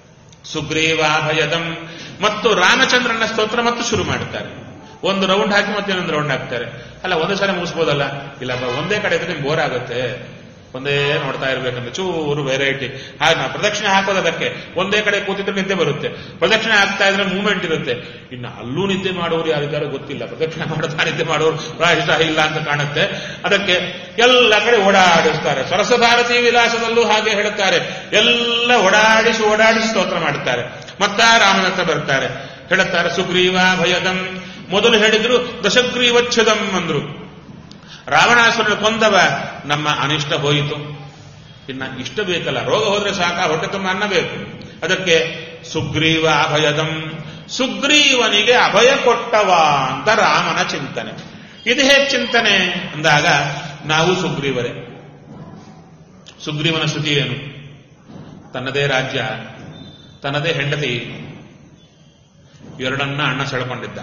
ಸುಗ್ರೀವಾಭಯದಂ ಮತ್ತು ರಾಮಚಂದ್ರನ ಸ್ತೋತ್ರ ಮತ್ತು ಶುರು ಮಾಡುತ್ತಾರೆ ಒಂದು ರೌಂಡ್ ಹಾಕಿ ಮತ್ತೆ ಇನ್ನೊಂದು ರೌಂಡ್ ಹಾಕ್ತಾರೆ ಅಲ್ಲ ಒಂದೇ ಸಲ ಮುಗಿಸ್ಬೋದಲ್ಲ ಇಲ್ಲ ಒಂದೇ ಕಡೆ ಇದ್ರೆ ಬೋರ್ ಆಗುತ್ತೆ ಒಂದೇ ನೋಡ್ತಾ ಇರ್ಬೇಕಂದ್ರೆ ಚೂರು ವೆರೈಟಿ ಹಾಗೆ ನಾವು ಪ್ರದಕ್ಷಿಣೆ ಹಾಕೋದಕ್ಕೆ ಒಂದೇ ಕಡೆ ಕೂತಿದ್ರೆ ನಿದ್ದೆ ಬರುತ್ತೆ ಪ್ರದಕ್ಷಿಣೆ ಆಗ್ತಾ ಇದ್ರೆ ಮೂವ್ಮೆಂಟ್ ಇರುತ್ತೆ ಇನ್ನು ಅಲ್ಲೂ ನಿದ್ದೆ ಮಾಡೋರು ಯಾರಿದ್ದಾರೋ ಗೊತ್ತಿಲ್ಲ ಪ್ರದಕ್ಷಿಣೆ ಮಾಡ್ತಾ ನಿದ್ದೆ ಮಾಡೋರು ಪ್ರಾಯಶಃ ಇಲ್ಲ ಅಂತ ಕಾಣುತ್ತೆ ಅದಕ್ಕೆ ಎಲ್ಲ ಕಡೆ ಓಡಾಡಿಸ್ತಾರೆ ಸರಸಭಾರತಿ ವಿಲಾಸದಲ್ಲೂ ಹಾಗೆ ಹೇಳುತ್ತಾರೆ ಎಲ್ಲ ಓಡಾಡಿಸಿ ಓಡಾಡಿಸಿ ಸ್ತೋತ್ರ ಮಾಡುತ್ತಾರೆ ಮತ್ತ ರಾಮನ ಹತ್ರ ಬರ್ತಾರೆ ಹೇಳುತ್ತಾರೆ ಸುಗ್ರೀವ ಭಯದಂ ಮೊದಲು ಹೇಳಿದ್ರು ದಶಗ್ರೀವಚ್ಛದಂ ಅಂದ್ರು ರಾವಣಾಸುರನ ಕೊಂದವ ನಮ್ಮ ಅನಿಷ್ಟ ಹೋಯಿತು ಇನ್ನ ಇಷ್ಟ ಬೇಕಲ್ಲ ರೋಗ ಹೋದ್ರೆ ಸಾಕ ಹೊಟ್ಟೆ ತುಂಬ ಅನ್ನ ಬೇಕು ಅದಕ್ಕೆ ಸುಗ್ರೀವ ಅಭಯದಂ ಸುಗ್ರೀವನಿಗೆ ಅಭಯ ಕೊಟ್ಟವ ಅಂತ ರಾಮನ ಚಿಂತನೆ ಇದು ಹೇಗೆ ಚಿಂತನೆ ಅಂದಾಗ ನಾವು ಸುಗ್ರೀವರೇ ಸುಗ್ರೀವನ ಸ್ಥಿತಿ ಏನು ತನ್ನದೇ ರಾಜ್ಯ ತನ್ನದೇ ಹೆಂಡತಿ ಎರಡನ್ನ ಅಣ್ಣ ಸೆಳ್ಕೊಂಡಿದ್ದ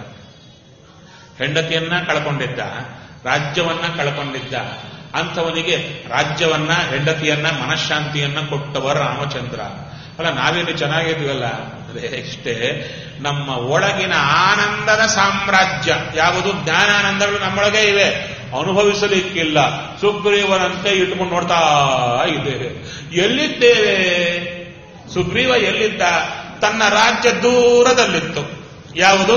ಹೆಂಡತಿಯನ್ನ ಕಳ್ಕೊಂಡಿದ್ದ ರಾಜ್ಯವನ್ನ ಕಳ್ಕೊಂಡಿದ್ದ ಅಂಥವನಿಗೆ ರಾಜ್ಯವನ್ನ ಹೆಂಡತಿಯನ್ನ ಮನಃಶಾಂತಿಯನ್ನ ಕೊಟ್ಟವ ರಾಮಚಂದ್ರ ಅಲ್ಲ ನಾವೇನು ಚೆನ್ನಾಗಿದ್ವಲ್ಲ ಅದೇ ಇಷ್ಟೇ ನಮ್ಮ ಒಳಗಿನ ಆನಂದದ ಸಾಮ್ರಾಜ್ಯ ಯಾವುದು ಜ್ಞಾನಾನಂದಗಳು ನಮ್ಮೊಳಗೆ ಇವೆ ಅನುಭವಿಸಲಿಕ್ಕಿಲ್ಲ ಸುಗ್ರೀವನಂತೆ ಇಟ್ಕೊಂಡು ನೋಡ್ತಾ ಇದ್ದೇವೆ ಎಲ್ಲಿದ್ದೇವೆ ಸುಗ್ರೀವ ಎಲ್ಲಿದ್ದ ತನ್ನ ರಾಜ್ಯ ದೂರದಲ್ಲಿತ್ತು ಯಾವುದು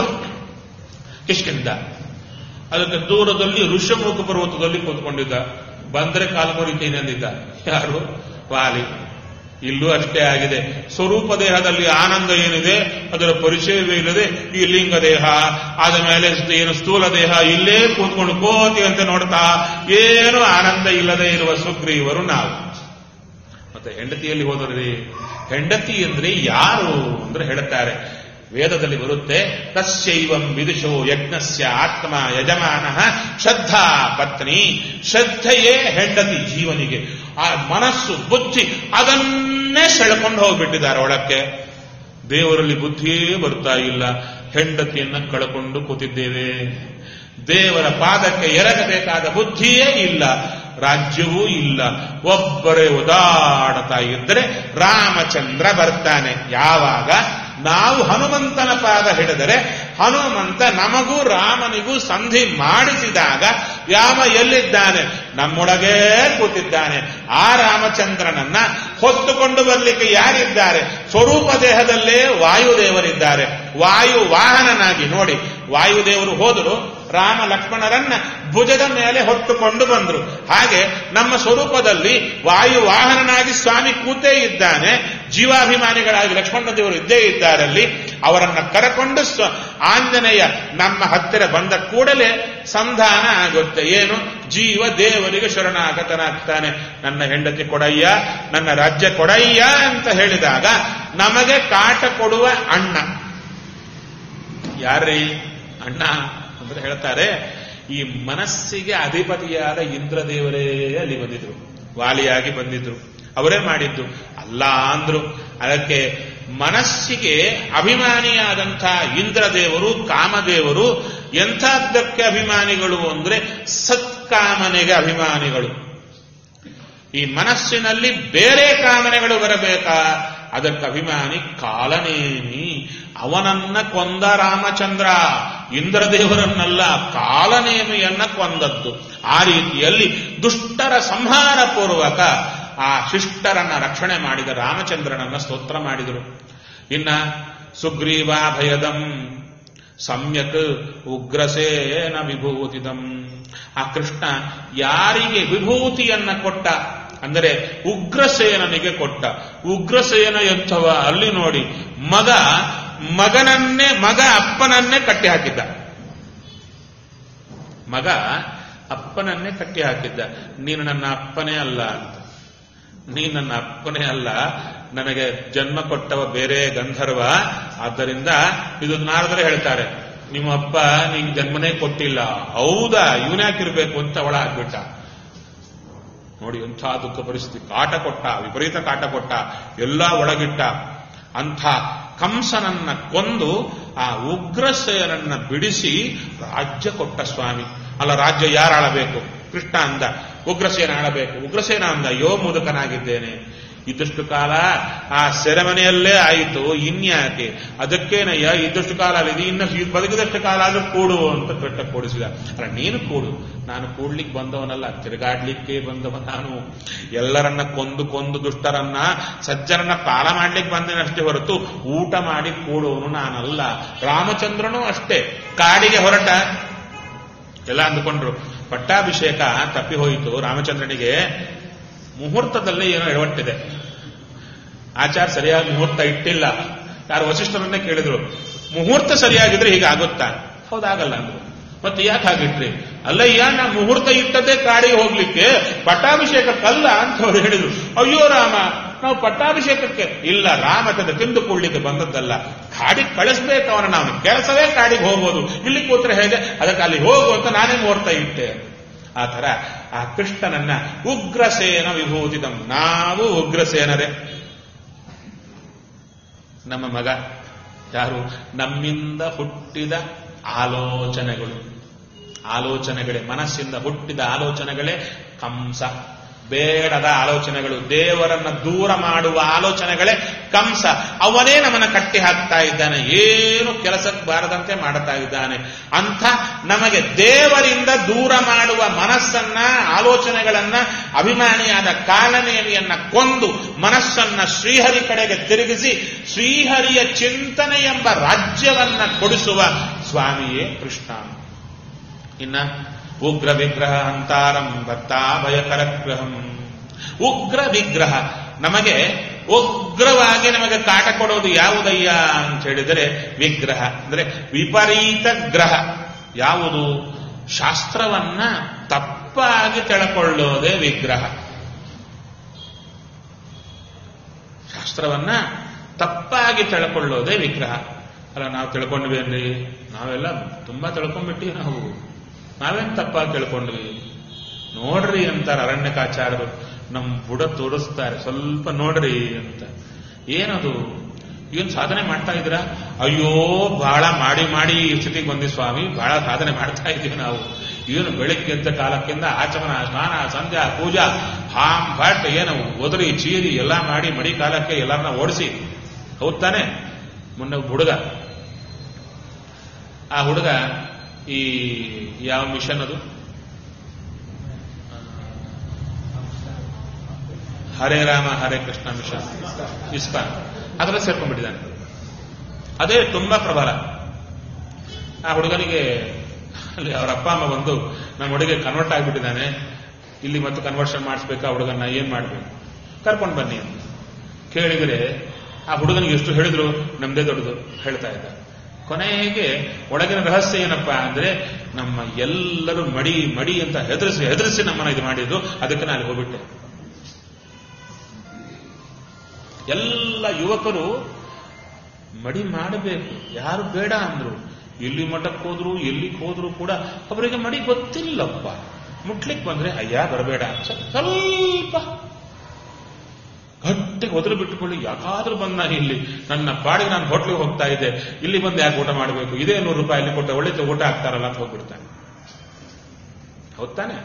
ಕಿಷ್ಕಿಂದ ಅದಕ್ಕೆ ದೂರದಲ್ಲಿ ಋಷಮುಖ ಪರ್ವತದಲ್ಲಿ ಕೂತ್ಕೊಂಡಿದ್ದ ಬಂದ್ರೆ ಕಾಲು ಮುರಿತೀನಿ ಅಂದಿದ್ದ ಯಾರು ವಾಲಿ ಇಲ್ಲೂ ಅಷ್ಟೇ ಆಗಿದೆ ಸ್ವರೂಪ ದೇಹದಲ್ಲಿ ಆನಂದ ಏನಿದೆ ಅದರ ಪರಿಚಯವೇ ಇಲ್ಲದೆ ಈ ಲಿಂಗ ದೇಹ ಆದ ಮೇಲೆ ಏನು ಸ್ಥೂಲ ದೇಹ ಇಲ್ಲೇ ಕೂತ್ಕೊಂಡು ಕೋತಿ ಅಂತ ನೋಡ್ತಾ ಏನು ಆನಂದ ಇಲ್ಲದೆ ಇರುವ ಸುಗ್ರೀವರು ನಾವು ಮತ್ತೆ ಹೆಂಡತಿಯಲ್ಲಿ ಹೋದ್ರಿ ಹೆಂಡತಿ ಅಂದ್ರೆ ಯಾರು ಅಂದ್ರೆ ಹೇಳುತ್ತಾರೆ ವೇದದಲ್ಲಿ ಬರುತ್ತೆ ತಸ್ಯೈವಂ ವಿದುಷೋ ಯಜ್ಞಸ್ಯ ಆತ್ಮ ಯಜಮಾನ ಶ್ರದ್ಧಾ ಪತ್ನಿ ಶ್ರದ್ಧೆಯೇ ಹೆಂಡತಿ ಜೀವನಿಗೆ ಆ ಮನಸ್ಸು ಬುದ್ಧಿ ಅದನ್ನೇ ಸೆಳ್ಕೊಂಡು ಹೋಗ್ಬಿಟ್ಟಿದ್ದಾರೆ ಒಳಕ್ಕೆ ದೇವರಲ್ಲಿ ಬುದ್ಧಿಯೇ ಬರ್ತಾ ಇಲ್ಲ ಹೆಂಡತಿಯನ್ನ ಕಳ್ಕೊಂಡು ಕೂತಿದ್ದೇವೆ ದೇವರ ಪಾದಕ್ಕೆ ಎರಗಬೇಕಾದ ಬುದ್ಧಿಯೇ ಇಲ್ಲ ರಾಜ್ಯವೂ ಇಲ್ಲ ಒಬ್ಬರೇ ಒದಾಡತಾ ಇದ್ದರೆ ರಾಮಚಂದ್ರ ಬರ್ತಾನೆ ಯಾವಾಗ ನಾವು ಹನುಮಂತನ ಪಾದ ಹಿಡಿದರೆ ಹನುಮಂತ ನಮಗೂ ರಾಮನಿಗೂ ಸಂಧಿ ಮಾಡಿಸಿದಾಗ ಯಾಮ ಎಲ್ಲಿದ್ದಾನೆ ನಮ್ಮೊಳಗೇ ಕೂತಿದ್ದಾನೆ ಆ ರಾಮಚಂದ್ರನನ್ನ ಹೊತ್ತುಕೊಂಡು ಬರಲಿಕ್ಕೆ ಯಾರಿದ್ದಾರೆ ಸ್ವರೂಪ ದೇಹದಲ್ಲೇ ವಾಯುದೇವರಿದ್ದಾರೆ ವಾಯು ವಾಹನನಾಗಿ ನೋಡಿ ವಾಯುದೇವರು ಹೋದರು ರಾಮ ಲಕ್ಷ್ಮಣರನ್ನ ಭುಜದ ಮೇಲೆ ಹೊತ್ತುಕೊಂಡು ಬಂದರು ಹಾಗೆ ನಮ್ಮ ಸ್ವರೂಪದಲ್ಲಿ ವಾಯು ವಾಹನನಾಗಿ ಸ್ವಾಮಿ ಕೂತೇ ಇದ್ದಾನೆ ಜೀವಾಭಿಮಾನಿಗಳಾಗಿ ಲಕ್ಷ್ಮಣ ದೇವರು ಇದ್ದೇ ಇದ್ದಾರಲ್ಲಿ ಅವರನ್ನ ಕರಕೊಂಡು ಸ್ವ ಆಂಜನೇಯ ನಮ್ಮ ಹತ್ತಿರ ಬಂದ ಕೂಡಲೇ ಸಂಧಾನ ಆಗುತ್ತೆ ಏನು ಜೀವ ದೇವರಿಗೆ ಶರಣಾಗತನಾಗ್ತಾನೆ ನನ್ನ ಹೆಂಡತಿ ಕೊಡಯ್ಯ ನನ್ನ ರಾಜ್ಯ ಕೊಡಯ್ಯ ಅಂತ ಹೇಳಿದಾಗ ನಮಗೆ ಕಾಟ ಕೊಡುವ ಅಣ್ಣ ಯಾರ್ರೀ ಅಣ್ಣ ಅಂದ್ರೆ ಹೇಳ್ತಾರೆ ಈ ಮನಸ್ಸಿಗೆ ಅಧಿಪತಿಯಾದ ಇಂದ್ರದೇವರೇ ಅಲ್ಲಿ ಬಂದಿದ್ರು ವಾಲಿಯಾಗಿ ಬಂದಿದ್ರು ಅವರೇ ಮಾಡಿದ್ದು ಅಲ್ಲ ಅಂದ್ರು ಅದಕ್ಕೆ ಮನಸ್ಸಿಗೆ ಅಭಿಮಾನಿಯಾದಂಥ ಇಂದ್ರದೇವರು ಕಾಮದೇವರು ಎಂಥದ್ದಕ್ಕೆ ಅಭಿಮಾನಿಗಳು ಅಂದ್ರೆ ಸತ್ಕಾಮನೆಗೆ ಅಭಿಮಾನಿಗಳು ಈ ಮನಸ್ಸಿನಲ್ಲಿ ಬೇರೆ ಕಾಮನೆಗಳು ಬರಬೇಕಾ ಅದಕ್ಕೆ ಅಭಿಮಾನಿ ಕಾಲನೇಮಿ ಅವನನ್ನ ಕೊಂದ ರಾಮಚಂದ್ರ ಇಂದ್ರದೇವರನ್ನಲ್ಲ ಕಾಲನೇಮಿಯನ್ನ ಕೊಂದದ್ದು ಆ ರೀತಿಯಲ್ಲಿ ದುಷ್ಟರ ಸಂಹಾರ ಪೂರ್ವಕ ಆ ಶಿಷ್ಟರನ್ನ ರಕ್ಷಣೆ ಮಾಡಿದ ರಾಮಚಂದ್ರನನ್ನ ಸ್ತೋತ್ರ ಮಾಡಿದರು ಇನ್ನ ಸುಗ್ರೀವಾಭಯದಂ ಸಮ್ಯಕ್ ಉಗ್ರಸೇನ ವಿಭೂತಿದಂ ಆ ಕೃಷ್ಣ ಯಾರಿಗೆ ವಿಭೂತಿಯನ್ನ ಕೊಟ್ಟ ಅಂದರೆ ಉಗ್ರಸೇನನಿಗೆ ಕೊಟ್ಟ ಉಗ್ರಸೇನ ಎಂಥವ ಅಲ್ಲಿ ನೋಡಿ ಮಗ ಮಗನನ್ನೇ ಮಗ ಅಪ್ಪನನ್ನೇ ಕಟ್ಟಿ ಹಾಕಿದ್ದ ಮಗ ಅಪ್ಪನನ್ನೇ ಕಟ್ಟಿ ಹಾಕಿದ್ದ ನೀನು ನನ್ನ ಅಪ್ಪನೇ ಅಲ್ಲ ಅಂತ ನೀ ನನ್ನ ಅಪ್ಪನೇ ಅಲ್ಲ ನನಗೆ ಜನ್ಮ ಕೊಟ್ಟವ ಬೇರೆ ಗಂಧರ್ವ ಆದ್ದರಿಂದ ಇದು ನಾರದರೆ ಹೇಳ್ತಾರೆ ನಿಮ್ಮ ಅಪ್ಪ ನಿಂಗೆ ಜನ್ಮನೇ ಕೊಟ್ಟಿಲ್ಲ ಹೌದಾ ಇವನ್ಯಾಕಿರ್ಬೇಕು ಅಂತ ಒಳ ಆಗ್ಬಿಟ್ಟ ನೋಡಿ ಎಂಥ ದುಃಖ ಪರಿಸ್ಥಿತಿ ಕಾಟ ಕೊಟ್ಟ ವಿಪರೀತ ಕಾಟ ಕೊಟ್ಟ ಎಲ್ಲ ಒಳಗಿಟ್ಟ ಅಂಥ ಕಂಸನನ್ನ ಕೊಂದು ಆ ಉಗ್ರಸೇನನ್ನ ಬಿಡಿಸಿ ರಾಜ್ಯ ಕೊಟ್ಟ ಸ್ವಾಮಿ ಅಲ್ಲ ರಾಜ್ಯ ಯಾರು ಆಳಬೇಕು ಕೃಷ್ಣ ಅಂದ ಉಗ್ರಸೇನ ಆಳಬೇಕು ಉಗ್ರಸೇನ ಅಂದ ಯೋ ಮುದುಕನಾಗಿದ್ದೇನೆ ಇದ್ದಷ್ಟು ಕಾಲ ಆ ಸೆರೆಮನೆಯಲ್ಲೇ ಆಯಿತು ಇನ್ಯಾಕೆ ಅದಕ್ಕೇನಯ್ಯ ಇದ್ದಷ್ಟು ಕಾಲ ಅಲ್ಲಿದೆ ಇನ್ನು ಈ ಬದುಕಿದಷ್ಟು ಕಾಲ ಆದ್ರೂ ಕೂಡು ಅಂತ ಕಟ್ಟ ಕೂಡಿಸಿದ ಅಲ್ಲ ನೀನು ಕೂಡು ನಾನು ಕೂಡ್ಲಿಕ್ಕೆ ಬಂದವನಲ್ಲ ತಿರುಗಾಡ್ಲಿಕ್ಕೆ ಬಂದವ ನಾನು ಎಲ್ಲರನ್ನ ಕೊಂದು ಕೊಂದು ದುಷ್ಟರನ್ನ ಸಜ್ಜರನ್ನ ಪಾಲ ಮಾಡ್ಲಿಕ್ಕೆ ಬಂದೇನಷ್ಟೇ ಹೊರತು ಊಟ ಮಾಡಿ ಕೂಡುವನು ನಾನಲ್ಲ ರಾಮಚಂದ್ರನು ಅಷ್ಟೇ ಕಾಡಿಗೆ ಹೊರಟ ಎಲ್ಲ ಅಂದುಕೊಂಡ್ರು ಪಟ್ಟಾಭಿಷೇಕ ತಪ್ಪಿ ಹೋಯಿತು ರಾಮಚಂದ್ರನಿಗೆ ಮುಹೂರ್ತದಲ್ಲಿ ಏನೋ ಎಡವಟ್ಟಿದೆ ಆಚಾರ ಸರಿಯಾಗಿ ಮುಹೂರ್ತ ಇಟ್ಟಿಲ್ಲ ಯಾರು ವಸಿಷ್ಠರನ್ನೇ ಕೇಳಿದ್ರು ಮುಹೂರ್ತ ಸರಿಯಾಗಿದ್ರೆ ಹೀಗಾಗುತ್ತಾ ಹೌದಾಗಲ್ಲ ಅಂದ್ರು ಮತ್ತೆ ಯಾಕೆ ಹಾಗಿಟ್ರಿ ಅಲ್ಲಯ್ಯ ನಾ ಮುಹೂರ್ತ ಇಟ್ಟದ್ದೇ ಕಾಡಿಗೆ ಹೋಗ್ಲಿಕ್ಕೆ ಪಟ್ಟಾಭಿಷೇಕಕ್ಕಲ್ಲ ಅಂತ ಅವ್ರು ಹೇಳಿದ್ರು ಅಯ್ಯೋ ರಾಮ ನಾವು ಪಟ್ಟಾಭಿಷೇಕಕ್ಕೆ ಇಲ್ಲ ರಾಮಚಂದ್ರ ತಿಂದು ಕೂಡ್ಲಿಕ್ಕೆ ಬಂದದ್ದಲ್ಲ ಕಾಡಿಗೆ ಕಳಿಸ್ಬೇಕು ಅವನ ನಾವು ಕೆಲಸವೇ ಕಾಡಿಗೆ ಹೋಗ್ಬೋದು ಇಲ್ಲಿ ಕೂತ್ರೆ ಹೇಗೆ ಅದಕ್ಕೆ ಅಲ್ಲಿ ಹೋಗು ಅಂತ ನಾನೇ ಮುಹೂರ್ತ ಇಟ್ಟೆ ಆ ತರ ಆ ಕೃಷ್ಣನನ್ನ ಉಗ್ರಸೇನ ವಿಭೂತಿದಂ ನಾವು ಉಗ್ರಸೇನರೇ ನಮ್ಮ ಮಗ ಯಾರು ನಮ್ಮಿಂದ ಹುಟ್ಟಿದ ಆಲೋಚನೆಗಳು ಆಲೋಚನೆಗಳೇ ಮನಸ್ಸಿಂದ ಹುಟ್ಟಿದ ಆಲೋಚನೆಗಳೇ ಕಂಸ ಬೇಡದ ಆಲೋಚನೆಗಳು ದೇವರನ್ನ ದೂರ ಮಾಡುವ ಆಲೋಚನೆಗಳೇ ಕಂಸ ಅವನೇ ನಮ್ಮನ್ನ ಕಟ್ಟಿ ಹಾಕ್ತಾ ಇದ್ದಾನೆ ಏನು ಕೆಲಸಕ್ಕೆ ಬಾರದಂತೆ ಮಾಡ್ತಾ ಇದ್ದಾನೆ ಅಂಥ ನಮಗೆ ದೇವರಿಂದ ದೂರ ಮಾಡುವ ಮನಸ್ಸನ್ನ ಆಲೋಚನೆಗಳನ್ನ ಅಭಿಮಾನಿಯಾದ ಕಾಲನೇಮಿಯನ್ನ ಕೊಂದು ಮನಸ್ಸನ್ನ ಶ್ರೀಹರಿ ಕಡೆಗೆ ತಿರುಗಿಸಿ ಶ್ರೀಹರಿಯ ಚಿಂತನೆ ಎಂಬ ರಾಜ್ಯವನ್ನ ಕೊಡಿಸುವ ಸ್ವಾಮಿಯೇ ಕೃಷ್ಣ ಇನ್ನ ಉಗ್ರ ವಿಗ್ರಹ ಅಂತಾರಂ ಭಕ್ತಾಭಯಕರ ಗ್ರಹಂ ಉಗ್ರ ವಿಗ್ರಹ ನಮಗೆ ಉಗ್ರವಾಗಿ ನಮಗೆ ಕಾಟ ಕೊಡೋದು ಯಾವುದಯ್ಯ ಅಂತ ಹೇಳಿದರೆ ವಿಗ್ರಹ ಅಂದ್ರೆ ವಿಪರೀತ ಗ್ರಹ ಯಾವುದು ಶಾಸ್ತ್ರವನ್ನ ತಪ್ಪಾಗಿ ತಿಳ್ಕೊಳ್ಳೋದೇ ವಿಗ್ರಹ ಶಾಸ್ತ್ರವನ್ನ ತಪ್ಪಾಗಿ ತಿಳ್ಕೊಳ್ಳೋದೇ ವಿಗ್ರಹ ಅಲ್ಲ ನಾವು ತಿಳ್ಕೊಂಡ್ವೇನ್ರಿ ನಾವೆಲ್ಲ ತುಂಬಾ ತಿಳ್ಕೊಂಡ್ಬಿಟ್ಟಿವಿ ನಾವು ನಾವೇನ್ ತಪ್ಪಾಗಿ ತಿಳ್ಕೊಂಡ್ವಿ ನೋಡ್ರಿ ಅಂತಾರೆ ಅರಣ್ಯಕಾಚಾರ್ಯರು ನಮ್ ಬುಡ ತೋರಿಸ್ತಾರೆ ಸ್ವಲ್ಪ ನೋಡ್ರಿ ಅಂತ ಏನದು ಏನ್ ಸಾಧನೆ ಮಾಡ್ತಾ ಇದ್ದೀರಾ ಅಯ್ಯೋ ಬಹಳ ಮಾಡಿ ಮಾಡಿ ಈ ಸ್ಥಿತಿಗೆ ಬಂದಿ ಸ್ವಾಮಿ ಬಹಳ ಸಾಧನೆ ಮಾಡ್ತಾ ಇದ್ದೀವಿ ನಾವು ಏನು ಬೆಳಿಗ್ಗೆ ಎದ್ದ ಕಾಲಕ್ಕಿಂತ ಆಚಮನ ಸ್ನಾನ ಸಂಧ್ಯಾ ಪೂಜಾ ಹಾಂ ಭಟ್ ಏನು ಒದರಿ ಚೀರಿ ಎಲ್ಲ ಮಾಡಿ ಮಡಿ ಕಾಲಕ್ಕೆ ಎಲ್ಲರನ್ನ ಓಡಿಸಿ ಹೌದ್ ತಾನೆ ಮೊನ್ನೆ ಒಬ್ಬ ಹುಡುಗ ಆ ಹುಡುಗ ಈ ಯಾವ ಮಿಷನ್ ಅದು ಹರೇ ರಾಮ ಹರೇ ಕೃಷ್ಣ ಮಿಷನ್ ಇಸ್ಕಾನ್ ಅದರಲ್ಲಿ ಸೇರ್ಕೊಂಡ್ಬಿಟ್ಟಿದ್ದಾನೆ ಅದೇ ತುಂಬಾ ಪ್ರಬಲ ಆ ಹುಡುಗನಿಗೆ ಅಲ್ಲಿ ಅವರ ಅಪ್ಪ ಅಮ್ಮ ಬಂದು ನಮ್ಮ ಹುಡುಗ ಕನ್ವರ್ಟ್ ಆಗಿಬಿಟ್ಟಿದ್ದಾನೆ ಇಲ್ಲಿ ಮತ್ತೆ ಕನ್ವರ್ಷನ್ ಮಾಡಿಸ್ಬೇಕಾ ಹುಡುಗನ್ನ ಏನ್ ಮಾಡ್ಬೇಕು ಕರ್ಕೊಂಡು ಬನ್ನಿ ಅಂತ ಕೇಳಿದರೆ ಆ ಹುಡುಗನಿಗೆ ಎಷ್ಟು ಹೇಳಿದ್ರು ನಮ್ದೇ ದೊಡ್ಡದು ಹೇಳ್ತಾ ಇದ್ದ ಕೊನೆಗೆ ಒಳಗಿನ ರಹಸ್ಯ ಏನಪ್ಪಾ ಅಂದ್ರೆ ನಮ್ಮ ಎಲ್ಲರೂ ಮಡಿ ಮಡಿ ಅಂತ ಹೆದರಿಸಿ ಹೆದರಿಸಿ ನಮ್ಮನ್ನ ಇದು ಮಾಡಿದ್ದು ಅದಕ್ಕೆ ನಾನು ಹೋಗ್ಬಿಟ್ಟೆ ಎಲ್ಲ ಯುವಕರು ಮಡಿ ಮಾಡಬೇಕು ಯಾರು ಬೇಡ ಅಂದ್ರು ಎಲ್ಲಿ ಮಠಕ್ಕೆ ಹೋದ್ರು ಎಲ್ಲಿಗೆ ಹೋದ್ರು ಕೂಡ ಅವರಿಗೆ ಮಡಿ ಗೊತ್ತಿಲ್ಲಪ್ಪ ಮುಟ್ಲಿಕ್ಕೆ ಬಂದ್ರೆ ಅಯ್ಯ ಬರಬೇಡ ಸ್ವಲ್ಪ ಗಟ್ಟಿ ಗಟ್ಟಿಗೆ ಒದರು ಬಿಟ್ಟುಕೊಳ್ಳಿ ಯಾಕಾದ್ರೂ ಬಂದ ಇಲ್ಲಿ ನನ್ನ ಪಾಡಿಗೆ ನಾನು ಹೋಟ್ಲಿಗೆ ಹೋಗ್ತಾ ಇದ್ದೆ ಇಲ್ಲಿ ಬಂದು ಯಾಕೆ ಊಟ ಮಾಡಬೇಕು ಇದೇ ನೂರು ರೂಪಾಯಿ ಇಲ್ಲಿ ಕೊಟ್ಟೆ ಒಳ್ಳೆ ಊಟ ಹಾಕ್ತಾರಲ್ಲ ಅಂತ ಹೋಗ್ಬಿಡ್ತಾನೆ ಹೌದಾನೆ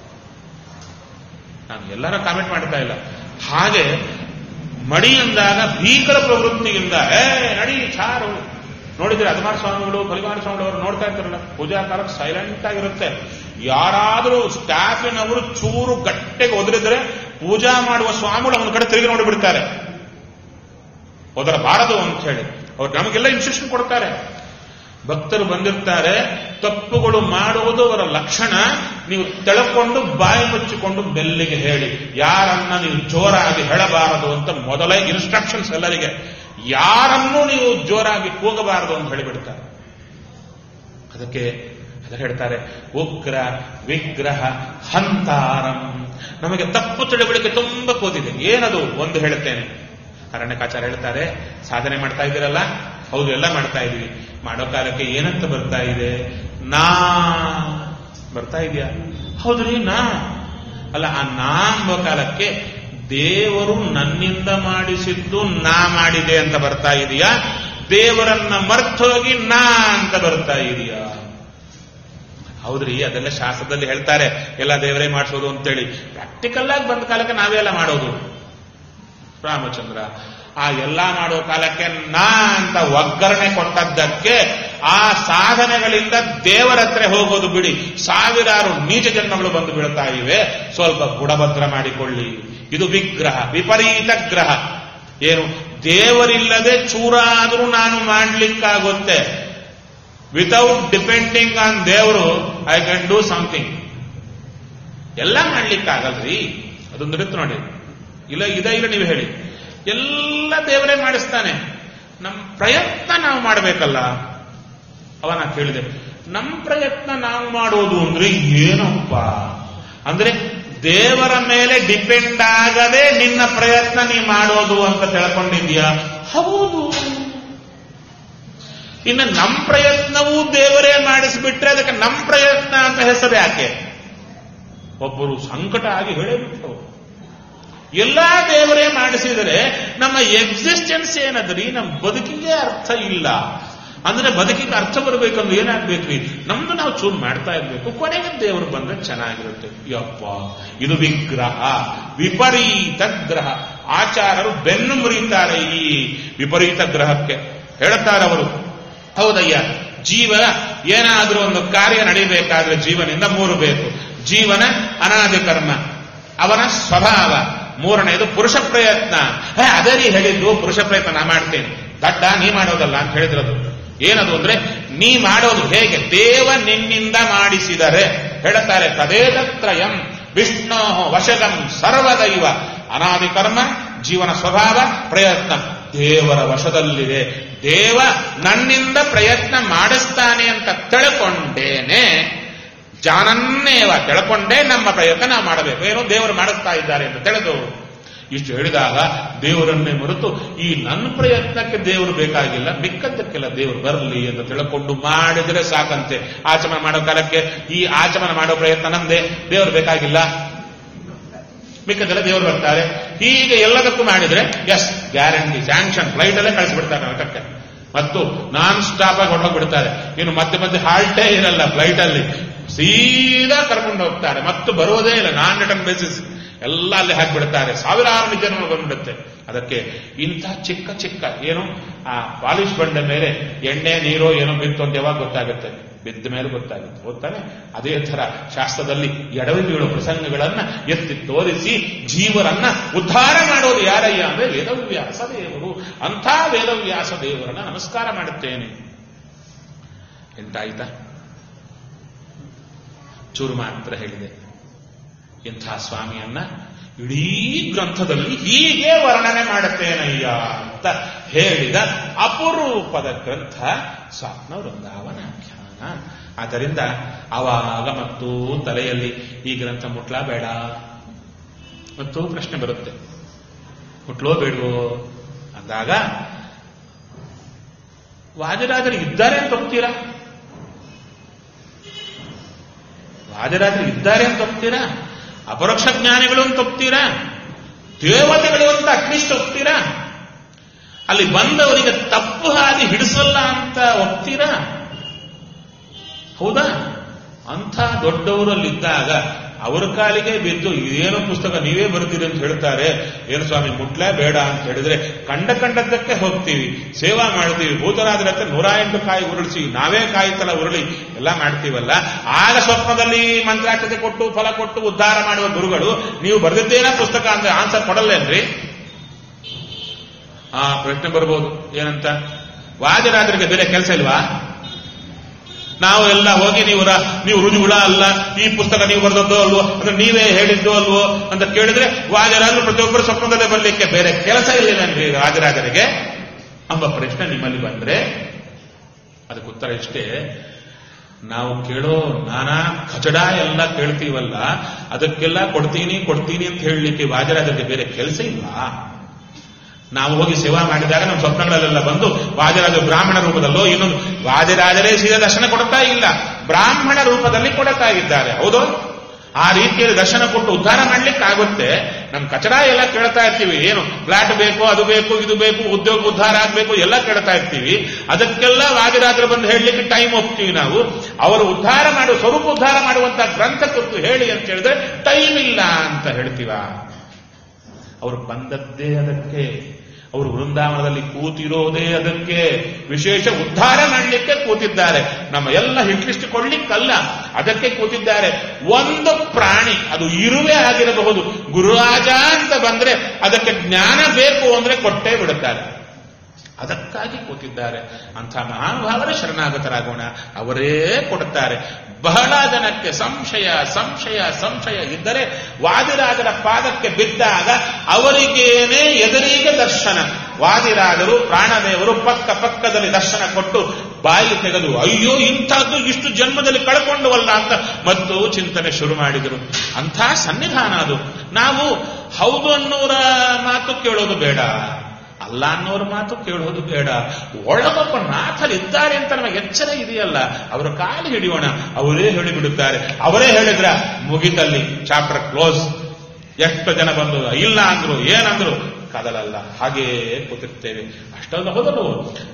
ನಾನು ಎಲ್ಲರ ಕಾಮೆಂಟ್ ಮಾಡ್ತಾ ಇಲ್ಲ ಹಾಗೆ ಮಡಿ ಅಂದಾಗ ಭೀಕರ ಪ್ರವೃತ್ತಿಯಿಂದ ಏ ನಡಿ ಚಾರು ನೋಡಿದ್ರೆ ಅದಮಾರ ಸ್ವಾಮಿಗಳು ಫಲಿಮಾರ ಸ್ವಾಮಿಗಳು ಅವರು ನೋಡ್ತಾ ಇರ್ತಾರಲ್ಲ ಪೂಜಾ ಕಾಲಕ್ಕೆ ಸೈಲೆಂಟ್ ಆಗಿರುತ್ತೆ ಯಾರಾದರೂ ಸ್ಟಾಫಿನವರು ಚೂರು ಗಟ್ಟಿಗೆ ಒದರಿದ್ರೆ ಪೂಜಾ ಮಾಡುವ ಸ್ವಾಮಿಗಳು ಅವನ ಕಡೆ ತಿರುಗಿ ನೋಡಿಬಿಡ್ತಾರೆ ಒದರಬಾರದು ಅಂತ ಹೇಳಿ ಅವ್ರು ನಮಗೆಲ್ಲ ಇನ್ಸ್ಟ್ರಕ್ಷನ್ ಕೊಡ್ತಾರೆ ಭಕ್ತರು ಬಂದಿರ್ತಾರೆ ತಪ್ಪುಗಳು ಮಾಡುವುದು ಅವರ ಲಕ್ಷಣ ನೀವು ತೆಳಕೊಂಡು ಬಾಯಿ ಮುಚ್ಚಿಕೊಂಡು ಬೆಲ್ಲಿಗೆ ಹೇಳಿ ಯಾರನ್ನ ನೀವು ಜೋರಾಗಿ ಹೇಳಬಾರದು ಅಂತ ಮೊದಲೇ ಇನ್ಸ್ಟ್ರಕ್ಷನ್ಸ್ ಎಲ್ಲರಿಗೆ ಯಾರನ್ನೂ ನೀವು ಜೋರಾಗಿ ಕೂಗಬಾರದು ಅಂತ ಹೇಳಿಬಿಡ್ತಾರೆ ಅದಕ್ಕೆ ಅದ ಹೇಳ್ತಾರೆ ಉಗ್ರ ವಿಗ್ರಹ ಹಂತಾರಂ ನಮಗೆ ತಪ್ಪು ತಿಳಿವಳಿಕೆ ತುಂಬಾ ಕೂದಿದೆ ಏನದು ಒಂದು ಹೇಳುತ್ತೇನೆ ಅರಣ್ಯಕಾಚಾರ ಹೇಳ್ತಾರೆ ಸಾಧನೆ ಮಾಡ್ತಾ ಇದ್ದೀರಲ್ಲ ಹೌದು ಎಲ್ಲ ಮಾಡ್ತಾ ಇದೀವಿ ಮಾಡೋ ಕಾಲಕ್ಕೆ ಏನಂತ ಬರ್ತಾ ಇದೆ ನಾ ಬರ್ತಾ ಇದೆಯಾ ಹೌದ್ರಿ ನಾ ಅಲ್ಲ ಆ ನಾ ಎಂಬ ಕಾಲಕ್ಕೆ ದೇವರು ನನ್ನಿಂದ ಮಾಡಿಸಿದ್ದು ನಾ ಮಾಡಿದೆ ಅಂತ ಬರ್ತಾ ಇದೆಯಾ ದೇವರನ್ನ ಮರ್ತೋಗಿ ನಾ ಅಂತ ಬರ್ತಾ ಇದೆಯಾ ಹೌದ್ರಿ ಅದೆಲ್ಲ ಶಾಸ್ತ್ರದಲ್ಲಿ ಹೇಳ್ತಾರೆ ಎಲ್ಲ ದೇವರೇ ಮಾಡಿಸೋದು ಅಂತೇಳಿ ಪ್ರಾಕ್ಟಿಕಲ್ ಆಗಿ ಬಂದ ಕಾಲಕ್ಕೆ ನಾವೇ ಎಲ್ಲ ಮಾಡೋದು ರಾಮಚಂದ್ರ ಆ ಎಲ್ಲ ಮಾಡೋ ಕಾಲಕ್ಕೆ ನಾ ಅಂತ ಒಗ್ಗರಣೆ ಕೊಟ್ಟದ್ದಕ್ಕೆ ಆ ಸಾಧನೆಗಳಿಂದ ದೇವರ ಹತ್ರ ಹೋಗೋದು ಬಿಡಿ ಸಾವಿರಾರು ನೀಚ ಜನ್ಮಗಳು ಬಂದು ಬೀಳ್ತಾ ಇವೆ ಸ್ವಲ್ಪ ಗುಣಭದ್ರ ಮಾಡಿಕೊಳ್ಳಿ ಇದು ವಿಗ್ರಹ ವಿಪರೀತ ಗ್ರಹ ಏನು ದೇವರಿಲ್ಲದೆ ಚೂರಾದರೂ ನಾನು ಮಾಡ್ಲಿಕ್ಕಾಗುತ್ತೆ ವಿತೌಟ್ ಡಿಪೆಂಡಿಂಗ್ ಆನ್ ದೇವರು ಐ ಕ್ಯಾನ್ ಡೂ ಸಮಥಿಂಗ್ ಎಲ್ಲ ಮಾಡ್ಲಿಕ್ಕಾಗಲ್ರಿ ಅದೊಂದು ಇರುತ್ತೆ ನೋಡಿ ಇಲ್ಲ ಇದ ಇಲ್ಲ ನೀವು ಹೇಳಿ ಎಲ್ಲ ದೇವರೇ ಮಾಡಿಸ್ತಾನೆ ನಮ್ಮ ಪ್ರಯತ್ನ ನಾವು ಮಾಡಬೇಕಲ್ಲ ಅವನ ಕೇಳಿದೆ ನಮ್ಮ ಪ್ರಯತ್ನ ನಾವು ಮಾಡೋದು ಅಂದ್ರೆ ಏನಪ್ಪ ಅಂದ್ರೆ ದೇವರ ಮೇಲೆ ಡಿಪೆಂಡ್ ಆಗದೆ ನಿನ್ನ ಪ್ರಯತ್ನ ನೀ ಮಾಡೋದು ಅಂತ ತಿಳ್ಕೊಂಡಿದ್ಯಾ ಹೌದು ಇನ್ನು ನಮ್ಮ ಪ್ರಯತ್ನವೂ ದೇವರೇ ಮಾಡಿಸ್ಬಿಟ್ರೆ ಅದಕ್ಕೆ ನಮ್ಮ ಪ್ರಯತ್ನ ಅಂತ ಹೆಸರು ಯಾಕೆ ಒಬ್ಬರು ಸಂಕಟ ಆಗಿ ಹೇಳೇಬಿಟ್ಟು ಎಲ್ಲಾ ದೇವರೇ ಮಾಡಿಸಿದರೆ ನಮ್ಮ ಎಕ್ಸಿಸ್ಟೆನ್ಸ್ ಏನದ್ರಿ ನಮ್ಮ ಬದುಕಿಗೆ ಅರ್ಥ ಇಲ್ಲ ಅಂದ್ರೆ ಬದುಕಿಗೆ ಅರ್ಥ ಬರಬೇಕಂದ್ರೆ ಏನಾಗ್ಬೇಕ್ರಿ ನಮ್ದು ನಾವು ಚೂರು ಮಾಡ್ತಾ ಇರ್ಬೇಕು ಕೊನೆಗೆ ದೇವರು ಬಂದ್ರೆ ಚೆನ್ನಾಗಿರುತ್ತೆ ಯಪ್ಪ ಇದು ವಿಗ್ರಹ ವಿಪರೀತ ಗ್ರಹ ಆಚಾರರು ಬೆನ್ನು ಮುರಿತಾರೆ ಈ ವಿಪರೀತ ಗ್ರಹಕ್ಕೆ ಹೇಳ್ತಾರೆ ಅವರು ಹೌದಯ್ಯ ಜೀವ ಏನಾದರೂ ಒಂದು ಕಾರ್ಯ ನಡಿಬೇಕಾದ್ರೆ ಜೀವನಿಂದ ಮೂರು ಬೇಕು ಜೀವನ ಅನಾದಿ ಕರ್ಮ ಅವನ ಸ್ವಭಾವ ಮೂರನೇದು ಪುರುಷ ಪ್ರಯತ್ನ ಹೇ ಅದೇ ರೀ ಹೇಳಿದ್ದು ಪುರುಷ ಪ್ರಯತ್ನ ನಾ ಮಾಡ್ತೇನೆ ದಡ್ಡ ನೀ ಮಾಡೋದಲ್ಲ ಅಂತ ಹೇಳಿದ್ರದು ಏನದು ಅಂದ್ರೆ ನೀ ಮಾಡೋದು ಹೇಗೆ ದೇವ ನಿನ್ನಿಂದ ಮಾಡಿಸಿದರೆ ಹೇಳುತ್ತಾರೆ ತದೇತತ್ರಯಂ ವಿಷ್ಣೋ ವಶಗಂ ಸರ್ವದೈವ ಅನಾದಿ ಕರ್ಮ ಜೀವನ ಸ್ವಭಾವ ಪ್ರಯತ್ನ ದೇವರ ವಶದಲ್ಲಿದೆ ದೇವ ನನ್ನಿಂದ ಪ್ರಯತ್ನ ಮಾಡಿಸ್ತಾನೆ ಅಂತ ತಿಳ್ಕೊಂಡೇನೆ ಜಾನನ್ನೇವ ತಿಳ್ಕೊಂಡೇ ನಮ್ಮ ಪ್ರಯತ್ನ ನಾವು ಮಾಡಬೇಕು ಏನೋ ದೇವರು ಮಾಡಿಸ್ತಾ ಇದ್ದಾರೆ ಅಂತ ತಿಳಿದು ಇಷ್ಟು ಹೇಳಿದಾಗ ದೇವರನ್ನೇ ಮರೆತು ಈ ನನ್ನ ಪ್ರಯತ್ನಕ್ಕೆ ದೇವರು ಬೇಕಾಗಿಲ್ಲ ಮಿಕ್ಕದ್ದಕ್ಕೆಲ್ಲ ದೇವರು ಬರಲಿ ಅಂತ ತಿಳ್ಕೊಂಡು ಮಾಡಿದರೆ ಸಾಕಂತೆ ಆಚಮನ ಮಾಡೋ ಕಾಲಕ್ಕೆ ಈ ಆಚಮನ ಮಾಡೋ ಪ್ರಯತ್ನ ನಮ್ದೆ ದೇವರು ಬೇಕಾಗಿಲ್ಲ ಮಿಕ್ಕದೆಲ್ಲ ದೇವರು ಬರ್ತಾರೆ ಹೀಗೆ ಎಲ್ಲದಕ್ಕೂ ಮಾಡಿದ್ರೆ ಎಸ್ ಗ್ಯಾರಂಟಿ ಸ್ಯಾಂಕ್ಷನ್ ಫ್ಲೈಟ್ ಅಲ್ಲೇ ಕಳಿಸ್ಬಿಡ್ತಾರೆ ನರಕಕ್ಕೆ ಮತ್ತು ನಾನ್ ಸ್ಟಾಪ್ ಆಗಿ ಹೊರಟೋಗ್ಬಿಡ್ತಾರೆ ಇನ್ನು ಮತ್ತೆ ಮತ್ತೆ ಹಾಲ್ಟೇ ಇರಲ್ಲ ಫ್ಲೈಟ್ ಅಲ್ಲಿ ಸೀದಾ ಕರ್ಕೊಂಡು ಹೋಗ್ತಾರೆ ಮತ್ತು ಬರುವುದೇ ಇಲ್ಲ ನಾನ್ ರಿಟರ್ನ್ ಬೇಸಿಸ್ ಎಲ್ಲ ಅಲ್ಲಿ ಹಾಕಿಬಿಡ್ತಾರೆ ಸಾವಿರಾರು ಜನ ಬಂದ್ಬಿಡುತ್ತೆ ಅದಕ್ಕೆ ಇಂಥ ಚಿಕ್ಕ ಚಿಕ್ಕ ಏನು ಆ ಪಾಲಿಶ್ ಬಂಡ ಮೇಲೆ ಎಣ್ಣೆ ನೀರೋ ಏನೋ ಬಿತ್ತು ಅಂತ ಯಾವಾಗ ಗೊತ್ತಾಗುತ್ತೆ ಬಿದ್ದ ಮೇಲೆ ಗೊತ್ತಾಗುತ್ತೆ ಗೊತ್ತಾನೆ ಅದೇ ತರ ಶಾಸ್ತ್ರದಲ್ಲಿ ಎಡವಿ ಬೀಳೋ ಪ್ರಸಂಗಗಳನ್ನ ಎತ್ತಿ ತೋರಿಸಿ ಜೀವರನ್ನ ಉದ್ಧಾರ ಮಾಡೋದು ಯಾರಯ್ಯ ಅಂದ್ರೆ ವೇದವ್ಯಾಸ ದೇವರು ಅಂಥ ವೇದವ್ಯಾಸ ದೇವರನ್ನ ನಮಸ್ಕಾರ ಮಾಡುತ್ತೇನೆ ಎಂತಾಯ್ತಾ ಚೂರು ಮಾತ್ರ ಹೇಳಿದೆ ಇಂಥ ಸ್ವಾಮಿಯನ್ನ ಇಡೀ ಗ್ರಂಥದಲ್ಲಿ ಹೀಗೆ ವರ್ಣನೆ ಮಾಡುತ್ತೇನಯ್ಯ ಅಂತ ಹೇಳಿದ ಅಪರೂಪದ ಗ್ರಂಥ ಸ್ವಪ್ನ ವೃಂದಾವನಾಖ್ಯಾನ ಆದ್ದರಿಂದ ಆವಾಗ ಮತ್ತು ತಲೆಯಲ್ಲಿ ಈ ಗ್ರಂಥ ಮುಟ್ಲಾ ಬೇಡ ಮತ್ತು ಪ್ರಶ್ನೆ ಬರುತ್ತೆ ಮುಟ್ಲೋ ಬೇಡವೋ ಅಂದಾಗ ವಾಜರಾಜರು ಇದ್ದಾರೆ ಅಂತ ಒಪ್ತೀರಾ ವಾಜರಾಜರು ಇದ್ದಾರೆ ಅಂತ ಒಪ್ತೀರಾ ಅಪರೋಕ್ಷ ಜ್ಞಾನಿಗಳು ಅಂತ ಒಪ್ತೀರಾ ದೇವತೆಗಳು ಅಂತ ಅಟ್ಲೀಸ್ಟ್ ಒಪ್ತೀರಾ ಅಲ್ಲಿ ಬಂದವರಿಗೆ ತಪ್ಪು ಹಾದಿ ಹಿಡಿಸಲ್ಲ ಅಂತ ಒಪ್ತೀರಾ ಹೌದಾ ಅಂಥ ದೊಡ್ಡವರಲ್ಲಿದ್ದಾಗ ಅವರ ಕಾಲಿಗೆ ಬಿದ್ದು ಇದೇನೋ ಪುಸ್ತಕ ನೀವೇ ಬರ್ತೀರಿ ಅಂತ ಹೇಳ್ತಾರೆ ಏನು ಸ್ವಾಮಿ ಮುಟ್ಲೇ ಬೇಡ ಅಂತ ಹೇಳಿದ್ರೆ ಕಂಡ ಕಂಡದ್ದಕ್ಕೆ ಹೋಗ್ತೀವಿ ಸೇವಾ ಮಾಡ್ತೀವಿ ಭೂತರಾದ್ರೆ ಹತ್ರ ನೂರ ಎಂಟು ಕಾಯಿ ಉರುಳಿಸಿ ನಾವೇ ಕಾಯಿ ತಲ ಉರುಳಿ ಎಲ್ಲ ಮಾಡ್ತೀವಲ್ಲ ಆಗ ಸ್ವಪ್ನದಲ್ಲಿ ಮಂತ್ರಾಕ್ಷತೆ ಕೊಟ್ಟು ಫಲ ಕೊಟ್ಟು ಉದ್ಧಾರ ಮಾಡುವ ಗುರುಗಳು ನೀವು ಬರೆದಿದ್ದೇನ ಪುಸ್ತಕ ಅಂದ್ರೆ ಆನ್ಸರ್ ಕೊಡಲ್ಲೇನ್ರಿ ಆ ಪ್ರಶ್ನೆ ಬರ್ಬೋದು ಏನಂತ ವಾದಿರಾಜರಿಗೆ ಬೇರೆ ಕೆಲಸ ಇಲ್ವಾ ನಾವು ಎಲ್ಲ ಹೋಗಿ ನೀವು ರ- ನೀವು ರುಜುಗುಳ ಅಲ್ಲ ಈ ಪುಸ್ತಕ ನೀವು ಬರೆದದ್ದು ಅಲ್ವೋ ಅಂದ್ರೆ ನೀವೇ ಹೇಳಿದ್ದು ಅಲ್ವೋ ಅಂತ ಕೇಳಿದ್ರೆ ವಾಜರಾಜರು ಪ್ರತಿಯೊಬ್ಬರು ಸ್ವಪ್ನದಲ್ಲೇ ಬರಲಿಕ್ಕೆ ಬೇರೆ ಕೆಲಸ ಇರಲಿಲ್ಲನ್ರಿ ರಾಜರಾಜರಿಗೆ ಎಂಬ ಪ್ರಶ್ನೆ ನಿಮ್ಮಲ್ಲಿ ಬಂದ್ರೆ ಅದಕ್ಕೆ ಉತ್ತರ ಇಷ್ಟೇ ನಾವು ಕೇಳೋ ನಾನಾ ಕಚಡ ಎಲ್ಲ ಕೇಳ್ತೀವಲ್ಲ ಅದಕ್ಕೆಲ್ಲ ಕೊಡ್ತೀನಿ ಕೊಡ್ತೀನಿ ಅಂತ ಹೇಳಲಿಕ್ಕೆ ವಾಜರಾಜರಿಗೆ ಬೇರೆ ಕೆಲಸ ಇಲ್ವಾ ನಾವು ಹೋಗಿ ಸೇವಾ ಮಾಡಿದಾಗ ನಮ್ಮ ಸ್ವಪ್ನಗಳಲ್ಲೆಲ್ಲ ಬಂದು ವಾಜರಾಜ ಬ್ರಾಹ್ಮಣ ರೂಪದಲ್ಲೋ ಇನ್ನೊಂದು ವಾಜರಾಜರೇ ಸೀದಾ ದರ್ಶನ ಕೊಡ್ತಾ ಇಲ್ಲ ಬ್ರಾಹ್ಮಣ ರೂಪದಲ್ಲಿ ಕೊಡ್ತಾ ಇದ್ದಾರೆ ಹೌದು ಆ ರೀತಿಯಲ್ಲಿ ದರ್ಶನ ಕೊಟ್ಟು ಉದ್ಧಾರ ಮಾಡ್ಲಿಕ್ಕೆ ಆಗುತ್ತೆ ನಮ್ ಕಚಡ ಎಲ್ಲ ಕೇಳ್ತಾ ಇರ್ತೀವಿ ಏನು ಫ್ಲಾಟ್ ಬೇಕು ಅದು ಬೇಕು ಇದು ಬೇಕು ಉದ್ಯೋಗ ಉದ್ಧಾರ ಆಗ್ಬೇಕು ಎಲ್ಲ ಕೇಳ್ತಾ ಇರ್ತೀವಿ ಅದಕ್ಕೆಲ್ಲ ವಾದಿರಾಜರು ಬಂದು ಹೇಳಲಿಕ್ಕೆ ಟೈಮ್ ಒಪ್ತೀವಿ ನಾವು ಅವರು ಉದ್ಧಾರ ಮಾಡುವ ಸ್ವರೂಪ ಉದ್ಧಾರ ಮಾಡುವಂತ ಗ್ರಂಥ ಕುರಿತು ಹೇಳಿ ಅಂತ ಹೇಳಿದ್ರೆ ಟೈಮ್ ಇಲ್ಲ ಅಂತ ಹೇಳ್ತೀವ ಅವರು ಬಂದದ್ದೇ ಅದಕ್ಕೆ ಅವರು ವೃಂದಾವನದಲ್ಲಿ ಕೂತಿರೋದೇ ಅದಕ್ಕೆ ವಿಶೇಷ ಉದ್ಧಾರ ಮಾಡಲಿಕ್ಕೆ ಕೂತಿದ್ದಾರೆ ನಮ್ಮ ಎಲ್ಲ ಹಿಟ್ಲಿಸ್ಟ್ ಕೊಡ್ಲಿಕ್ಕಲ್ಲ ಅದಕ್ಕೆ ಕೂತಿದ್ದಾರೆ ಒಂದು ಪ್ರಾಣಿ ಅದು ಇರುವೆ ಆಗಿರಬಹುದು ಗುರುರಾಜ ಅಂತ ಬಂದ್ರೆ ಅದಕ್ಕೆ ಜ್ಞಾನ ಬೇಕು ಅಂದ್ರೆ ಕೊಟ್ಟೇ ಬಿಡುತ್ತಾರೆ ಅದಕ್ಕಾಗಿ ಕೂತಿದ್ದಾರೆ ಅಂಥ ಮಹಾನುಭಾವರ ಶರಣಾಗತರಾಗೋಣ ಅವರೇ ಕೊಡುತ್ತಾರೆ ಬಹಳ ಜನಕ್ಕೆ ಸಂಶಯ ಸಂಶಯ ಸಂಶಯ ಇದ್ದರೆ ವಾದಿರಾಜರ ಪಾದಕ್ಕೆ ಬಿದ್ದಾಗ ಅವರಿಗೇನೆ ಎದುರಿಗೆ ದರ್ಶನ ವಾದಿರಾಜರು ಪ್ರಾಣದೇವರು ಪಕ್ಕ ಪಕ್ಕದಲ್ಲಿ ದರ್ಶನ ಕೊಟ್ಟು ಬಾಯಿ ತೆಗೆದು ಅಯ್ಯೋ ಇಂಥದ್ದು ಇಷ್ಟು ಜನ್ಮದಲ್ಲಿ ಕಳ್ಕೊಂಡವಲ್ಲ ಅಂತ ಮತ್ತು ಚಿಂತನೆ ಶುರು ಮಾಡಿದರು ಅಂಥ ಸನ್ನಿಧಾನ ಅದು ನಾವು ಹೌದು ಅನ್ನೋರ ಮಾತು ಕೇಳೋದು ಬೇಡ ಅಲ್ಲ ಅನ್ನೋರ ಮಾತು ಕೇಳೋದು ಬೇಡ ಒಳಗೊಬ್ಬ ನಾಥಲಿದ್ದಾರೆ ಅಂತ ನಮಗೆ ಎಚ್ಚರ ಇದೆಯಲ್ಲ ಅವರ ಕಾಲು ಹಿಡಿಯೋಣ ಅವರೇ ಹೇಳಿಬಿಡುತ್ತಾರೆ ಅವರೇ ಹೇಳಿದ್ರ ಮುಗಿತಲ್ಲಿ ಚಾಪ್ಟರ್ ಕ್ಲೋಸ್ ಎಷ್ಟು ಜನ ಬಂದು ಇಲ್ಲ ಅಂದ್ರು ಏನಂದ್ರು ಕದಲಲ್ಲ ಹಾಗೇ ಕೂತಿರ್ತೇವೆ ಅಷ್ಟೊಂದು ಹೋದಲು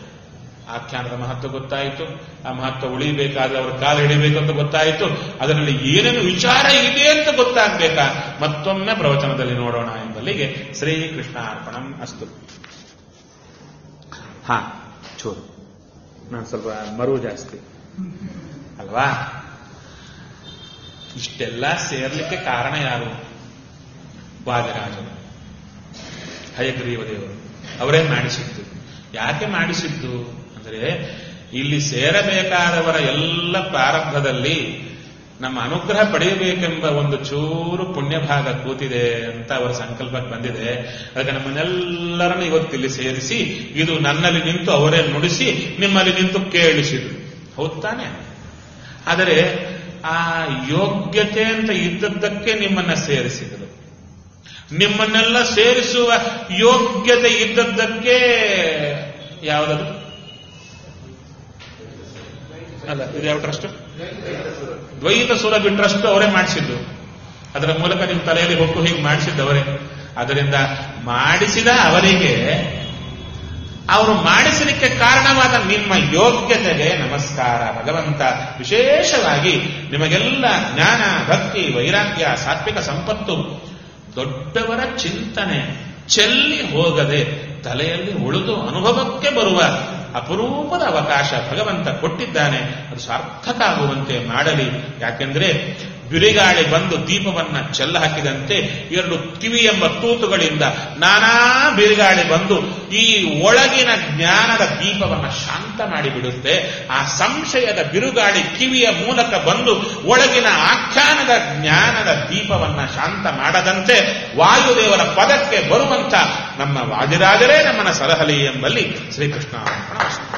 ಆಖ್ಯಾನದ ಮಹತ್ವ ಗೊತ್ತಾಯಿತು ಆ ಮಹತ್ವ ಉಳಿಬೇಕಾದ್ರೆ ಅವ್ರ ಕಾಲು ಹಿಡಿಬೇಕು ಅಂತ ಗೊತ್ತಾಯಿತು ಅದರಲ್ಲಿ ಏನೇನು ವಿಚಾರ ಇದೆ ಅಂತ ಗೊತ್ತಾಗ್ಬೇಕಾ ಮತ್ತೊಮ್ಮೆ ಪ್ರವಚನದಲ್ಲಿ ನೋಡೋಣ ಎಂಬಲ್ಲಿಗೆ ಶ್ರೀಕೃಷ್ಣ ಅರ್ಪಣಂ ಅಸ್ತು ಹಾ ಚೂರು ನಾನು ಸ್ವಲ್ಪ ಮರು ಜಾಸ್ತಿ ಅಲ್ವಾ ಇಷ್ಟೆಲ್ಲ ಸೇರ್ಲಿಕ್ಕೆ ಕಾರಣ ಯಾರು ವಾದಿರಾಜರು ಹಯಗ್ರೀವ ದೇವರು ಅವರೇ ಮಾಡಿಸಿದ್ದು ಯಾಕೆ ಮಾಡಿಸಿದ್ದು ಅಂದರೆ ಇಲ್ಲಿ ಸೇರಬೇಕಾದವರ ಎಲ್ಲ ಪ್ರಾರಂಭದಲ್ಲಿ ನಮ್ಮ ಅನುಗ್ರಹ ಪಡೆಯಬೇಕೆಂಬ ಒಂದು ಚೂರು ಪುಣ್ಯ ಭಾಗ ಕೂತಿದೆ ಅಂತ ಅವರ ಸಂಕಲ್ಪಕ್ಕೆ ಬಂದಿದೆ ಅದಕ್ಕೆ ನಮ್ಮನ್ನೆಲ್ಲರನ್ನು ಇವತ್ತಿಲ್ಲಿ ಸೇರಿಸಿ ಇದು ನನ್ನಲ್ಲಿ ನಿಂತು ಅವರೇ ನುಡಿಸಿ ನಿಮ್ಮಲ್ಲಿ ನಿಂತು ಕೇಳಿಸಿದ್ರು ಹೌದ್ ತಾನೆ ಆದರೆ ಆ ಯೋಗ್ಯತೆ ಅಂತ ಇದ್ದದ್ದಕ್ಕೆ ನಿಮ್ಮನ್ನ ಸೇರಿಸಿದರು ನಿಮ್ಮನ್ನೆಲ್ಲ ಸೇರಿಸುವ ಯೋಗ್ಯತೆ ಇದ್ದದ್ದಕ್ಕೆ ಯಾವುದದು ಅಲ್ಲ ಇದು ಯಾವ ಟ್ರಸ್ಟ್ ದ್ವೈತ ಸುಲಭ ಟ್ರಸ್ಟ್ ಅವರೇ ಮಾಡಿಸಿದ್ದು ಅದರ ಮೂಲಕ ನಿಮ್ಮ ತಲೆಯಲ್ಲಿ ಹೊಕ್ಕು ಹೀಗೆ ಮಾಡಿಸಿದ್ದವರೇ ಅದರಿಂದ ಮಾಡಿಸಿದ ಅವರಿಗೆ ಅವರು ಮಾಡಿಸಲಿಕ್ಕೆ ಕಾರಣವಾದ ನಿಮ್ಮ ಯೋಗ್ಯತೆಗೆ ನಮಸ್ಕಾರ ಭಗವಂತ ವಿಶೇಷವಾಗಿ ನಿಮಗೆಲ್ಲ ಜ್ಞಾನ ಭಕ್ತಿ ವೈರಾಗ್ಯ ಸಾತ್ವಿಕ ಸಂಪತ್ತು ದೊಡ್ಡವರ ಚಿಂತನೆ ಚೆಲ್ಲಿ ಹೋಗದೆ ತಲೆಯಲ್ಲಿ ಉಳಿದು ಅನುಭವಕ್ಕೆ ಬರುವ ಅಪರೂಪದ ಅವಕಾಶ ಭಗವಂತ ಕೊಟ್ಟಿದ್ದಾನೆ ಅದು ಸಾರ್ಥಕ ಆಗುವಂತೆ ಮಾಡಲಿ ಯಾಕೆಂದ್ರೆ ಬಿರುಗಾಳಿ ಬಂದು ದೀಪವನ್ನ ಚೆಲ್ಲ ಹಾಕಿದಂತೆ ಎರಡು ಕಿವಿ ಎಂಬ ತೂತುಗಳಿಂದ ನಾನಾ ಬಿರುಗಾಳಿ ಬಂದು ಈ ಒಳಗಿನ ಜ್ಞಾನದ ದೀಪವನ್ನ ಶಾಂತ ಮಾಡಿಬಿಡುತ್ತೆ ಆ ಸಂಶಯದ ಬಿರುಗಾಳಿ ಕಿವಿಯ ಮೂಲಕ ಬಂದು ಒಳಗಿನ ಆಖ್ಯಾನದ ಜ್ಞಾನದ ದೀಪವನ್ನ ಶಾಂತ ಮಾಡದಂತೆ ವಾಯುದೇವರ ಪದಕ್ಕೆ ಬರುವಂತ ನಮ್ಮ ವಾದಿರಾಜರೇ ನಮ್ಮನ್ನ ಸಲಹಲಿ ಎಂಬಲ್ಲಿ ಶ್ರೀಕೃಷ್ಣ ಅರ್ಪಣ